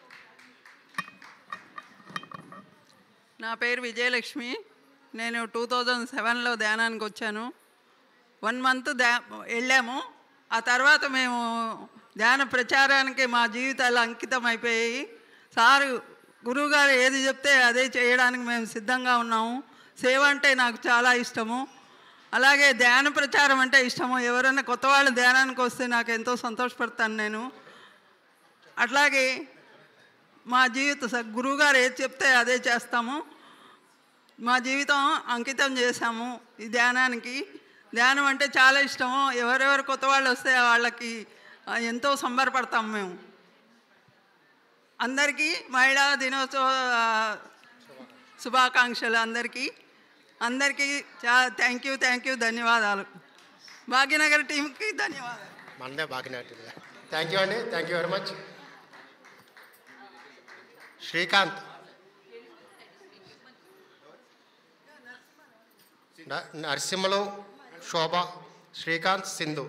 నా పేరు విజయలక్ష్మి నేను టూ థౌజండ్ సెవెన్లో ధ్యానానికి వచ్చాను వన్ మంత్ ధ్యా వెళ్ళాము ఆ తర్వాత మేము ధ్యాన ప్రచారానికి మా జీవితాలు అంకితం అయిపోయాయి సారు గురువుగారు ఏది చెప్తే అదే చేయడానికి మేము సిద్ధంగా ఉన్నాము సేవ అంటే నాకు చాలా ఇష్టము అలాగే ధ్యాన ప్రచారం అంటే ఇష్టము ఎవరైనా కొత్త వాళ్ళు ధ్యానానికి వస్తే నాకు ఎంతో సంతోషపడతాను నేను అట్లాగే మా జీవిత స- గురువుగారు ఏది చెప్తే అదే చేస్తాము మా జీవితం అంకితం చేశాము ఈ ధ్యానానికి ధ్యానం అంటే చాలా ఇష్టము ఎవరెవరు కొత్త వాళ్ళు వస్తే వాళ్ళకి ఆ, ఎంతో సంబరపడతాం మేము అందరికీ మహిళా దినోత్సవ ఆ, శుభాకాంక్షలు అందరికీ అందరికీ చా థ్యాంక్ యూ థ్యాంక్ యూ ధన్యవాదాలు భాగ్యనగర్ టీంకి ధన్యవాదాలు మనదే బాగినట్టు థ్యాంక్ యూ అండి thank you very much Srikanth న- నరసింహలు శోభ శ్రీకాంత్ సింధు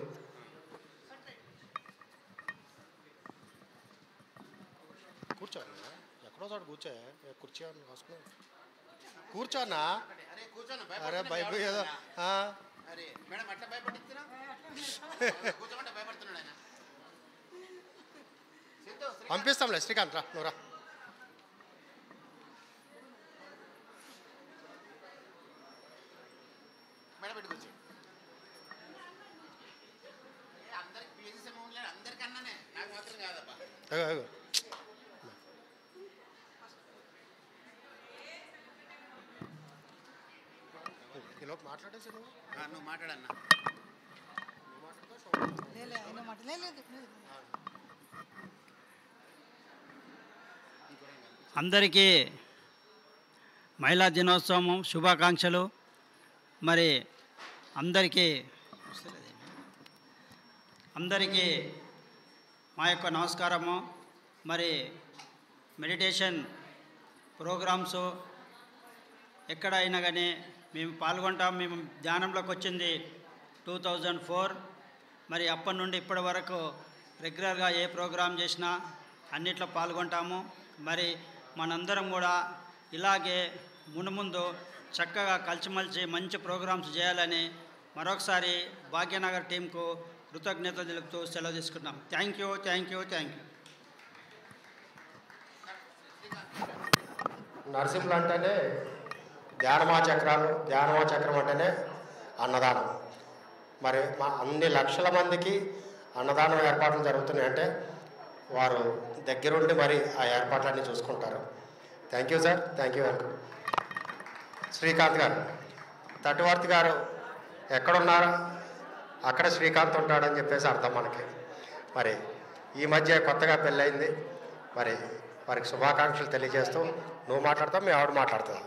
కూర్చో అన్న. ఎక్కడో చోట కూర్చో ఏ కుర్చీ అని రాసుకో కూర్చో అన్న అరే భయపడి ఏదో ఆ. పంపిస్తాంలే శ్రీకాంత్ రా నువ్వు రా అగో, అగో. ఈలోపు మాట్లాడేసి నువ్వు నువ్వు మాట్లాడన్నా అందరికీ మహిళా దినోత్సవం శుభాకాంక్షలు మరి అందరికీ అందరికీ మా యొక్క నమస్కారము మరి మెడిటేషన్ ప్రోగ్రామ్స్ ఎక్కడ అయినా కానీ మేము పాల్గొంటాం మేము ధ్యానంలోకి వచ్చింది టూ థౌజండ్ ఫోర్ మరి అప్పటి నుండి ఇప్పటి వరకు రెగ్యులర్గా ఏ ప్రోగ్రాం చేసినా అన్నిట్లో పాల్గొంటాము మరి మనందరం కూడా ఇలాగే మునుముందు చక్కగా కలిసిమలిసి మంచి ప్రోగ్రామ్స్ చేయాలని మరొకసారి భాగ్యనగర్ టీంకు కృతజ్ఞత తెలుపుతూ సెలవు తీసుకున్నాం thank you thank you thank you Narasimhulu అంటేనే ధ్యానమా చక్రాలు ధ్యానమా చక్రం అంటేనే అన్నదానం మరి మా అన్ని లక్షల మందికి అన్నదానం ఏర్పాట్లు జరుగుతున్నాయి అంటే వారు దగ్గరుండి మరి ఆ ఏర్పాట్లన్నీ చూసుకుంటారు thank you sir thank you welcome Srikanth గారు తటువర్తి గారు ఎక్కడున్నారో అక్కడ శ్రీకాంత్ ఉంటాడని చెప్పేసి అర్థం మనకి మరి ఈ మధ్య కొత్తగా పెళ్ళయింది మరి వారికి శుభాకాంక్షలు తెలియజేస్తూ నువ్వు మాట్లాడతావు మీ ఆవిడ మాట్లాడుతుందా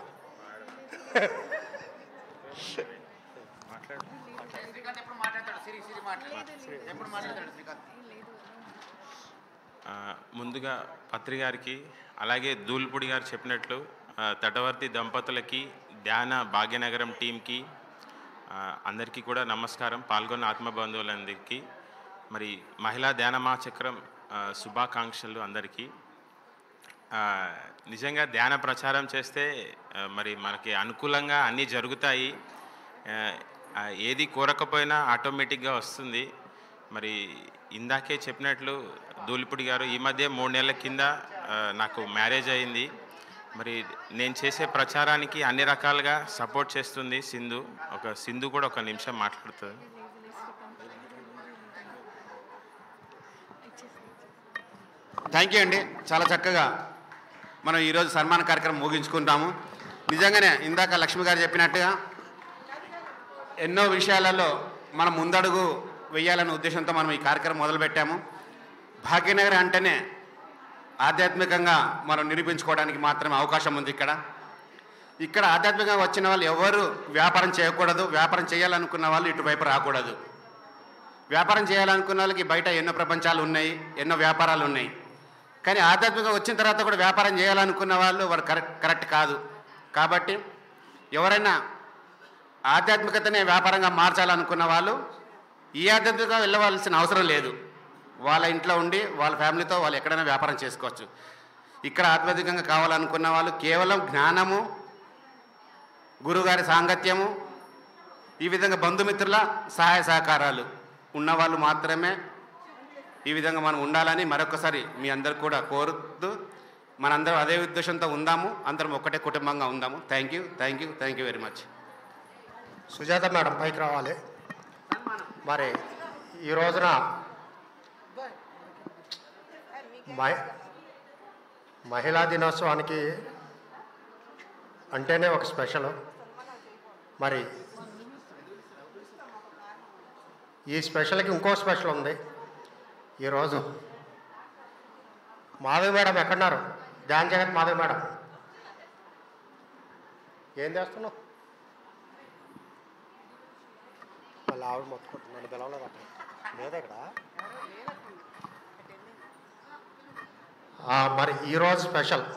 ఆ, ముందుగా పత్రి గారికి అలాగే దూల్పుడి గారు చెప్పినట్లు ఆ, తటవర్తి దంపతులకి ధ్యాన భాగ్యనగరం టీంకి ఆ, అందరికీ కూడా నమస్కారం పాల్గొన్న ఆత్మబంధువులందరికీ మరి మహిళా ధ్యానమా చక్రం ఆ, శుభాకాంక్షలు అందరికీ ఆ, నిజంగా ధ్యాన ప్రచారం చేస్తే ఆ, మరి మనకి అనుకూలంగా అన్నీ జరుగుతాయి ఆ, ఆ, ఏది కోరకపోయినా ఆటోమేటిక్గా వస్తుంది మరి ఇందాకే చెప్పినట్లు దూలిపుడి గారు ఈ మధ్య మూడు నెలల కింద ఆ, నాకు మ్యారేజ్ అయింది మరి నేను చేసే ప్రచారానికి అన్ని రకాలుగా సపోర్ట్ చేస్తుంది సింధు ఒక సింధు కూడా ఒక నిమిషం మాట్లాడుతుంది థ్యాంక్ యూ అండి చాలా చక్కగా మనం ఈరోజు సన్మాన కార్యక్రమం ముగించుకుంటాము నిజంగానే ఇందాక లక్ష్మి గారు చెప్పినట్టుగా ఎన్నో విషయాలలో మనం ముందడుగు వెయ్యాలనే ఉద్దేశంతో మనం ఈ కార్యక్రమం మొదలుపెట్టాము భాగ్యనగర్ అంటేనే ఆధ్యాత్మికంగా మనం నిరూపించుకోవడానికి మాత్రమే అవకాశం ఉంది ఇక్కడ ఇక్కడ ఆధ్యాత్మికంగా వచ్చిన వాళ్ళు ఎవరు వ్యాపారం చేయకూడదు వ్యాపారం చేయాలనుకున్న వాళ్ళు ఇటువైపు రాకూడదు వ్యాపారం చేయాలనుకున్న వాళ్ళకి బయట ఎన్నో ప్రపంచాలు ఉన్నాయి ఎన్నో వ్యాపారాలు ఉన్నాయి కానీ ఆధ్యాత్మికంగా వచ్చిన తర్వాత కూడా వ్యాపారం చేయాలనుకున్న వాళ్ళు వారు కరెక్ట్ కరెక్ట్ కాదు కాబట్టి ఎవరైనా ఆధ్యాత్మికతనే వ్యాపారంగా మార్చాలనుకున్న వాళ్ళు ఈ ఆధ్యాత్మికంగా వెళ్ళవలసిన అవసరం లేదు వాళ్ళ ఇంట్లో ఉండి వాళ్ళ ఫ్యామిలీతో వాళ్ళు ఎక్కడైనా వ్యాపారం చేసుకోవచ్చు ఇక్కడ ఆధ్యాత్మికంగా కావాలనుకున్న వాళ్ళు కేవలం జ్ఞానము గురుగారి సాంగత్యము ఈ విధంగా బంధుమిత్రుల సహాయ సహకారాలు ఉన్నవాళ్ళు మాత్రమే ఈ విధంగా మనం ఉండాలని మరొకసారి మీ అందరు కూడా కోరుతూ మనందరం అదే ఉద్దేశంతో ఉందాము అందరం ఒకటే కుటుంబంగా ఉందాము thank you thank you thank you very much Sujatha madam పైకి రావాలి మరి ఈ రోజున మహి మహిళా దినోత్సవానికి అంటేనే ఒక స్పెషల్ మరి ఈ స్పెషల్కి ఇంకో స్పెషల్ ఉంది ఈరోజు మాధవి మేడం ఎక్కడున్నారు ధ్యాన్ జగత్ మాధవి మేడం ఏం చేస్తున్నావు మళ్ళీ ఆవిడ మొత్తుకుంటుంది నన్ను పిలవలేదు అక్కడ లేదా ఇక్కడ ఆ, మరి ఈరోజు స్పెషల్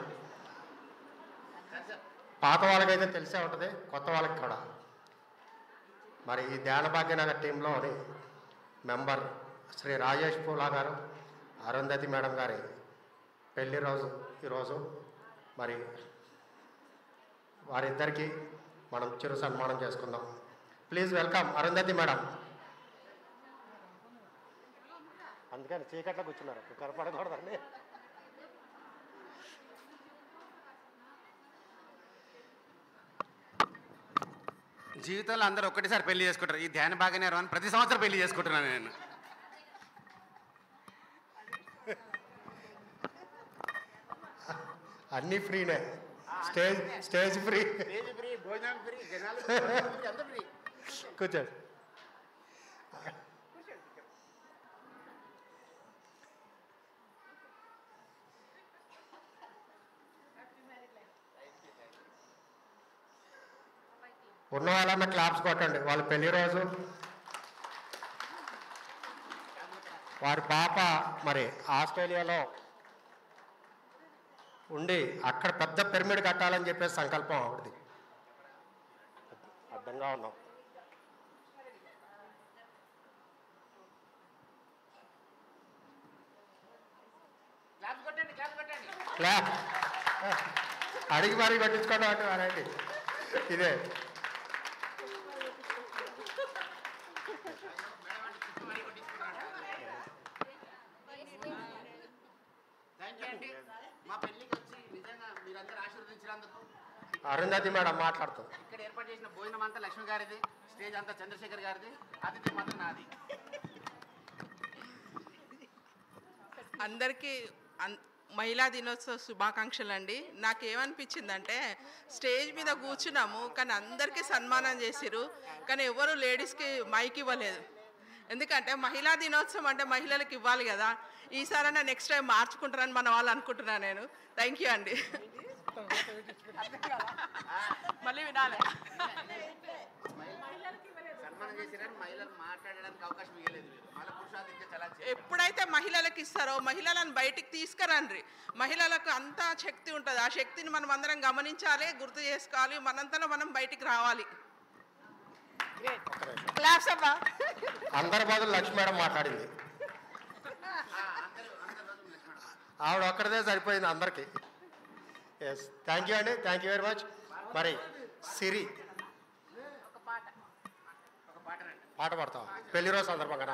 పాత వాళ్ళకైతే తెలిసే ఉంటుంది కొత్త వాళ్ళకి కూడా మరి ఈ ధ్యాన భాగ్యనగర్ టీంలోని మెంబర్ శ్రీ రాజేష్ పూలా గారు అరుంధతి మేడం గారి పెళ్లి రోజు ఈరోజు మరి వారిద్దరికీ మనం చిరు సన్మానం చేసుకుందాం ప్లీజ్ వెల్కమ్ అరుంధతి మేడం అందుకని చీకట్లో కూర్చున్నారు కనపడకూడదండి జీవితంలో అందరూ ఒక్కటేసారి పెళ్లి చేసుకుంటారు ఈ ధ్యాన భాగనే అని ప్రతి సంవత్సరం పెళ్లి చేసుకుంటున్నాను నేను అన్నీ ఫ్రీనే స్టేజ్ స్టేజ్ ఫ్రీ కూర్చోండి ఉన్న వాళ్ళన్న క్లాప్స్ కొట్టండి వాళ్ళ పెళ్లి రోజు వారి పాప మరి ఆస్ట్రేలియాలో ఉండి అక్కడ పెద్ద పిరమిడ్ కట్టాలని చెప్పేసి సంకల్పం ఆవిడది అర్థంగా ఉన్నాం క్లాప్ అడిగి మరీ పట్టించుకోవడం అంటే వారండి ఇదే మా పెళ్లికి వచ్చి నిజంగా మీరందరూ ఆశీర్వదించినందుకు అరుంధతి మేడం మాట్లాడుతుంది ఇక్కడ ఏర్పాటు చేసిన భోజనం అంతా లక్ష్మి గారిది స్టేజ్ అంతా చంద్రశేఖర్ గారిది అతిథి మాత్రం నాది అందరికీ అన్- మహిళా దినోత్సవ శుభాకాంక్షలు అండి నాకు ఏమనిపించిందంటే స్టేజ్ మీద కూర్చున్నాము కానీ అందరికీ సన్మానం చేసిరు కానీ ఎవరు లేడీస్కి మైక్ ఇవ్వలేదు ఎందుకంటే మహిళా దినోత్సవం అంటే మహిళలకు ఇవ్వాలి కదా ఈసారైనా నెక్స్ట్ టైం మార్చుకుంటారని మన వాళ్ళు అనుకుంటున్నాను నేను థ్యాంక్ యూ అండి మళ్ళీ వినాలి సన్మానం చేసిరని మహిళలు మాట్లాడడానికి అవకాశం ఇవ్వలేదు మళ్ళీ పురుషాధిక్య చలా ఎప్పుడైతే మహిళలకు ఇస్తారో మహిళలను బయటికి తీసుకురండి మహిళలకు అంత శక్తి ఉంటుంది ఆ శక్తిని మనం అందరం గమనించాలి గుర్తు చేసుకోవాలి మనంతలో మనం బయటికి రావాలి క్లాప్స్ అబ్బా అందరి బదులు లక్ష్మి మేడం మాట్లాడింది ఆవిడ ఒక్కడిదే సరిపోయింది అందరికీ ఎస్ థ్యాంక్ యూ అండి థ్యాంక్ యూ వెరీ మచ్ మరి సిరి పాట పాడతావా పెళ్లి రోజు సందర్భంగా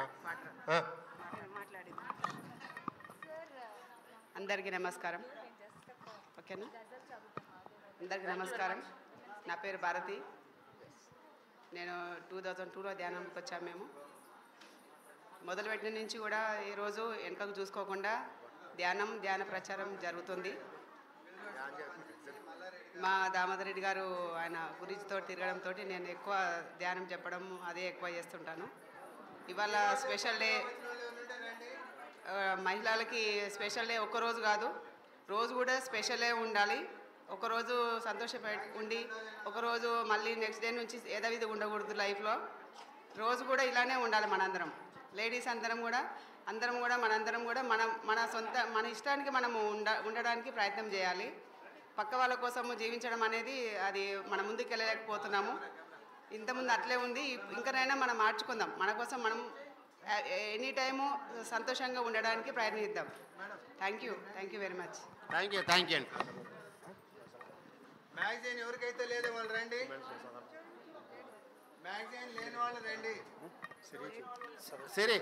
అందరికీ నమస్కారం ఓకేనా అందరికీ నమస్కారం నా పేరు భారతి నేను టూ థౌజండ్ టూలో ధ్యానంకి వచ్చాము మేము మొదలుపెట్టిన నుంచి కూడా ఈరోజు వెనకకు చూసుకోకుండా ధ్యానం ధ్యాన ప్రచారం జరుగుతుంది మా దామోదర్ రెడ్డి గారు ఆయన గురించితో తిరగడంతో నేను ఎక్కువ ధ్యానం చెప్పడం అదే ఎక్కువ చేస్తుంటాను ఇవాళ స్పెషల్ డే ఆ, మహిళలకి స్పెషల్ డే ఒక్కరోజు కాదు రోజు కూడా స్పెషలే ఉండాలి ఒకరోజు సంతోషప ఉండి ఒకరోజు మళ్ళీ నెక్స్ట్ డే నుంచి ఏదవిధంగా ఉండకూడదు లైఫ్లో రోజు కూడా ఇలానే ఉండాలి మనందరం లేడీస్ అందరం కూడా అందరం కూడా మనందరం కూడా మనం మన సొంత మన ఇష్టానికి మనము ఉండ ఉండడానికి ప్రయత్నం చేయాలి పక్క వాళ్ళ కోసము జీవించడం అనేది అది మన ముందుకు వెళ్ళలేకపోతున్నాము ఇంతకుముందు అట్లే ఉంది ఇంకనైనా మనం మార్చుకుందాం మన కోసం మనం ఎనీ టైము సంతోషంగా ఉండడానికి ప్రయత్నిద్దాం thank you thank you very much thank you thank you అండి మ్యాగజైన్ ఎవరికైతే లేదో వాళ్ళు రండి మ్యాగజైన్ లేని వాళ్ళు రండి సిరి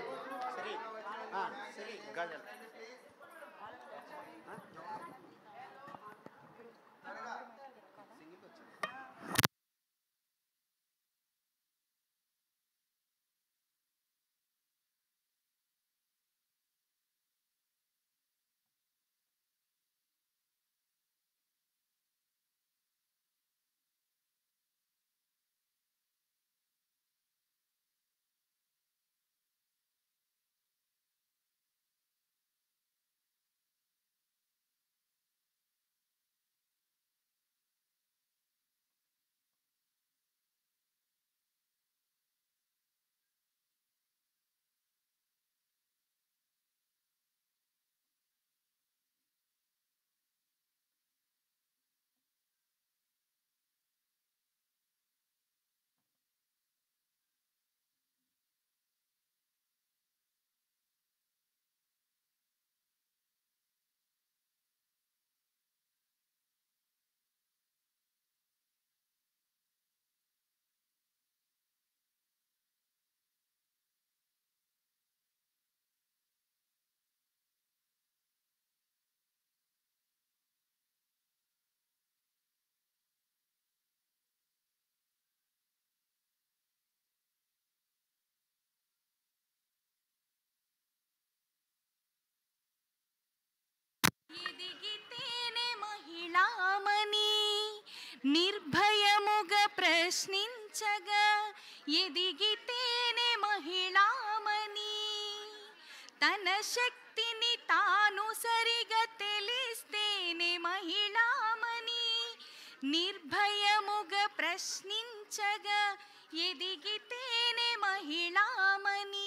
ఎదిగితేనే మహిళామణి నిర్భయముగా ప్రశ్నించగా ఎదిగితేనే మహిళామణి తన శక్తిని తాను సరిగా తెలిస్తేనే మహిళామణి నిర్భయముగా ప్రశ్నించగా ఎదిగితేనే మహిళామణి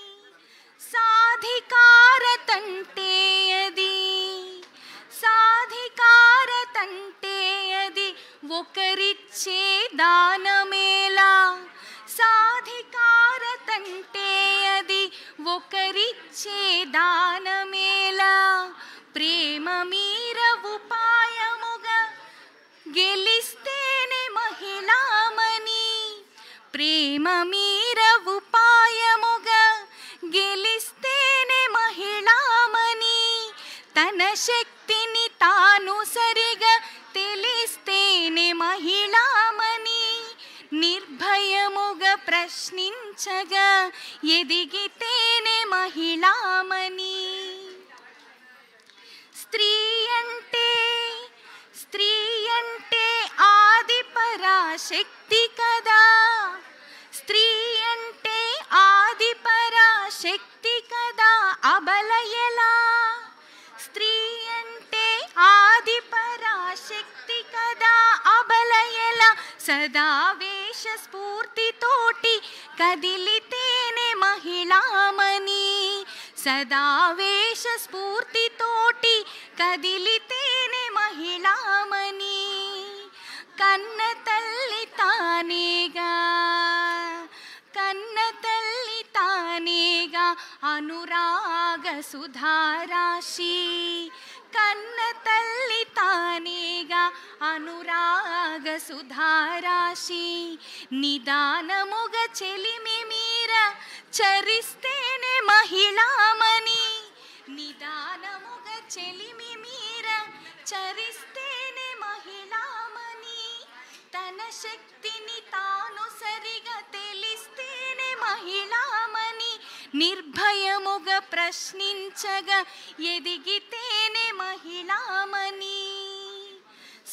సాధికారతంటే అది సాధికారతంటే అది ఒకరిచ్చే దానమేలా సాధికారతంటే అది ఒకరిచ్చే దానమేలా ప్రేమ మీర ఉపాయముగా గెలిస్తేనే మహిళామణి ప్రేమ మీర ఉపాయముగా గెలిస్తేనే మహిళామణి తన శక్తిని తాను సరిగా తెలిస్తేనే మహిళామణి నిర్భయముగా ప్రశ్నించగా ఎదిగితేనే మహిళామణి స్త్రీ అంటే స్త్రీ అంటే ఆది పరాశక్తి కదా స్త్రీ అంటే ఆది పరాశక్తి కదా అబల ఎలా స్త్రీ అంటే ఆది పరాశక్తి కదా అబల ఎలా సదా వేష స్ఫూర్తితోటి కదిలితేనే మహిళామణి సదా వేష స్ఫూర్తితోటి కదిలితేనే మహిళామణి కన్న తల్లి తానేగా కన్న తల్లి తానేగా అనురాగ సుధారాశి కన్న తల్లి తానేగా అనురాగ సుధారాశి నిదానముగ చెలిమి మీర చరిస్తేనే మహిళామణి నిదానముగ చెలిమి మీర చరిస్తేనే మహిళామణి తన శక్తిని తాను సరిగా తెలిస్తేనే మహిళామణి నిర్భయముగా ప్రశ్నించగా ఎదిగితేనే మహిళామణి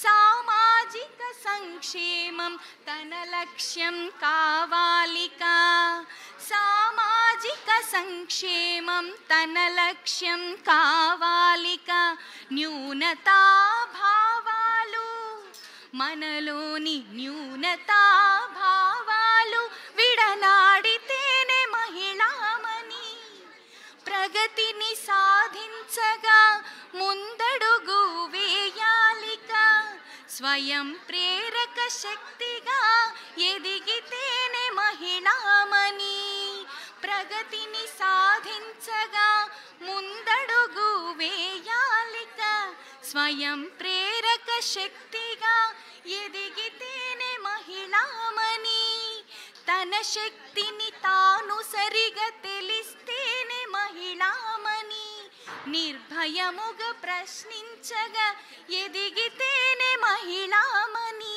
సామాజిక సంక్షేమం తన లక్ష్యం కావాలిక సామాజిక సంక్షేమం తన లక్ష్యం కావాలిక న్యూనతా భావాలు మనలోని న్యూనతా భావాలు విడనాడితేనే మహిళామణి ప్రగతిని సాధించగా ముందడుగు వేయాలిక స్వయం ప్రేరక శక్తిగా ఎదిగితేనే మహిళామణి ప్రగతిని సాధించగా ముందడుగు వేయాలిక స్వయం ప్రేరక శక్తిగా ఎదిగితేనే మహిళామణి తన శక్తిని తాను సరిగా తెలిస్తేనే మహిళామణి నిర్భయముగా ప్రశ్నించగా ఎదిగితేనే మహిళామణి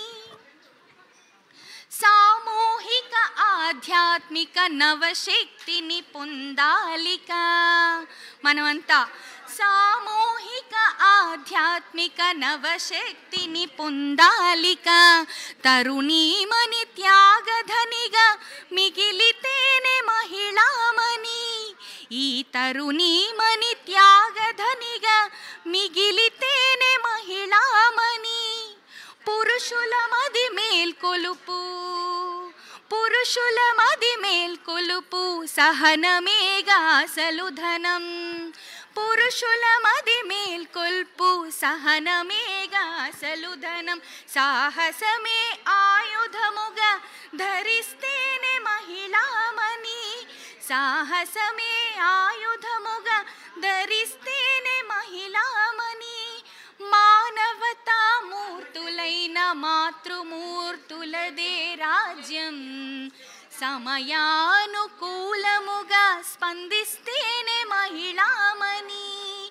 సామూహిక ఆధ్యాత్మిక నవశక్తిని పొందాలిక మనమంతా సామూహిక ఆధ్యాత్మిక నవశక్తిని పొందాలిక తరుణీమణి త్యాగధనిగా మిగిలితేనే మహిళామణి ఈ తరుణీమణి త్యాగధనిగా మిగిలితేనే మహిళామణి పురుషుల మది మేల్కొలుపు పురుషుల మది మేల్కొలుపు సహనమేగా అసలు ధనం పురుషుల మది మేల్కొల్పు సహనమేగా అసలు ధనం సాహసమే ఆయుధముగా ధరిస్తేనే మహిళామణి సాహసమే ఆయుధముగా ధరిస్తేనే మహిళామణి మానవతా మూర్తులైన మాతృమూర్తులదే రాజ్యం సమయానుకూలముగా స్పందిస్తేనే మహిళామణి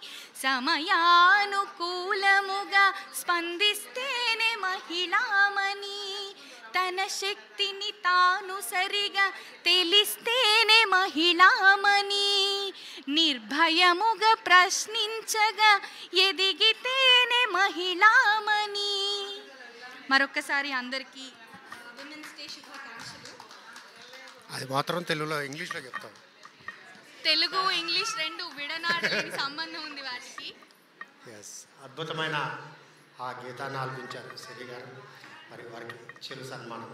సమయానుకూలముగా స్పందిస్తేనే మహిళామణి తన శక్తిని తాను సరిగా తెలిస్తేనే మహిళామణి నిర్భయముగా ప్రశ్నించగా ఎదిగితేనే మహిళామణి మరొకసారి అందరికీ విమెన్స్ డే శుభాకాంక్షలు అది మాత్రం తెలుగులో ఇంగ్లీష్లో చెప్తాం తెలుగు ఇంగ్లీష్ రెండు విడనాడలేని సంబంధం ఉంది వాటికి ఎస్ అద్భుతమైన ఆ గీతాన్ని ఆలపించారు సిరి గారు మరి వారికి చిరు సన్మానం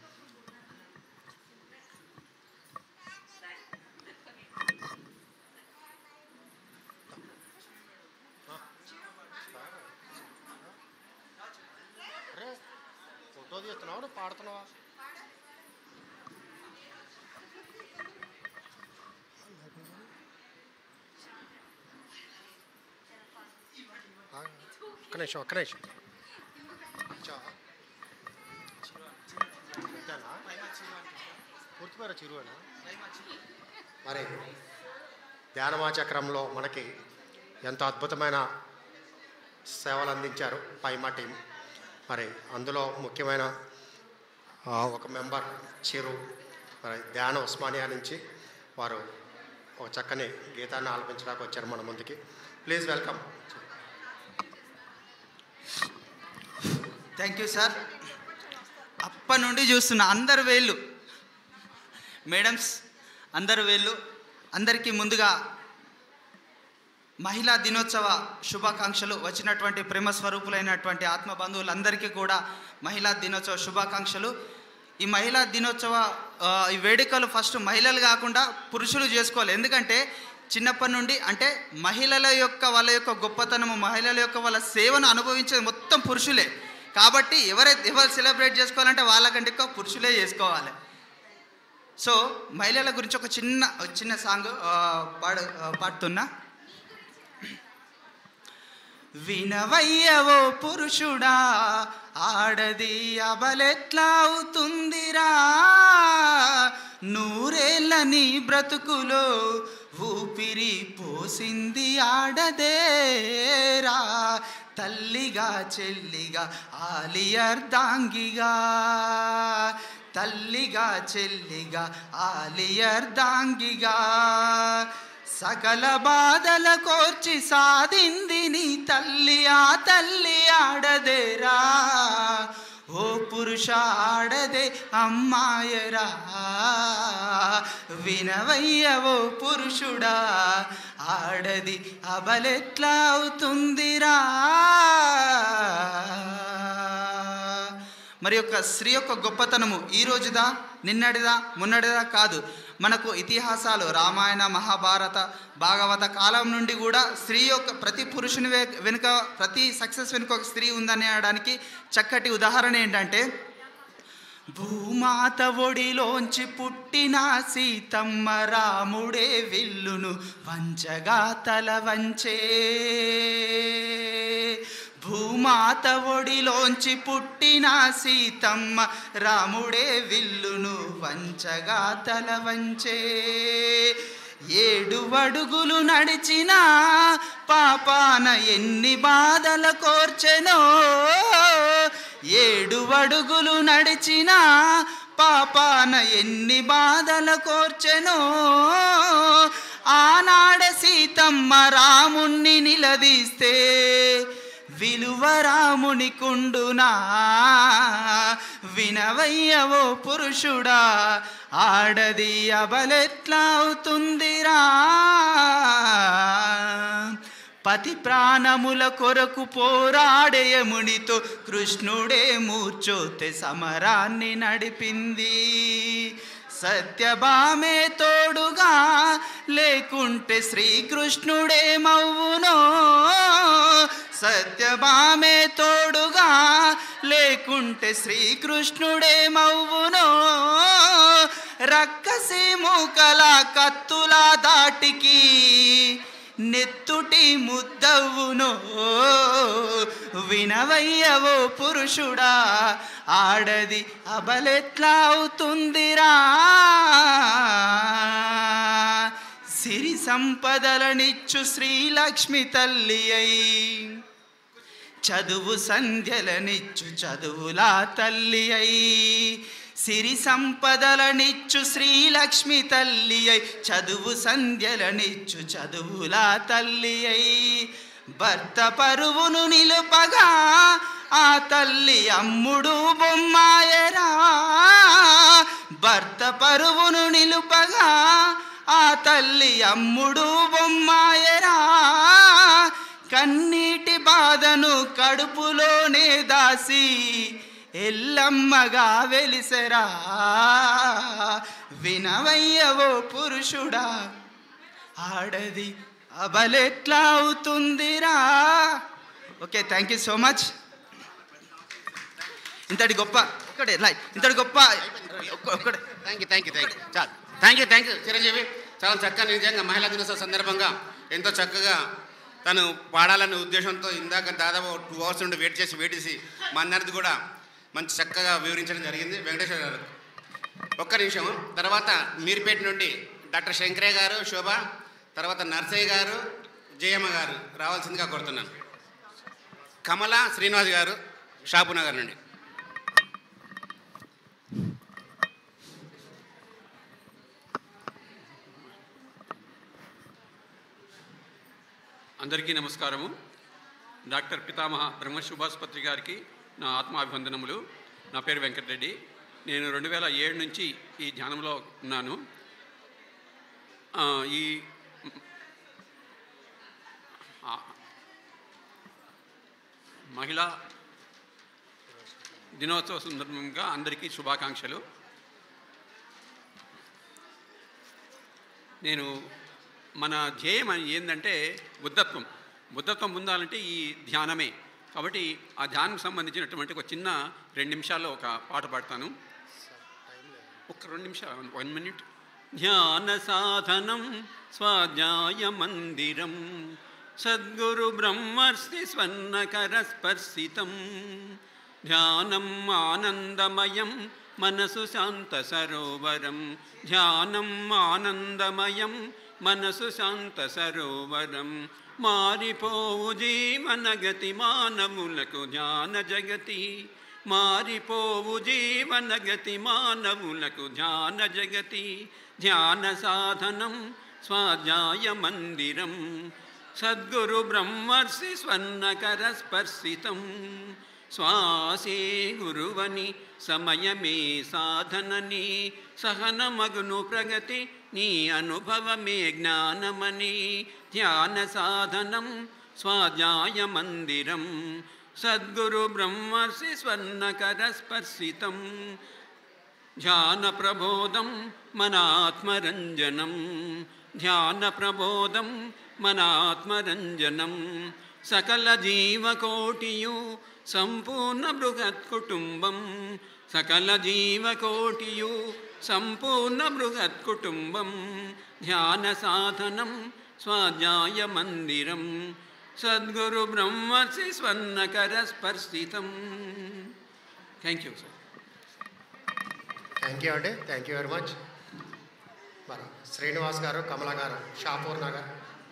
ఫోటో తీస్తున్నావు పాడుతున్నావా ఒక్క నిమిషం ఒక్క నిమిషం చా. అంతేనా? పూర్తి పేరు చిరువేనా మరి ధ్యానమాచక్రంలో మనకి ఎంతో అద్భుతమైన సేవలు అందించారు పైమా టీం మరి అందులో ముఖ్యమైన ఆ, ఒక మెంబర్ చిరు మరి ధ్యాన ఉస్మానియా నుంచి వారు ఒక చక్కని గీతాన్ని ఆలపించడానికి వచ్చారు మన ముందుకి please welcome thank you sir అప్పటి నుండి చూస్తున్నా అందరు వేళ్ళు మేడమ్స్ అందరు వేళ్ళు అందరికీ ముందుగా మహిళా దినోత్సవ శుభాకాంక్షలు వచ్చినటువంటి ప్రేమ స్వరూపులైనటువంటి ఆత్మ బంధువులందరికీ కూడా మహిళా దినోత్సవ శుభాకాంక్షలు ఈ మహిళా దినోత్సవ ఆ, ఈ వేడుకలు ఫస్ట్ మహిళలు కాకుండా పురుషులు చేసుకోవాలి ఎందుకంటే చిన్నప్పటి నుండి అంటే మహిళల యొక్క వాళ్ళ యొక్క గొప్పతనము మహిళల యొక్క వాళ్ళ సేవను అనుభవించేది మొత్తం పురుషులే కాబట్టి ఎవరైతే ఎవరు సెలబ్రేట్ చేసుకోవాలంటే వాళ్ళకంటే ఎక్కువ పురుషులే చేసుకోవాలి సో మహిళల గురించి ఒక చిన్న ఒక చిన్న సాంగ్ పాడు ఆ, పాడుతున్నా వినవయ్యవో పురుషుడా ఆడది అబలెట్లా అవుతుందిరా నూరేళ్ళ నీ బ్రతుకులో ఊపిరి పోసింది ఆడదేరా తల్లిగా చెల్లిగా ఆలియర్దాంగిగా తల్లిగా చెల్లిగా ఆలియర్దాంగిగా సకల బాధల కోర్చి సాధింది నీ తల్లి ఆ తల్లి ఆడదేరా ఓ పురుష ఆడదే అమ్మాయరా వినవయ్య ఓ పురుషుడా ఆడది అబలెట్లా అవుతుందిరా మరి యొక్క స్త్రీ యొక్క గొప్పతనము ఈ రోజుదా నిన్నటిదా మొన్నటిదా కాదు మనకు ఇతిహాసాలు రామాయణ మహాభారత భాగవత కాలం నుండి కూడా స్త్రీ యొక్క ప్రతి పురుషుని వె- వెనుక ప్రతి సక్సెస్ వెనుక ఒక స్త్రీ ఉందనేయడానికి చక్కటి ఉదాహరణ ఏంటంటే భూమాత ఒడిలోంచి పుట్టిన సీతమ్మ రాముడే విల్లును వంచగా తల వంచే భూమాత ఒడిలోంచి పుట్టిన సీతమ్మ రాముడే విల్లును వంచగా తల వంచే ఏడు అడుగులు నడిచిన పాపాన ఎన్ని బాధల కోర్చెనో ఏడు అడుగులు నడిచిన పాపాన ఎన్ని బాధల కోర్చెనో ఆనాడ సీతమ్మ రాముణ్ణి నిలదీస్తే విలువ రాముని కుండునా వినవయ్యవో పురుషుడా ఆడది అబలెట్లా అవుతుందిరా పతి ప్రాణముల కొరకు పోరాడే యమునితో కృష్ణుడే మూర్చోతే సమరాన్ని నడిపింది సత్యభామే తోడుగా లేకుంటే శ్రీకృష్ణుడే మవ్వునో సత్యభామే తోడుగా లేకుంటే శ్రీకృష్ణుడే మవ్వునో రక్కసి మూకల కత్తుల దాటికి నెత్తుటి ముద్దవునో వినవయ్యవో పురుషుడా ఆడది అబలెట్లా అవుతుందిరా సిరి సంపదలనిచ్చు శ్రీలక్ష్మి తల్లి అయి చదువు సంధ్యలనిచ్చు చదువులా తల్లి అయి సిరి సంపదలనిచ్చు శ్రీలక్ష్మి తల్లి అయి చదువు సంధ్యలనిచ్చు చదువులా తల్లి అయి భర్త పరువును నిలుపగా ఆ తల్లి అమ్ముడు బొమ్మాయరా భర్త పరువును నిలుపగా ఆ తల్లి అమ్ముడు బొమ్మాయరా కన్నీటి బాధను కడుపులోనే దాసి ఎల్లమ్మగా వెలిసరా వినవయ్యవో పురుషుడా ఆడది అబలెట్లా అవుతుందిరా okay thank you so much ఇంతటి గొప్ప ఒక్కడే లై ఇంతటి గొప్ప ఒక్క- ఒక్కడే thank you thank you thank you చాలు thank you thank you Chiranjeevi చాలా చక్కగా నిజంగా మహిళా దినోత్సవ సందర్భంగా ఎంతో చక్కగా తను పాడాలనే ఉద్దేశంతో ఇందాక దాదాపు టూ అవర్స్ నుండి వెయిట్ చేసి వెయిట్ చేసి మా అందరిది కూడా మంచి చక్కగా వివరించడం జరిగింది వెంకటేశ్వర గారు ఒక్క నిమిషం తర్వాత మీర్పేట నుండి డాక్టర్ శంకరయ్య గారు శోభ తర్వాత నర్సయ్య గారు జయమ్మ గారు రావాల్సిందిగా కోరుతున్నాను కమల శ్రీనివాస్ గారు షాపునగర్ నుండి అందరికీ నమస్కారము డాక్టర్ పితామహ బ్రహ్మ సుభాస్పత్రి గారికి నా ఆత్మాభివందనములు నా పేరు వెంకటరెడ్డి నేను రెండు వేల ఏడు నుంచి ఈ ధ్యానంలో ఉన్నాను ఆ, ఈ ఆ, మహిళా దినోత్సవ సందర్భంగా అందరికీ శుభాకాంక్షలు నేను మన ధ్యేయం అని ఏంటంటే బుద్ధత్వం బుద్ధత్వం పొందాలంటే ఈ ధ్యానమే కాబట్టి ఆ ధ్యానం సంబంధించినటువంటి ఒక చిన్న రెండు నిమిషాల్లో ఒక పాట పాడతాను ఒక రెండు నిమిషాలు వన్ మినిట్ ధ్యాన సాధనం స్వాధ్యాయ మందిరం సద్గురు బ్రహ్మర్షి స్వర్ణకర స్పర్శితం ధ్యానం ఆనందమయం మనసు శాంత సరోవరం ధ్యానం ఆనందమయం మనసు శాంత సరోవరం మారిపోవు జీవనగతి మానవులకు ధ్యాన జగతి మారిపోవు జీవనగతి మానవులకు ధ్యాన జగతి ధ్యాన సాధనం స్వాధ్యాయ మందిరం సద్గురు బ్రహ్మర్షి స్వర్ణకర స్పర్శితం శ్వాసే గురువని సమయమే సాధనని సహనమగును ప్రగతి నీ అనుభవమే జ్ఞానమని ధ్యాన సాధనం స్వాధ్యాయ మందిరం సద్గురు బ్రహ్మర్షి స్వర్ణకర స్పర్శితం ధ్యాన ప్రబోధం మనాత్మరంజనం ధ్యాన ప్రబోధం మనాత్మరంజనం సకల జీవకోటియు సంపూర్ణ బృహత్ కుటుంబం సకల జీవకోటియు సంపూర్ణ బృహత్ కుటుంబం ధ్యాన సాధనం స్వాధ్యాయ మందిరం సద్గురు బ్రహ్మర్షి స్వర్ణకర స్పర్శితం thank you sir thank you అండి థ్యాంక్ యూ వెరీ మచ్ మరి శ్రీనివాస్ గారు కమల గారు షాపూర్ నగర్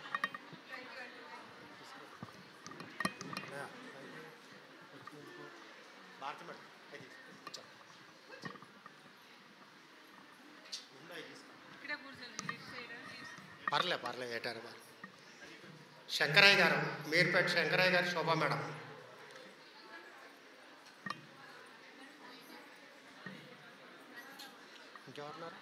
పర్లే పర్లే ఏటారు మరి శంకరయ్య గారు మీర్పేట శంకరయ్య గారు శోభా మేడం ఇంకెవరున్నారు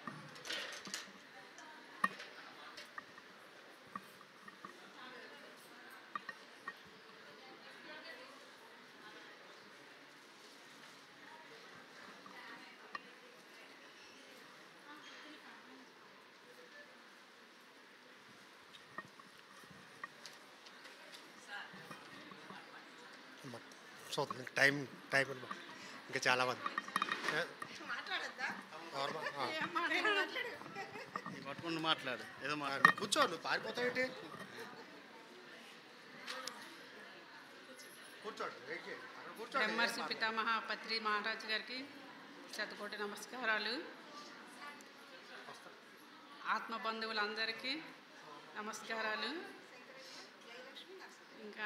సో ఇంకా టైం టైం ఉంది. ఇంకా చాలా మంది ఏ, ఎవరు మా- ఆ. నీ పట్టుకుని మాట్లాడు ఏదో ఆ, మాట్లాడు నువ్వు కూర్చో నువ్వు పారిపోతావేంటి కూర్చోండి వెయిట్ చేయండి అక్కడ కూర్చోండి బ్రహ్మర్షి పితామహ పత్రి మహారాజు గారికి శతకోటి నమస్కారాలు ఆత్మ బంధువులందరికీ నమస్కారాలు ఇంకా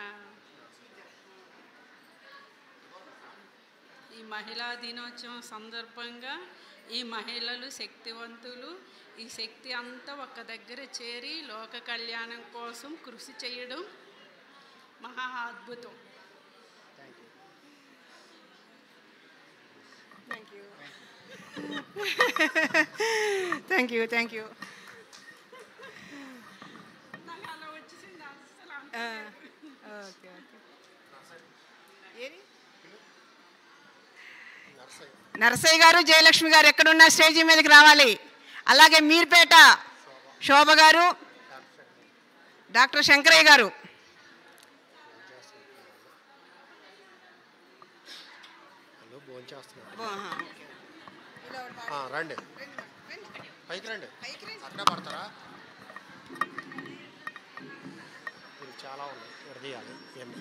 ఈ మహిళా దినోత్సవం సందర్భంగా ఈ మహిళలు శక్తివంతులు ఈ శక్తి అంతా ఒక దగ్గర చేరి లోక కళ్యాణం కోసం కృషి చేయడం మహా అద్భుతం thank you thank you thank you okay okay ఏది నరసయ్య గారు జయలక్ష్మి గారు ఎక్కడున్న స్టేజీ మీదకి రావాలి అలాగే మీర్పేట శోభ గారు డాక్టర్ శంకరయ్య గారు హలో భోజనం చేస్తున్నాడు ఓ, ఆహా, ఓకే. ఆ, రండి పైకి రండి అక్కడ పడతారా ఇది చాలా ఉన్నాయి విడదీయాలి ఇవన్నీ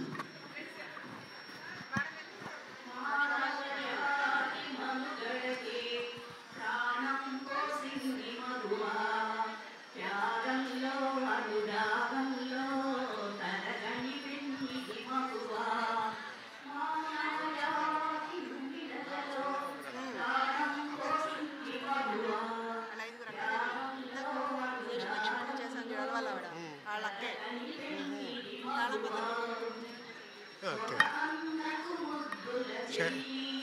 ఓకే చే-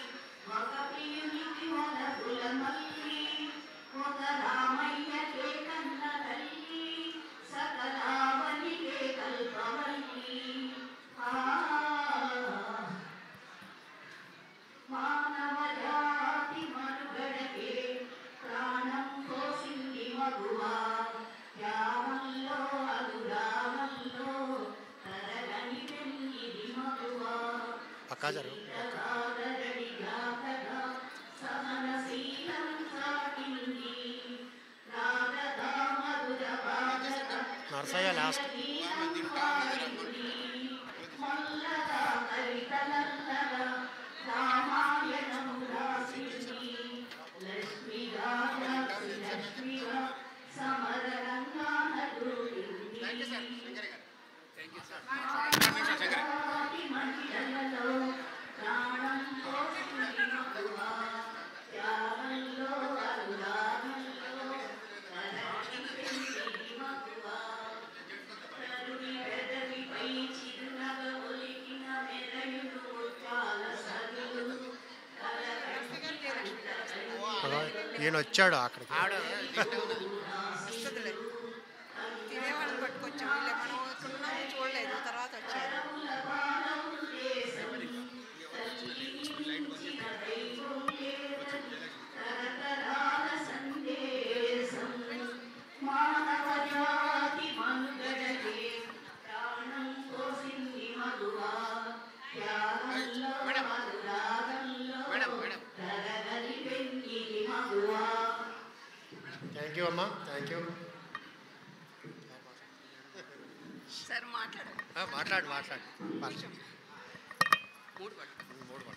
పక్కా జరుగు నర్సయ్య లాస్ట్ ఈయన వచ్చాడు అక్కడికి వస్తుందిలే. తినేవాళ్ళని పట్టుకొచ్చాం వీళ్ళే మనం ఇక్కడ ఉన్నాం చూడలేదు తర్వాత వచ్చారు థ్యాంక్ యూ అమ్మా థ్యాంక్ యూ సరే మాట్లాడు మాట్లాడు మాట్లాడు మాట్లాడు మూడు పట్టు.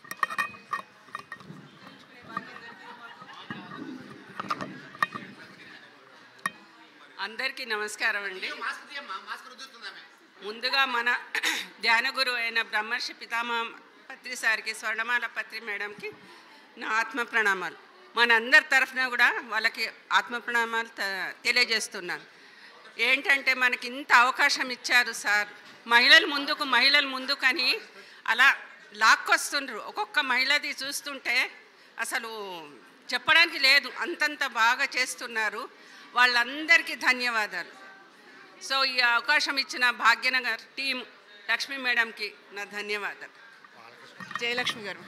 అందరికీ నమస్కారం అండి ముందుగా మన ధ్యాన గురువు అయిన బ్రహ్మర్షి పితామహ పత్రి సార్కి స్వర్ణమాల పత్రి మేడంకి నా ఆత్మ ప్రణామాలు మన అందరి తరఫున కూడా వాళ్ళకి ఆత్మ ప్రణామాలు త- తెలియజేస్తున్నాను ఏంటంటే మనకి ఇంత అవకాశం ఇచ్చారు సార్ మహిళలు ముందుకు మహిళలు ముందుకని అలా లాక్కొస్తుండ్రు ఒక్కొక్క మహిళది చూస్తుంటే అసలు చెప్పడానికి లేదు అంతంత బాగా చేస్తున్నారు వాళ్ళందరికీ ధన్యవాదాలు సో ఈ అవకాశం ఇచ్చిన భాగ్యనగర్ టీం లక్ష్మీ మేడంకి నా ధన్యవాదాలు జయలక్ష్మి గారు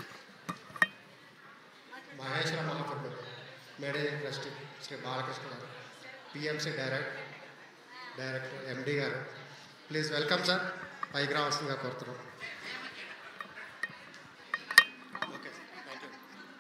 మహేశ్వర మహాప్రభు మేనేజింగ్ ట్రస్టీ శ్రీ బాలకృష్ణ గారు పిఎంసి డైరెక్ట్ డైరెక్టర్ ఎండి గారు ప్లీజ్ వెల్కమ్ సార్ పైకి రావాల్సిందిగా కోరుతున్నాం ఓకే థ్యాంక్ యూ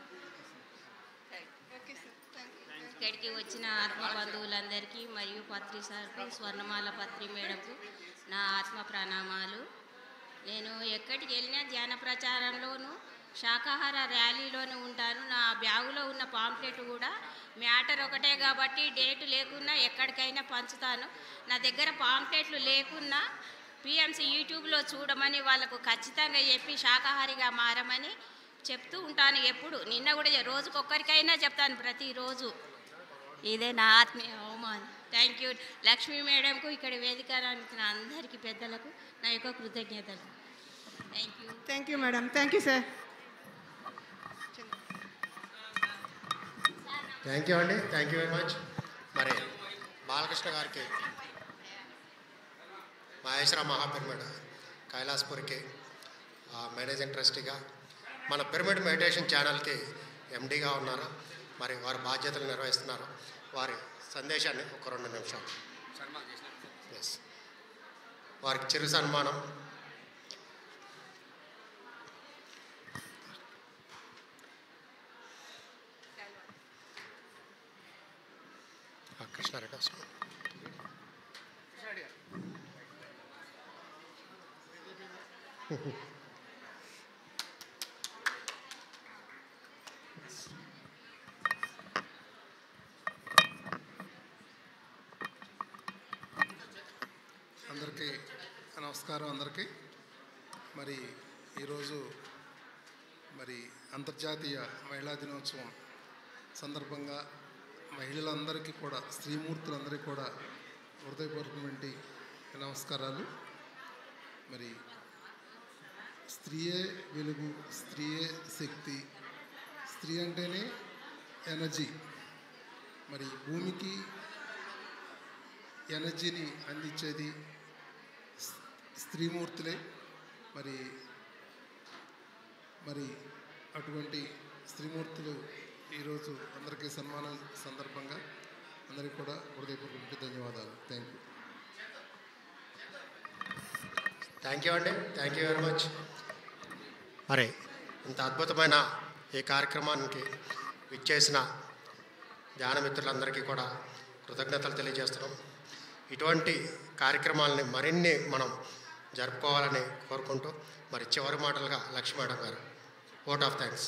ఇక్కడికి వచ్చిన ఆత్మ బంధువులందరికీ మరియు పత్రి సార్కు స్వర్ణమాల పత్రి మేడంకు నా ఆత్మ ప్రణామాలు నేను ఎక్కడికి వెళ్ళినా ధ్యాన ప్రచారంలోను శాకాహార ర్యాలీలోనూ ఉంటాను నా బ్యాగులో ఉన్న పాంప్లెట్ కూడా మ్యాటర్ ఒకటే కాబట్టి డేటు లేకున్నా ఎక్కడికైనా పంచుతాను నా దగ్గర పాంప్లెట్లు లేకున్నా పిఎంసి యూట్యూబ్లో చూడమని వాళ్ళకు ఖచ్చితంగా చెప్పి శాకాహారిగా మారమని చెప్తూ ఉంటాను ఎప్పుడు నిన్న కూడా రోజుకొక్కరికైనా చెప్తాను ప్రతిరోజు ఇదే నా ఆత్మీయ అవమానం థ్యాంక్ యూ లక్ష్మీ మేడంకు ఇక్కడ వేదిక అందించిన అందరికీ పెద్దలకు నా యొక్క కృతజ్ఞతలు thank you thank you madam thank you sir thank you అండి థ్యాంక్ యూ వెరీ మచ్ మరి బాలకృష్ణ గారికి మహేశ్వర మహాపిరమిడ్ కైలాస్పూర్కి ఆ, మేనేజింగ్ ట్రస్టీగా మన పిరమిడ్ మెడిటేషన్ ఛానల్కి ఎండీగా ఉన్నారు మరి వారి బాధ్యతలు నిర్వహిస్తున్నారు వారి సందేశాన్ని ఒక రెండు నిమిషాలు ఎస్ వారికి చిరు సన్మానం ఆ, కృష్ణారెడ్డి వస్తున్నారు అందరికీ నమస్కారం అందరికీ మరి ఈరోజు మరి అంతర్జాతీయ మహిళా దినోత్సవం సందర్భంగా మహిళలందరికీ కూడా స్త్రీమూర్తులందరికీ కూడా హృదయపూర్వకమైన నమస్కారాలు మరి స్త్రీయే వెలుగు స్త్రీయే శక్తి స్త్రీ అంటేనే ఎనర్జీ మరి భూమికి ఎనర్జీని అందించేది స్- స్త్రీమూర్తులే మరి మరి అటువంటి స్త్రీమూర్తులు ఈరోజు అందరికీ సన్మానం సందర్భంగా అందరికీ కూడా హృదయపూర్వక ధన్యవాదాలు థ్యాంక్ యూ థ్యాంక్ యూ అండి థ్యాంక్ యూ వెరీ మచ్ మరి ఇంత అద్భుతమైన ఈ కార్యక్రమానికి విచ్చేసిన ధ్యానమిత్రులందరికీ కూడా కృతజ్ఞతలు తెలియజేస్తున్నాం ఇటువంటి కార్యక్రమాలని మరిన్ని మనం జరుపుకోవాలని కోరుకుంటూ మరి చివరి మాటలుగా లక్ష్మీ మేడం గారు ఓట్ ఆఫ్ థ్యాంక్స్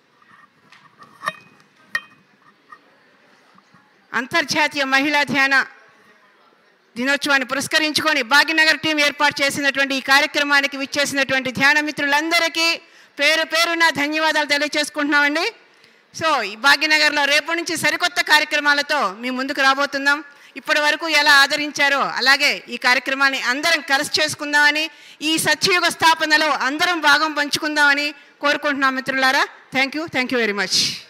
అంతర్జాతీయ మహిళా ధ్యాన దినోత్సవాన్ని పురస్కరించుకొని భాగ్యనగర్ టీం ఏర్పాటు చేసినటువంటి ఈ కార్యక్రమానికి విచ్చేసినటువంటి ధ్యాన మిత్రులందరికీ పేరు పేరున ధన్యవాదాలు తెలియజేసుకుంటున్నామండి సో ఈ భాగ్యనగర్లో రేపటి నుంచి సరికొత్త కార్యక్రమాలతో మీ ముందుకు రాబోతున్నాం ఇప్పటి వరకు ఎలా ఆదరించారో అలాగే ఈ కార్యక్రమాన్ని అందరం కలిసి చేసుకుందామని ఈ సత్యయుగ స్థాపనలో అందరం భాగం పంచుకుందామని కోరుకుంటున్నాం మిత్రులారా thank you thank you very much